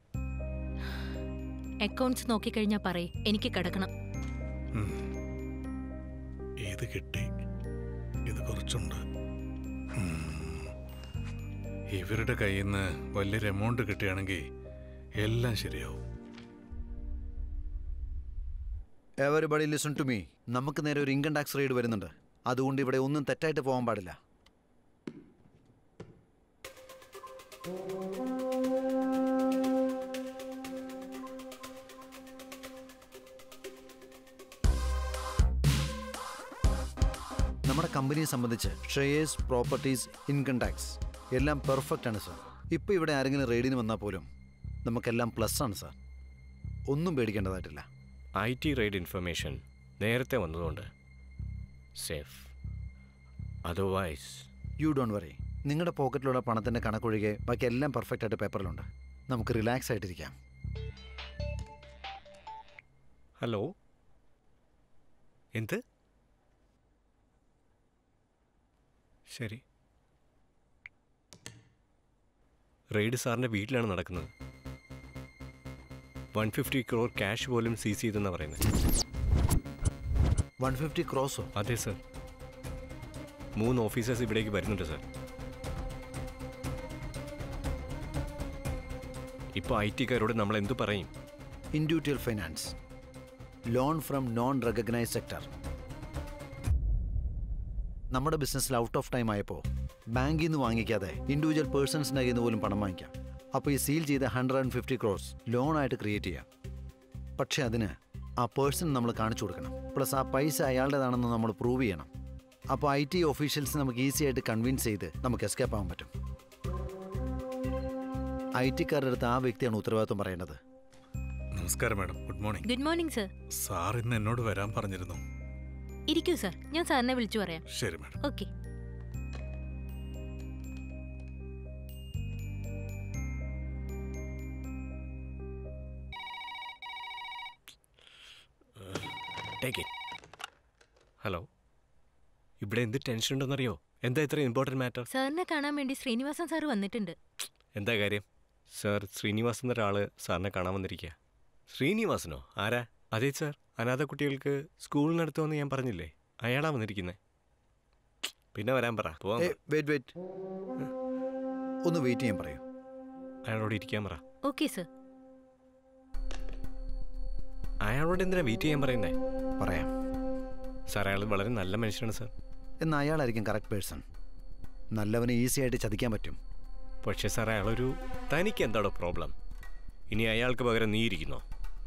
അക്കൗണ്ട്സ് നോക്കിക്കഴിഞ്ഞാ പറയേ എനിക്ക് കിടക്കണം ഉം. ഇത് കിട്ടി ഇത് കുറച്ചുണ്ട് ഉം. ഇവരുടെ കയ്യിൽ നിന്ന് വലിയൊരു എമൗണ്ട് കിട്ടുകയാണെങ്കിൽ എല്ലാം ശരിയാവും എവരിബഡി ലിസൺ ടു മീ നമുക്ക് നേരെ ഒരു ഇൻകം ടാക്സ് റെയ്ഡ് വരുന്നുണ്ട് അതുകൊണ്ട് ഇവിടെ ഒന്നും തെറ്റായിട്ട് പോകാൻ പാടില്ല നമ്മുടെ കമ്പനിയെ സംബന്ധിച്ച് ഷെയർസ് പ്രോപ്പർട്ടീസ് ഇൻകം ടാക്സ് എല്ലാം പെർഫെക്റ്റ് ആണ് സാർ ഇപ്പോൾ ഇവിടെ ആരെങ്കിലും റെയ്ഡിന് വന്നാൽ പോലും നമുക്കെല്ലാം പ്ലസ് ആണ് സാർ ഒന്നും പേടിക്കേണ്ടതായിട്ടില്ല ഐ ടി റൈഡ് ഇൻഫർമേഷൻ നേരത്തെ വന്നതുകൊണ്ട് safe otherwise you don't worry നിങ്ങളുടെ പോക്കറ്റിലുള്ള പണത്തിൻ്റെ കണക്കൊഴികെ ബാക്കി എല്ലാം പെർഫെക്റ്റ് ആയിട്ട് പേപ്പറിലുണ്ട് നമുക്ക് റിലാക്സ് ആയിട്ടിരിക്കാം ഹലോ എന്ത് ശരി റെയ്ഡ് സാറിൻ്റെ വീട്ടിലാണ് നടക്കുന്നത് വൺ ഫിഫ്റ്റി ക്രോർ ക്യാഷ് പോലും സീസ് ചെയ്തെന്നാണ് പറയുന്നത് വൺ ഫിഫ്റ്റി ക്രോസോ അതെ സർ മൂന്ന് ഓഫീസേഴ്സ് ഇവിടേക്ക് വരുന്നുണ്ട് സർ ഇപ്പോൾ ഐ ടിക്കാരോട് നമ്മൾ എന്തു പറയും industrial finance loan from non recognise sector നമ്മുടെ ബിസിനസ്സിൽ ഔട്ട് ഓഫ് ടൈം ആയപ്പോൾ ബാങ്കിൽ നിന്ന് വാങ്ങിക്കാതെ ഇൻഡിവിജ്വൽ പേഴ്സൺസിൻ്റെ കയ്യിൽ നിന്ന് പോലും പണം വാങ്ങിക്കാം അപ്പോൾ ഈ സീൽ ചെയ്ത ഹൺഡ്രഡ് ആൻഡ് ഫിഫ്റ്റി ക്രോസ് ലോണായിട്ട് ക്രിയേറ്റ് ചെയ്യാം പക്ഷേ അതിന് ആ പേഴ്സൺ നമ്മൾ കാണിച്ചു കൊടുക്കണം പ്ലസ് ആ പൈസ അയാളുടേതാണെന്ന് നമ്മൾ പ്രൂവ് ചെയ്യണം അപ്പോൾ ഐ ടി ഓഫീഷ്യൽസ് നമുക്ക് ഈസി ആയിട്ട് കൺവിൻസ് ചെയ്ത് നമുക്ക് എസ്കേപ്പ് ആവാൻ പറ്റും ഐ ടിക്കാരുടെ അടുത്ത് ആ വ്യക്തിയാണ് ഉത്തരവാദിത്വം പറയേണ്ടത് നമസ്കാരം madam good morning good morning sir sir ഇന്ന് എന്നോട് വരാൻ പറഞ്ഞിരുന്നു ഇരിക്കൂ സർ ഞാൻ സാറിനെ വിളിച്ചു പറയാം ശരി madam okay take it hello ഇവിടെ എന്ത് ടെൻഷൻ ഉണ്ടെന്നറിയോ എന്താ ഇത്ര ഇമ്പോർട്ടൻറ്റ് മാറ്റർ സാറിനെ കാണാൻ വേണ്ടി ശ്രീനിവാസൻ സാർ വന്നിട്ടുണ്ട് എന്താ കാര്യം സാർ ശ്രീനിവാസൻ എന്നൊരാൾ സാറിനെ കാണാൻ വന്നിരിക്കുക ശ്രീനിവാസനോ ആരാ അതെ സാർ അനാഥ കുട്ടികൾക്ക് സ്കൂളിനടുത്ത് വന്ന് ഞാൻ പറഞ്ഞില്ലേ അയാളാ വന്നിരിക്കുന്നത് പിന്നെ വരാൻ പറ പോവാൻ പറ. വെയിറ്റ് വെയിറ്റ് ഒന്ന് വെയിറ്റ് ചെയ്യാൻ പറയൂ അയാളോട് ഇരിക്കാൻ പറ ഓക്കെ സർ അയാളോട് എന്തിനാ വെയിറ്റ് ചെയ്യാൻ പറയുന്നേ പറയാം സാർ അയാൾ വളരെ നല്ല മനുഷ്യനാണ് സാർ എന്നാൽ അയാളായിരിക്കും കറക്റ്റ് പേഴ്സൺ നല്ലവനെ ഈസി ആയിട്ട് ചതിക്കാൻ പറ്റും പക്ഷേ സാർ അയാളൊരു തനിക്ക് എന്താണോ പ്രോബ്ലം ഇനി അയാൾക്ക് പകരം നീ ഇരിക്കുന്നോ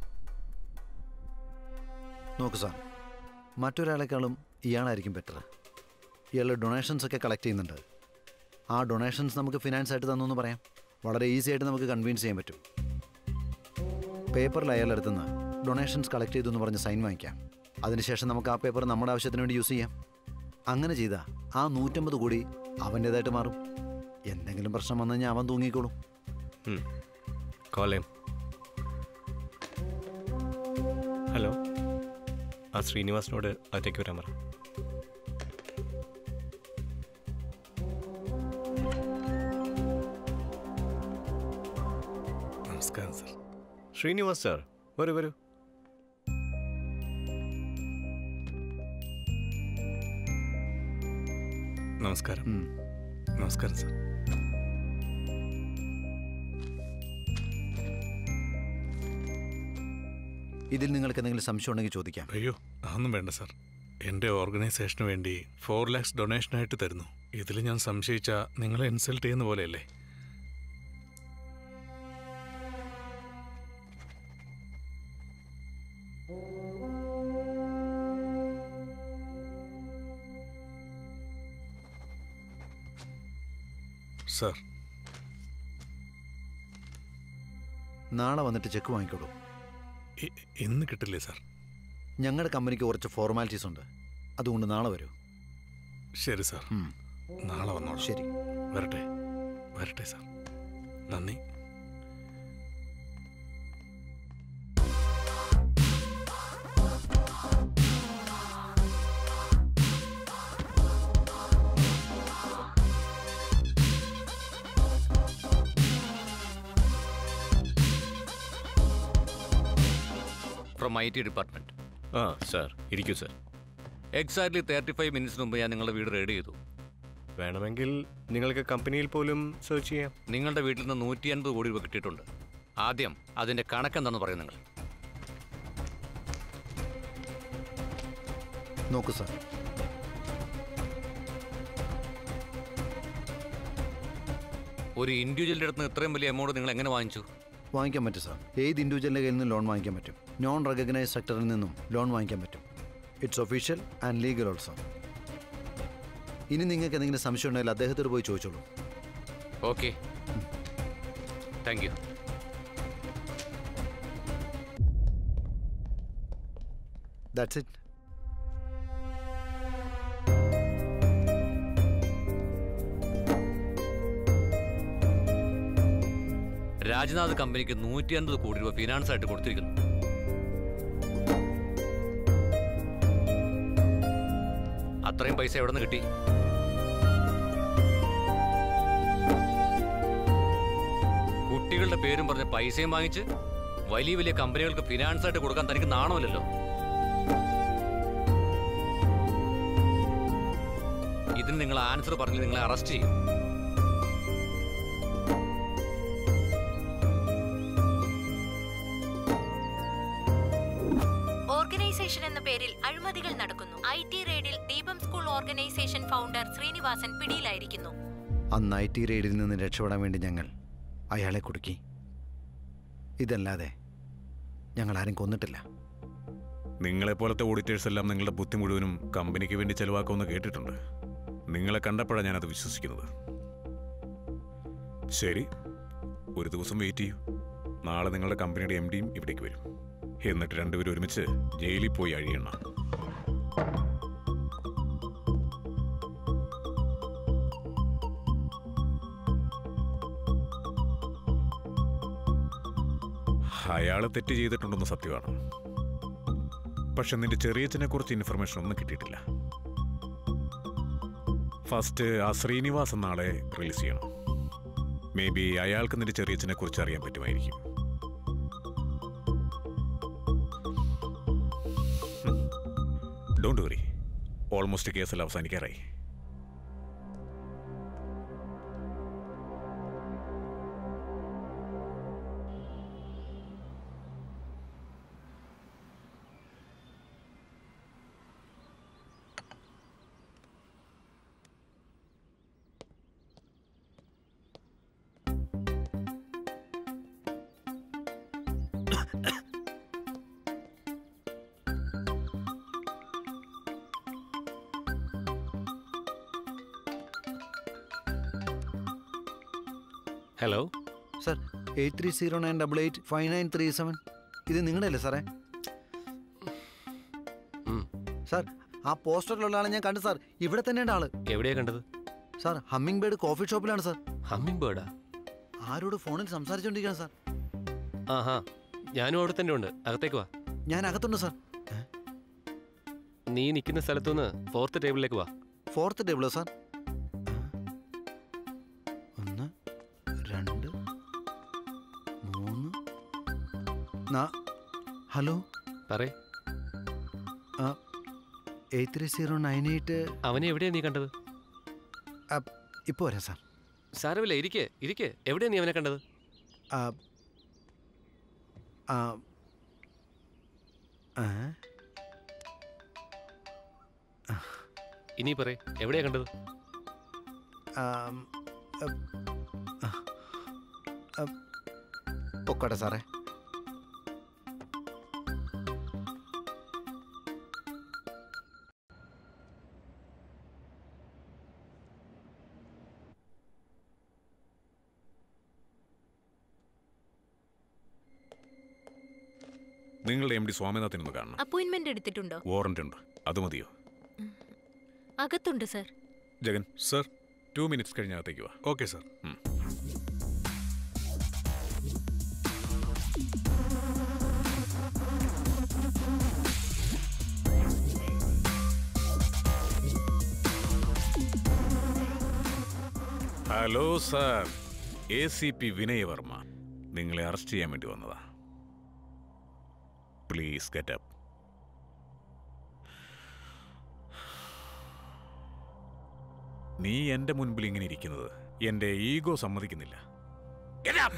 നോക്കൂ സാർ മറ്റൊരാളെക്കാളും ഇയാളായിരിക്കും ബെറ്റർ ഇയാൾ ഡൊണേഷൻസ് ഒക്കെ കളക്ട് ചെയ്യുന്നുണ്ട് ആ ഡൊണേഷൻസ് നമുക്ക് ഫിനാൻസ് ആയിട്ട് തന്നു എന്ന് പറയാം വളരെ ഈസി ആയിട്ട് നമുക്ക് കൺവിൻസ് ചെയ്യാൻ പറ്റും പേപ്പറിൽ അയാളുടെ അടുത്തുനിന്ന് ഡൊണേഷൻസ് കളക്ട് ചെയ്തു എന്ന് പറഞ്ഞ് സൈൻ വാങ്ങിക്കാം അതിനുശേഷം നമുക്ക് ആ പേപ്പർ നമ്മുടെ ആവശ്യത്തിന് വേണ്ടി യൂസ് ചെയ്യാം അങ്ങനെ ചെയ്താൽ ആ നൂറ്റമ്പത് കോടി അവൻ്റേതായിട്ട് മാറും എന്തെങ്കിലും പ്രശ്നം വന്നു കഴിഞ്ഞാൽ അവൻ തൂങ്ങിക്കോളും കോലേം ഹലോ ആ ശ്രീനിവാസിനോട് അകത്തേക്ക് വരാൻ പറ നമസ്കാരം സർ ശ്രീനിവാസ് സാർ വരൂ വരൂ നമസ്കാരം നമസ്കാരം സർ ഇതിൽ നിങ്ങൾക്ക് എന്തെങ്കിലും സംശയം ഉണ്ടെങ്കിൽ ചോദിക്കാം അയ്യോ അതൊന്നും വേണ്ട സർ എൻ്റെ ഓർഗനൈസേഷന് വേണ്ടി ഫോർ ലാക്സ് ഡൊണേഷനായിട്ട് തരുന്നു ഇതിൽ ഞാൻ സംശയിച്ച നിങ്ങളെ ഇൻസൾട്ട് ചെയ്യുന്ന പോലെയല്ലേ സാർ നാളെ വന്നിട്ട് ചെക്ക് വാങ്ങിക്കോളൂ ഇന്ന് കിട്ടില്ലേ സാർ ഞങ്ങളുടെ കമ്പനിക്ക് കുറച്ച് ഫോർമാലിറ്റീസ് ഉണ്ട് അതുകൊണ്ട് നാളെ വരൂ ശരി സാർ നാളെ വന്നോളൂ ശരി വരട്ടെ വരട്ടെ സാർ നന്ദി ഫ്രം ഐ ടി ഡിപ്പാർട്ട്മെന്റ് ആ സാർ ഇരിക്കൂ സാർ എക്സാക്ട്ലി തേർട്ടി ഫൈവ് മിനിറ്റ്സിന് മുമ്പ് ഞാൻ നിങ്ങളുടെ വീട് റെഡി ചെയ്തു വേണമെങ്കിൽ നിങ്ങൾക്ക് കമ്പനിയിൽ പോലും സെർച്ച് ചെയ്യാം നിങ്ങളുടെ വീട്ടിൽ നിന്ന് നൂറ്റി അൻപത് കോടി രൂപ കിട്ടിയിട്ടുണ്ട് ആദ്യം അതിന്റെ കണക്കെന്താണെന്ന് പറയും നിങ്ങൾ നോക്കൂ സാർ ഒരു ഇൻഡിവിജ്വലിന്റെ അടുത്ത് നിന്ന് ഇത്രയും വലിയ എമൗണ്ട് നിങ്ങൾ എങ്ങനെ വാങ്ങിച്ചു വാങ്ങിക്കാൻ പറ്റും സാർ ഏത് ഇൻഡിവിജ്വലിൻ്റെ കയ്യിൽ നിന്നും ലോൺ വാങ്ങിക്കാൻ പറ്റും നോൺ റെക്കഗ്നൈസ് സെക്ടറിൽ നിന്നും ലോൺ വാങ്ങിക്കാൻ പറ്റും it's official and legal also ഇനി നിങ്ങൾക്ക് എന്തെങ്കിലും സംശയം ഉണ്ടെങ്കിൽ അദ്ദേഹത്തോട് പോയി ചോദിച്ചോളൂ okay thank you that's it Rajnath കമ്പനിക്ക് നൂറ്റി അൻപത് കോടി രൂപ ഫിനാൻസ് ആയിട്ട് കൊടുത്തിരിക്കുന്നു അത്രയും പൈസ എവിടെ നിന്ന് കിട്ടി കുട്ടികളുടെ പേരും പറഞ്ഞ് പൈസയും വാങ്ങിച്ച് വലിയ വലിയ കമ്പനികൾക്ക് ഫിനാൻസ് ആയിട്ട് കൊടുക്കാൻ തനിക്ക് നാണമില്ലല്ലോ ഇതിന് നിങ്ങൾ ആൻസർ പറഞ്ഞ് നിങ്ങളെ അറസ്റ്റ് ചെയ്യും ഓർഗനൈസേഷൻ എന്ന പേരിൽ അഴിമതികൾ നടക്കുന്നു ഐ ടി റെയ്ഡിൽ Deepam school organisation founder Srinivasan പിടിയിലായിരിക്കുന്നു അന്ന് ഐ ടി റെയ്ഡിൽ നിന്ന് രക്ഷപ്പെടാൻ വേണ്ടി ഞങ്ങൾ അയാളെ കുടുക്കി ഇതല്ലാതെ ഞങ്ങൾ ആരും കൊന്നിട്ടില്ല നിങ്ങളെപ്പോലത്തെ ഓഡിറ്റേഴ്സ് എല്ലാം നിങ്ങളുടെ ബുദ്ധി മുഴുവനും കമ്പനിക്ക് വേണ്ടി ചെലവാക്കുമെന്ന് കേട്ടിട്ടുണ്ട് നിങ്ങളെ കണ്ടപ്പോഴാണ് ഞാനത് വിശ്വസിക്കുന്നത് ശരി ഒരു ദിവസം വെയിറ്റ് ചെയ്യൂ നാളെ നിങ്ങളുടെ കമ്പനിയുടെ എം ഡിയും ഇവിടേക്ക് വരും എന്നിട്ട് രണ്ടുപേരും ഒരുമിച്ച് ജയിലിൽ പോയി അഴിയണം അയാൾ തെറ്റ് ചെയ്തിട്ടുണ്ടെന്ന് സത്യമാണ് പക്ഷെ നിന്റെ ചെറിയച്ഛനെ കുറിച്ച് ഇൻഫർമേഷൻ ഒന്നും കിട്ടിയിട്ടില്ല ഫസ്റ്റ് ആ ശ്രീനിവാസ് എന്ന ആളെ റിലീസ് ചെയ്യണം മേ ബി അയാൾക്ക് നിന്റെ ചെറിയച്ഛനെ കുറിച്ച് അറിയാൻ പറ്റുമായിരിക്കും ഡോണ്ട് വറി ഓൾമോസ്റ്റ് കേസെല്ലാം അവസാനിക്കാറായി hello sir eight three zero nine double eight five nine three seven ഇത് നിങ്ങളുടെ അല്ലേ സാറേ സാർ ആ പോസ്റ്ററിലുള്ള ആളെ ഞാൻ കണ്ടു സാർ ഇവിടെ തന്നെയുണ്ട് ആള് എവിടെയാ കണ്ടത് സാർ ഹമ്മിങ് ബേർഡ് കോഫി ഷോപ്പിലാണ് സാർ ഹമ്മിങ് ബേർഡാ ആരോട് ഫോണിൽ സംസാരിച്ചുകൊണ്ടിരിക്കുകയാണ് സാർ ആഹാ ഞാനും അവിടെ തന്നെ ഉണ്ട് അകത്തേക്ക് വാ ഞാൻ അകത്തുണ്ട് സാർ നീ നിൽക്കുന്ന സ്ഥലത്തുനിന്ന് ഫോർത്ത് ടേബിളിലേക്ക് വാ ഫോർത്ത് ടേബിളോ സാർ ഒന്ന് രണ്ട് മൂന്ന് നാ- ഹലോ പറയ് ആ eight three zero nine eight അവനെ എവിടെയാ നീ കണ്ടത് ഇപ്പോൾ വരാം സാർ സാരമില്ല ഇരിക്കേ ഇരിക്കേ എവിടെയാ നീ അവനെ കണ്ടത് ആ ആ ആ ഇനി പറയ് എവിടെയാ കണ്ടത് ആം, അ, ആ, അ, പൊക്കോട്ടെ സാറേ നിങ്ങളുടെ എം ഡി സ്വാമിനാഥൻ കാണണം അപ്പോയിന്റ്മെന്റ് എടുത്തിട്ടുണ്ടോ വാറന്റ് ഉണ്ട് അത് മതിയോ അകത്തുണ്ട് sir Jagan sir two minutes കഴിഞ്ഞകത്തേക്ക് വാ okay sir hello sir A C P Vinay Varma നിങ്ങളെ അറസ്റ്റ് ചെയ്യാൻ വേണ്ടി വന്നതാ പ്ലീസ് ഗെറ്റ് അപ്പ് നീ എന്റെ മുൻപിൽ ഇങ്ങനെ ഇരിക്കുന്നത് എന്റെ ഈഗോ സമ്മതിക്കുന്നില്ല Get up!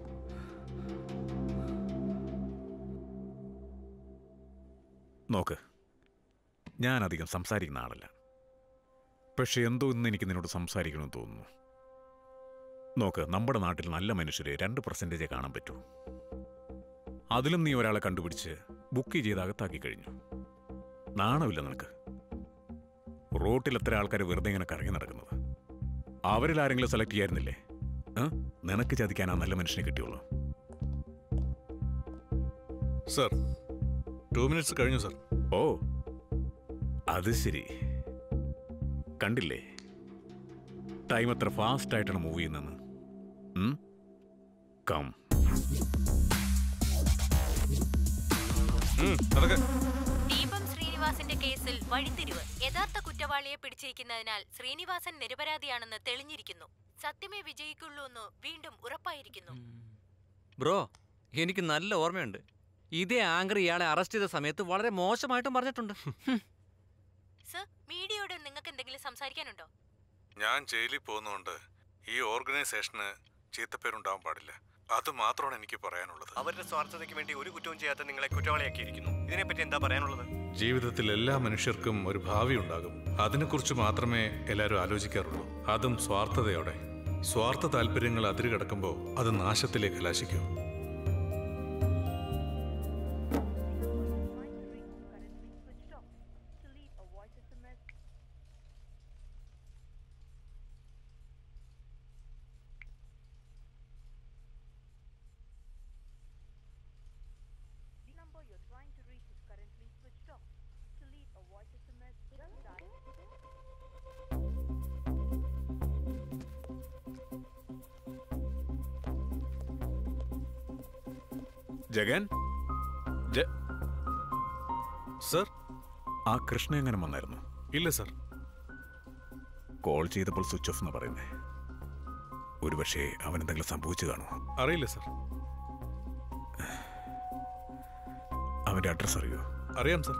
നോക്ക് ഞാൻ അധികം സംസാരിക്കുന്ന ആളല്ല പക്ഷെ എന്തോ ഇന്ന് എനിക്ക് നിന്നോട് സംസാരിക്കണമെന്ന് തോന്നുന്നു നോക്ക് നമ്മുടെ നാട്ടിൽ നല്ല മനുഷ്യരെ രണ്ട് പെർസെൻറ്റേജേ കാണാൻ പറ്റൂ അതിലും നീ ഒരാളെ കണ്ടുപിടിച്ച് ബുക്ക് ചെയ്ത് അകത്താക്കി കഴിഞ്ഞു നാണമില്ല നിനക്ക് റോട്ടിൽ എത്ര ആൾക്കാർ വെറുതെ ഇങ്ങനെ കറങ്ങി നടക്കുന്നത് അവരിൽ ആരെങ്കിലും സെലക്ട് ചെയ്യായിരുന്നില്ലേ ഏ? നിനക്ക് ചതിക്കാൻ ആ നല്ല മനുഷ്യനെ കിട്ടിയുള്ളൂ സർ ടു മിനിറ്റ്സ് കഴിഞ്ഞു സർ ഓ അത് ശരി കണ്ടില്ലേ ടൈം എത്ര ഫാസ്റ്റ് ആയിട്ടാണ് മൂവ് ചെയ്യുന്നതെന്ന് ഉം? കം ദീപം ശ്രീനിവാസന്റെ കേസിൽ വഴിത്തിരിവ് യഥാർത്ഥ കുറ്റവാളിയെ പിടിച്ചിരിക്കുന്നതിനാൽ ശ്രീനിവാസൻ നിരപരാധിയാണെന്ന് തെളിഞ്ഞിരിക്കുന്നു സത്യമേ വിജയിക്കുള്ളൂ എന്ന് വീണ്ടും ഉറപ്പായിരിക്കുന്നു ബ്രോ എനിക്ക് നല്ല ഓർമ്മയുണ്ട് ഇതേ ആങ്കർ ഇയാളെ അറസ്റ്റ് ചെയ്ത സമയത്ത് വളരെ മോശമായിട്ടും പറഞ്ഞിട്ടുണ്ട് ഹും. സർ മീഡിയയോട് നിങ്ങൾക്ക് എന്തെങ്കിലും സംസാരിക്കാനുണ്ടോ ഞാൻ ജയിലിൽ പോകുന്നതുകൊണ്ട് ഈ ഓർഗനൈസേഷന് ചീത്തപ്പേരുണ്ടാവാൻ പാടില്ല അത് മാത്രമാണ് എനിക്ക് പറയാനുള്ളത് അവരുടെ സ്വാർത്ഥതയ്ക്ക് വേണ്ടി ഒരു കുറ്റവും ചെയ്യാത്ത നിങ്ങളെ കുറ്റവാളിയാക്കിയിരിക്കുന്നു ഇതിനെപ്പറ്റി എന്താ പറയാനുള്ളത് ജീവിതത്തിൽ എല്ലാ മനുഷ്യർക്കും ഒരു ഭാവി ഉണ്ടാകും അതിനെക്കുറിച്ച് മാത്രമേ എല്ലാവരും ആലോചിക്കാറുള്ളൂ അതും സ്വാർത്ഥതയോടെ സ്വാർത്ഥ താല്പര്യങ്ങൾ അതിരുകടക്കുമ്പോൾ അത് നാശത്തിലേക്ക് കലാശിക്കും ജഗൻ ജ- സർ ആ കൃഷ്ണ എങ്ങനെ വന്നായിരുന്നു ഇല്ല സർ കോൾ ചെയ്തപ്പോൾ സ്വിച്ച് ഓഫ് എന്ന് പറയുന്നേ ഒരുപക്ഷെ അവൻ എന്തെങ്കിലും സംഭവിച്ചു കാണുമോ അറിയില്ല സർ അവന്റെ അഡ്രസ് അറിയോ അറിയാം സർ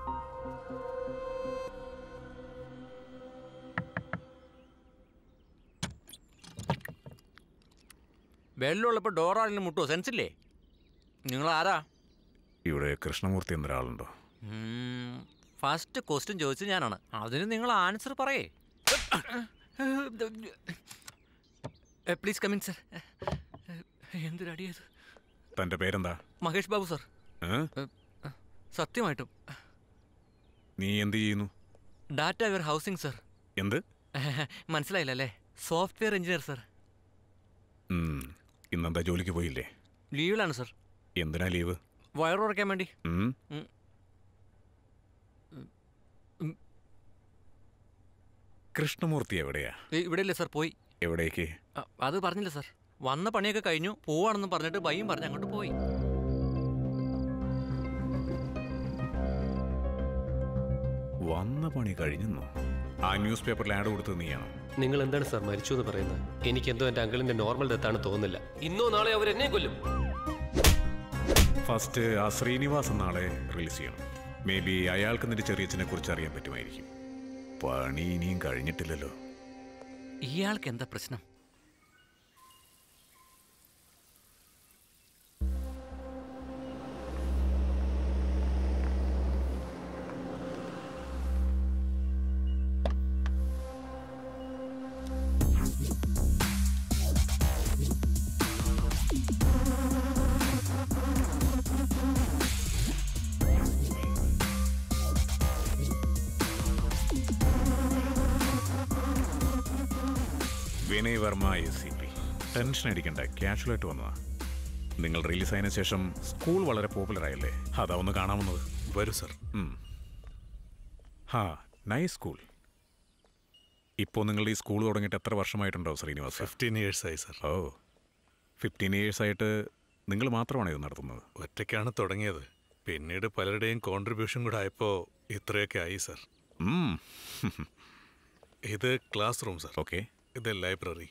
വെള്ളമുള്ളപ്പോൾ ഡോറാളിന് മുട്ടുമോ സെൻസില്ലേ നിങ്ങൾ ആരാ ഇവിടെ കൃഷ്ണമൂർത്തി എന്നൊരാളുണ്ടോ ഫസ്റ്റ് ക്വസ്റ്റ്യൻ ചോദിച്ചത് ഞാനാണ് അതിന് നിങ്ങൾ ആൻസർ പറയേ പ്ലീസ് കമിൻ സർ എന്തൊരടിയത് തന്റെ പേരെന്താ മഹേഷ് ബാബു സർ ഏ? സത്യമായിട്ടും നീ എന്ത് ചെയ്യുന്നു ഡാറ്റ വെയർ ഹൗസിംഗ് സർ എന്ത് മനസ്സിലായില്ലല്ലേ സോഫ്റ്റ്വെയർ എഞ്ചിനീയർ സർ ഉം. ഇന്നെന്താ ജോലിക്ക് പോയില്ലേ ലീവിലാണ് സർ എന്തിനാ ലീവ് വയറുറയ്ക്കാൻ വേണ്ടി ഉം? ഉം. കൃഷ്ണമൂർത്തി എവിടെയാ ഇവിടെ ഇല്ലേ സർ പോയി എവിടേക്ക് അ- അത് പറഞ്ഞില്ല സർ വന്ന പണിയൊക്കെ കഴിഞ്ഞു പോവാണെന്ന് പറഞ്ഞിട്ട് ഭയം പറഞ്ഞ് അങ്ങോട്ട് പോയി വന്ന പണി കഴിഞ്ഞെന്നോ ആ ന്യൂസ് പേപ്പറിൽ ആഡ് കൊടുത്തത് നീയാണോ നിങ്ങൾ എന്താണ് സാർ മരിച്ചു എന്ന് പറയുന്നത് എനിക്കെന്തോ എൻ്റെ അങ്കിളിൻ്റെ നോർമൽ ഡെത്താണ് തോന്നുന്നില്ല ഇന്നോ നാളെ അവർ എന്നെ കൊല്ലും ഫസ്റ്റ് ആ ശ്രീനിവാസൻ നാളെ റിലീസ് ചെയ്യണം മേ ബി അയാൾക്ക് നിന്റെ ചെറിയച്ഛനെ കുറിച്ച് അറിയാൻ പറ്റുമായിരിക്കും പണി ഇനിയും കഴിഞ്ഞിട്ടില്ലല്ലോ ഇയാൾക്ക് എന്താ പ്രശ്നം Vinay Varma S C P tension അടിക്കണ്ട ക്യാഷ്വലായിട്ട് വന്നതാ നിങ്ങൾ റിലീസ് ആയതിനു ശേഷം സ്കൂൾ വളരെ പോപ്പുലർ ആയല്ലേ അതാ ഒന്ന് കാണാമെന്നത് വരൂ സർ ഹാ നൈസ് സ്കൂൾ ഇപ്പോൾ നിങ്ങൾ ഈ സ്കൂൾ തുടങ്ങിയിട്ട് എത്ര വർഷമായിട്ടുണ്ടോ ശ്രീനിവാസ് ഫിഫ്റ്റീൻ ഇയേഴ്സ് ആയി സർ ഓ ഫിഫ്റ്റീൻ ഇയേഴ്സ് ആയിട്ട് നിങ്ങൾ മാത്രമാണ് ഇത് നടത്തുന്നത് ഒറ്റയ്ക്കാണ് തുടങ്ങിയത് പിന്നീട് പലരുടെയും കോൺട്രിബ്യൂഷൻ കൂടെ ആയപ്പോൾ ഇത്രയൊക്കെ ആയി സർ ഇത് ക്ലാസ് റൂം സർ ഓക്കെ ഇത് ലൈബ്രറി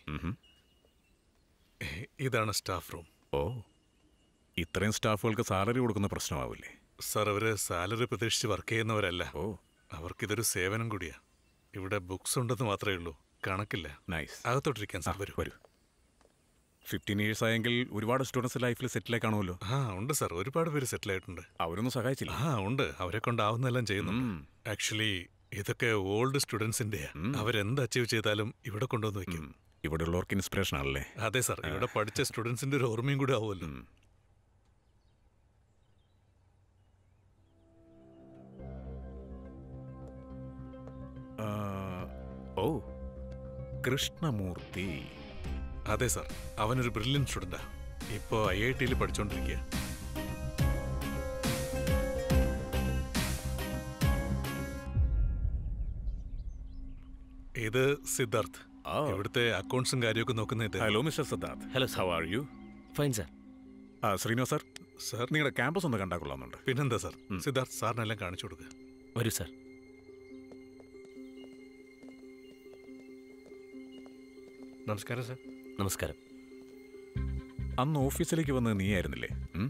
ഇതാണ് സ്റ്റാഫ് റൂം ഓ ഇത്രയും സ്റ്റാഫുകൾക്ക് സാലറി കൊടുക്കുന്ന പ്രശ്നമാവില്ലേ സർ അവര് സാലറി പ്രതീക്ഷിച്ച് വർക്ക് ചെയ്യുന്നവരല്ല ഓ അവർക്കിതൊരു സേവനം കൂടിയാ ഇവിടെ ബുക്സ് ഉണ്ടെന്ന് മാത്രമേ ഉള്ളൂ കണക്കില്ല നൈസ് അകത്തോട്ടിരിക്കാൻ സാർ വരൂ വരൂ ഫിഫ്റ്റീൻ ഇയേഴ്സ് ആയെങ്കിൽ ഒരുപാട് സ്റ്റുഡൻസ് ലൈഫിൽ സെറ്റിൽ കാണുമല്ലോ ആ ഉണ്ട് സാർ ഒരുപാട് പേര് സെറ്റിൽ ആയിട്ടുണ്ട് അവരൊന്നും സഹായിച്ചില്ല ആ ഉണ്ട് അവരെ കൊണ്ടാവുന്നെല്ലാം ചെയ്യുന്നുണ്ട് ആക്ച്വലി ഇതൊക്കെ ഓൾഡ് സ്റ്റുഡൻസിന്റെയാ അവരെന്ത് അച്ചീവ് ചെയ്താലും ഇവിടെ കൊണ്ടുവന്ന് വെക്കും ഇവിടെ ഉള്ളവർക്ക് ഇൻസ്പിറേഷൻ ആണല്ലേ അതെ സാർ ഇവിടെ പഠിച്ച സ്റ്റുഡൻസിന്റെ ഒരു ഓർമ്മയും കൂടെ ആവുമല്ലോ ആ, ഓ കൃഷ്ണമൂർത്തി അതെ സാർ അവനൊരു ബ്രില്യൻ സ്റ്റുഡൻറ്റാ ഇപ്പോൾ ഐ ഐ ടിയിൽ പഠിച്ചുകൊണ്ടിരിക്കുക ഇത് സിദ്ധാർത്ഥ് ഇവിടുത്തെ അക്കൗണ്ട്സും കാര്യമൊക്കെ നോക്കുന്ന ഇത് hello mister Siddharth hello how are you fine sir ആ ശ്രീനിവാസ് സാർ സാർ നിങ്ങളുടെ ക്യാമ്പസ് ഒന്ന് കണ്ടാൽ കൊള്ളാമെന്നുണ്ട് പിന്നെന്താ സാർ സിദ്ധാർത്ഥ് സാറിനെല്ലാം കാണിച്ചു കൊടുക്കുക വരൂ സാർ നമസ്കാരം സാർ നമസ്കാരം അന്ന് ഓഫീസിലേക്ക് വന്നത് നീ ആയിരുന്നില്ലേ ഉം?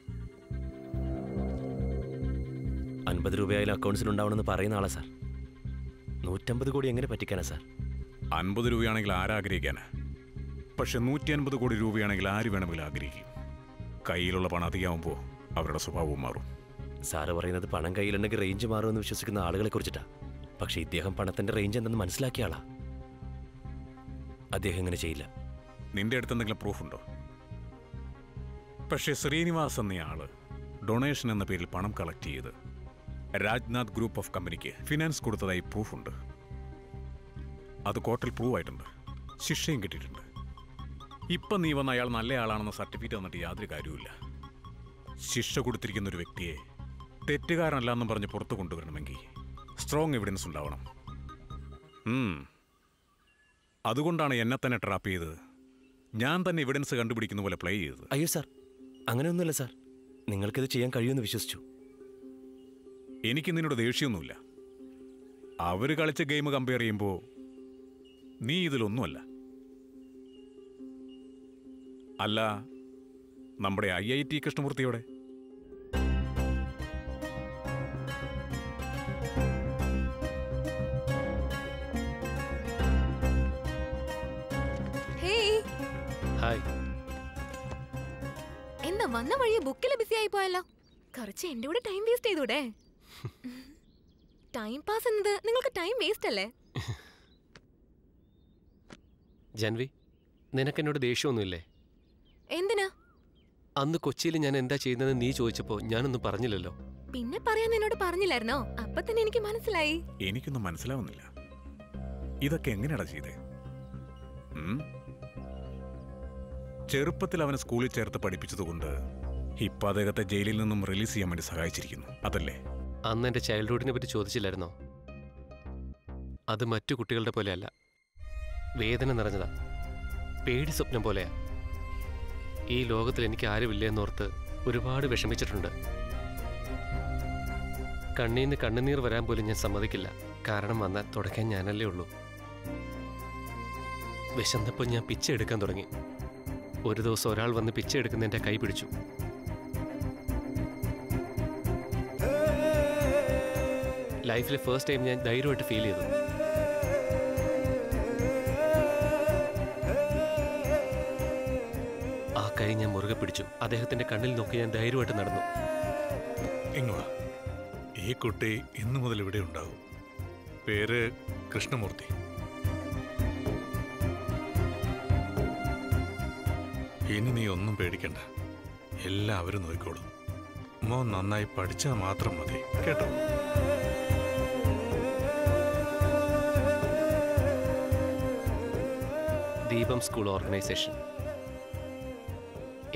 അൻപത് രൂപയായാലും അക്കൗണ്ട്സിൽ ഉണ്ടാവണമെന്ന് പറയുന്ന ആളാ സാർ നൂറ്റമ്പത് കോടി എങ്ങനെ പറ്റിക്കാനാ സാർ അൻപത് രൂപയാണെങ്കിൽ ആരാഗ്രഹിക്കാനാ പക്ഷെ നൂറ്റി അൻപത് കോടി രൂപയാണെങ്കിൽ ആര് വേണമെങ്കിലും ആഗ്രഹിക്കും കയ്യിലുള്ള പണം അധികമാകുമ്പോൾ അവരുടെ സ്വഭാവവും മാറും സാറ് പറയുന്നത് പണം കയ്യിലുണ്ടെങ്കിൽ റേഞ്ച് മാറുമെന്ന് വിശ്വസിക്കുന്ന ആളുകളെ കുറിച്ചിട്ടാ പക്ഷേ ഇദ്ദേഹം പണത്തിന്റെ റേഞ്ച് എന്തെന്ന് മനസ്സിലാക്കിയ ആളാ അദ്ദേഹം ഇങ്ങനെ ചെയ്യില്ല നിന്റെ അടുത്ത് എന്തെങ്കിലും പ്രൂഫ് ഉണ്ടോ പക്ഷേ ശ്രീനിവാസ് എന്നയാള് ഡൊണേഷൻ എന്ന പേരിൽ പണം കളക്ട് ചെയ്ത് രാജ്നാഥ് ഗ്രൂപ്പ് ഓഫ് കമ്പനിക്ക് ഫിനാൻസ് കൊടുത്തതായി പ്രൂഫുണ്ട് അത് കോർട്ടിൽ പ്രൂവ് ആയിട്ടുണ്ട് ശിക്ഷയും കിട്ടിയിട്ടുണ്ട് ഇപ്പം നീ വന്ന അയാൾ നല്ലയാളാണെന്ന സർട്ടിഫിക്കറ്റ് തന്നിട്ട് യാതൊരു കാര്യവുമില്ല ശിക്ഷ കൊടുത്തിരിക്കുന്ന ഒരു വ്യക്തിയെ തെറ്റുകാരനല്ല എന്നും പറഞ്ഞ് പുറത്തു കൊണ്ടുവരണമെങ്കിൽ സ്ട്രോങ് എവിഡൻസ് ഉണ്ടാവണം ഉം. അതുകൊണ്ടാണ് എന്നെ തന്നെ ട്രാപ്പ് ചെയ്തത് ഞാൻ തന്നെ എവിഡൻസ് കണ്ടുപിടിക്കുന്ന പോലെ പ്ലേ ചെയ്തത് അയ്യോ സാർ അങ്ങനെയൊന്നുമല്ല സാർ നിങ്ങൾക്കിത് ചെയ്യാൻ കഴിയുമെന്ന് വിശ്വസിച്ചു എനിക്ക് നിന്നോട് ദേഷ്യമൊന്നുമില്ല അവര് കളിച്ച ഗെയിം കമ്പയർ ചെയ്യുമ്പോൾ നീ ഇതിലൊന്നുമല്ല അല്ല നമ്മുടെ ഐ ഐ ടി കൃഷ്ണമൂർത്തിയോടെ ഹേയ് ഹായ് എന്താ വന്ന വഴിയെ ബുക്കിൽ ബിസി ആയി പോയല്ലോ കുറച്ച് എന്റെ കൂടെ ടൈം വേസ്റ്റ് ചെയ്തൂടെ ടൈം പാസ് എന്നത് നിങ്ങൾക്ക് ടൈം വേസ്റ്റ് അല്ലേ ജൻവി നിനക്കെന്നോട് ദേഷ്യമൊന്നുമില്ലേ എന്തിനാ അന്ന് കൊച്ചിയിൽ ഞാൻ എന്താ ചെയ്യുന്നതെന്ന് നീ ചോദിച്ചപ്പോൾ ഞാനൊന്നും പറഞ്ഞില്ലല്ലോ പിന്നെ പറയാൻ എന്നോട് പറഞ്ഞില്ലായിരുന്നോ അപ്പൊ തന്നെ എനിക്ക് മനസ്സിലായി എനിക്കൊന്നും മനസ്സിലാവുന്നില്ല ഇതൊക്കെ എങ്ങനെയാടാ ചെയ്തേ ഉം? ചെറുപ്പത്തിൽ അവനെ സ്കൂളിൽ ചേർത്ത് പഠിപ്പിച്ചതുകൊണ്ട് ഇപ്പൊ അദ്ദേഹത്തെ ജയിലിൽ നിന്നും റിലീസ് ചെയ്യാൻ വേണ്ടി സഹായിച്ചിരിക്കുന്നു അതല്ലേ അന്ന് എൻ്റെ ചൈൽഡ്ഹുഡിനെ പറ്റി ചോദിച്ചില്ലായിരുന്നോ അത് മറ്റു കുട്ടികളുടെ പോലെയല്ല വേദന നിറഞ്ഞതാ പേടി സ്വപ്നം പോലെയാ ഈ ലോകത്തിൽ എനിക്ക് ആരുമില്ലെന്നോർത്ത് ഒരുപാട് വിഷമിച്ചിട്ടുണ്ട് കണ്ണീന്ന് കണ്ണുനീർ വരാൻ പോലും ഞാൻ സമ്മതിക്കില്ല കാരണം വന്നാൽ തുടക്കാൻ ഞാനല്ലേ ഉള്ളൂ വിശന്നപ്പോൾ ഞാൻ പിച്ച എടുക്കാൻ തുടങ്ങി ഒരു ദിവസം ഒരാൾ വന്ന് പിച്ച എടുക്കുന്ന എൻ്റെ കൈ പിടിച്ചു ലൈഫിലെ ഫസ്റ്റ് ടൈം ഞാൻ ധൈര്യമായിട്ട് ഫീൽ ചെയ്തു ആ കൈ ഞാൻ മുറുകെ പിടിച്ചു അദ്ദേഹത്തിന്റെ കണ്ണിൽ നോക്കി ഞാൻ ധൈര്യമായിട്ട് നടന്നു ഇങ്ങുവാ ഈ കുട്ടി ഇന്നു മുതൽ ഇവിടെ ഉണ്ടാവും പേര് കൃഷ്ണമൂർത്തി ഇനി നീ ഒന്നും പേടിക്കണ്ട എല്ലാവരും നോക്കിക്കോളും മോൻ നന്നായി പഠിച്ചാൽ മാത്രം മതി കേട്ടോ ദീപം സ്കൂൾ ഓർഗനൈസേഷൻ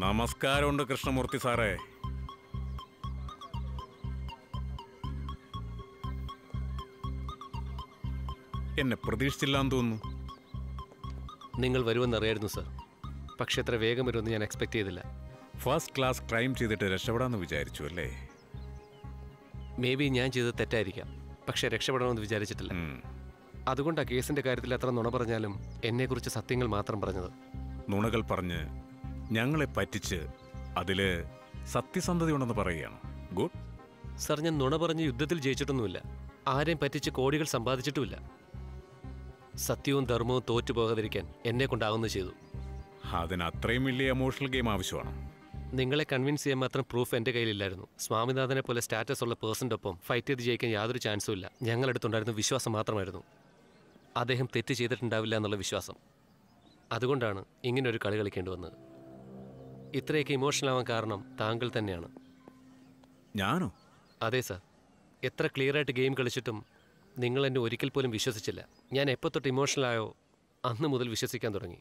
നമസ്കാരമുണ്ട് കൃഷ്ണമൂർത്തി സാറേ എന്നെ പ്രതീക്ഷിച്ചില്ലാന്ന് തോന്നുന്നു നിങ്ങൾ വരുമെന്നറിയായിരുന്നു സർ പക്ഷേ എത്ര വേഗം വരുമെന്ന് ഞാൻ എക്സ്പെക്ട് ചെയ്തില്ല ഫസ്റ്റ് ക്ലാസ് ക്രൈം ചെയ്തിട്ട് രക്ഷപ്പെടാന്ന് വിചാരിച്ചു അല്ലേ മേ ബി ഞാൻ ചെയ്തത് തെറ്റായിരിക്കാം പക്ഷേ രക്ഷപ്പെടണമെന്ന് വിചാരിച്ചിട്ടില്ല അതുകൊണ്ടാണ് കേസിന്റെ കാര്യത്തിൽ എത്ര നുണ പറഞ്ഞാലും എന്നെക്കുറിച്ച് സത്യങ്ങൾ മാത്രം പറഞ്ഞത് നുണകൾ പറഞ്ഞ് ഞങ്ങളെ പറ്റിച്ച് അതില് സത്യസന്ധതയുണ്ടെന്ന് പറയുകയാണ് ഗുഡ് സർ ഞാൻ നുണ പറഞ്ഞ് യുദ്ധത്തിൽ ജയിച്ചിട്ടൊന്നുമില്ല ആരെയും പറ്റിച്ച് കോടികൾ സമ്പാദിച്ചിട്ടുമില്ല സത്യവും ധർമ്മവും തോറ്റു പോകാതിരിക്കാൻ എന്നെ കൊണ്ടാവുന്നത് ചെയ്തു അതിന് അത്രയും വലിയ എമോഷണൽ ഗെയിം ആവശ്യമാണ് നിങ്ങളെ കൺവിൻസ് ചെയ്യാൻ മാത്രം പ്രൂഫ് എൻ്റെ കയ്യിലില്ലായിരുന്നു സ്വാമിനാഥനെ പോലെ സ്റ്റാറ്റസ് ഉള്ള പേഴ്സൻ്റെ ഒപ്പം ഫൈറ്റ് ചെയ്ത് ജയിക്കാൻ യാതൊരു ചാൻസും ഇല്ല ഞങ്ങളടുത്തുണ്ടായിരുന്ന വിശ്വാസം മാത്രമായിരുന്നു അദ്ദേഹം തെറ്റ് ചെയ്തിട്ടുണ്ടാവില്ല എന്നുള്ള വിശ്വാസം അതുകൊണ്ടാണ് ഇങ്ങനെ ഒരു കളി കളിക്കേണ്ടി വന്നത് ഇത്രയൊക്കെ ഇമോഷണൽ ആവാൻ കാരണം താങ്കൾ തന്നെയാണ് ഞാനോ അതെ സാർ എത്ര ക്ലിയർ ആയിട്ട് ഗെയിം കളിച്ചിട്ടും നിങ്ങൾ എന്നെ ഒരിക്കൽ പോലും വിശ്വസിച്ചില്ല ഞാൻ എപ്പോൾ തൊട്ട് ഇമോഷണൽ ആയോ അന്ന് മുതൽ വിശ്വസിക്കാൻ തുടങ്ങി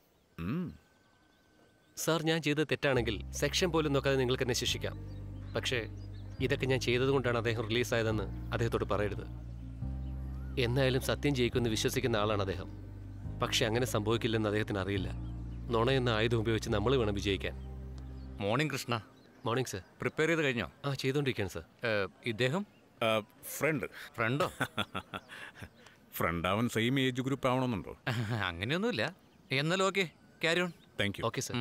സാർ ഞാൻ ചെയ്തത് തെറ്റാണെങ്കിൽ സെക്ഷൻ പോലും നോക്കാതെ നിങ്ങൾക്ക് എന്നെ ശിക്ഷിക്കാം പക്ഷേ ഇതൊക്കെ ഞാൻ ചെയ്തതുകൊണ്ടാണ് അദ്ദേഹം റിലീസായതെന്ന് അദ്ദേഹത്തോട് പറയരുത് എന്നായാലും സത്യം ജയിക്കുമെന്ന് വിശ്വസിക്കുന്ന ആളാണ് അദ്ദേഹം പക്ഷെ അങ്ങനെ സംഭവിക്കില്ലെന്ന് അദ്ദേഹത്തിന് അറിയില്ല നുണ എന്ന ആയുധം ഉപയോഗിച്ച് നമ്മൾ വേണം വിജയിക്കാൻ morning Krishna morning sir prepare ചെയ്ത് കഴിഞ്ഞോ ആ ചെയ്തുകൊണ്ടിരിക്കുകയാണ് സർ ഇദ്ദേഹം ഫ്രണ്ട് ഫ്രണ്ടോ ഫ്രണ്ട് അവൻ സെയിം ഏജ് ഗ്രൂപ്പ് ആവണമെന്നുണ്ടോ അങ്ങനെയൊന്നുമില്ല എന്നാലും okay carry on thank you okay sir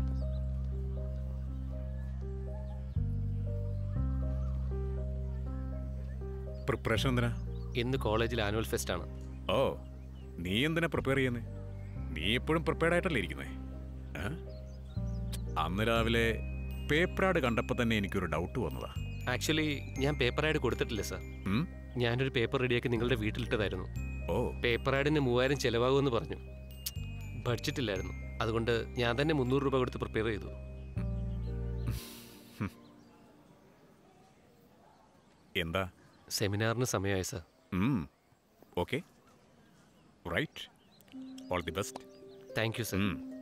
preparation എന്തിനാ ഇന്ന് കോളേജിൽ ആനുവൽ ഫെസ്റ്റ് ആണ് ഓ നീ എന്തിനാ പ്രിപ്പയർ ചെയ്യുന്നേ നീ എപ്പോഴും പ്രിപ്പയർഡ് ആയിട്ടല്ലേ ഇരിക്കുന്നേ ആ? അന്ന് രാവിലെ പേപ്പറാട് കണ്ടപ്പോൾ തന്നെ എനിക്കൊരു ഡൗട്ട് വന്നതാ ആക്ച്വലി ഞാൻ പേപ്പർ ആഡ് കൊടുത്തിട്ടില്ല സർ ഉം? ഞാനൊരു പേപ്പർ റെഡിയാക്കി നിങ്ങളുടെ വീട്ടിലിട്ടതായിരുന്നു ഓ പേപ്പർ ആഡിന് മൂവായിരം ചിലവാകുമെന്ന് പറഞ്ഞു ബഡ്ജറ്റ് ഇല്ലായിരുന്നു അതുകൊണ്ട് ഞാൻ തന്നെ മുന്നൂറ് രൂപ കൊടുത്ത് പ്രിപ്പയർ ചെയ്തു എന്താ സെമിനാറിന് സമയമായി sir okay right all the best thank you sir ഉം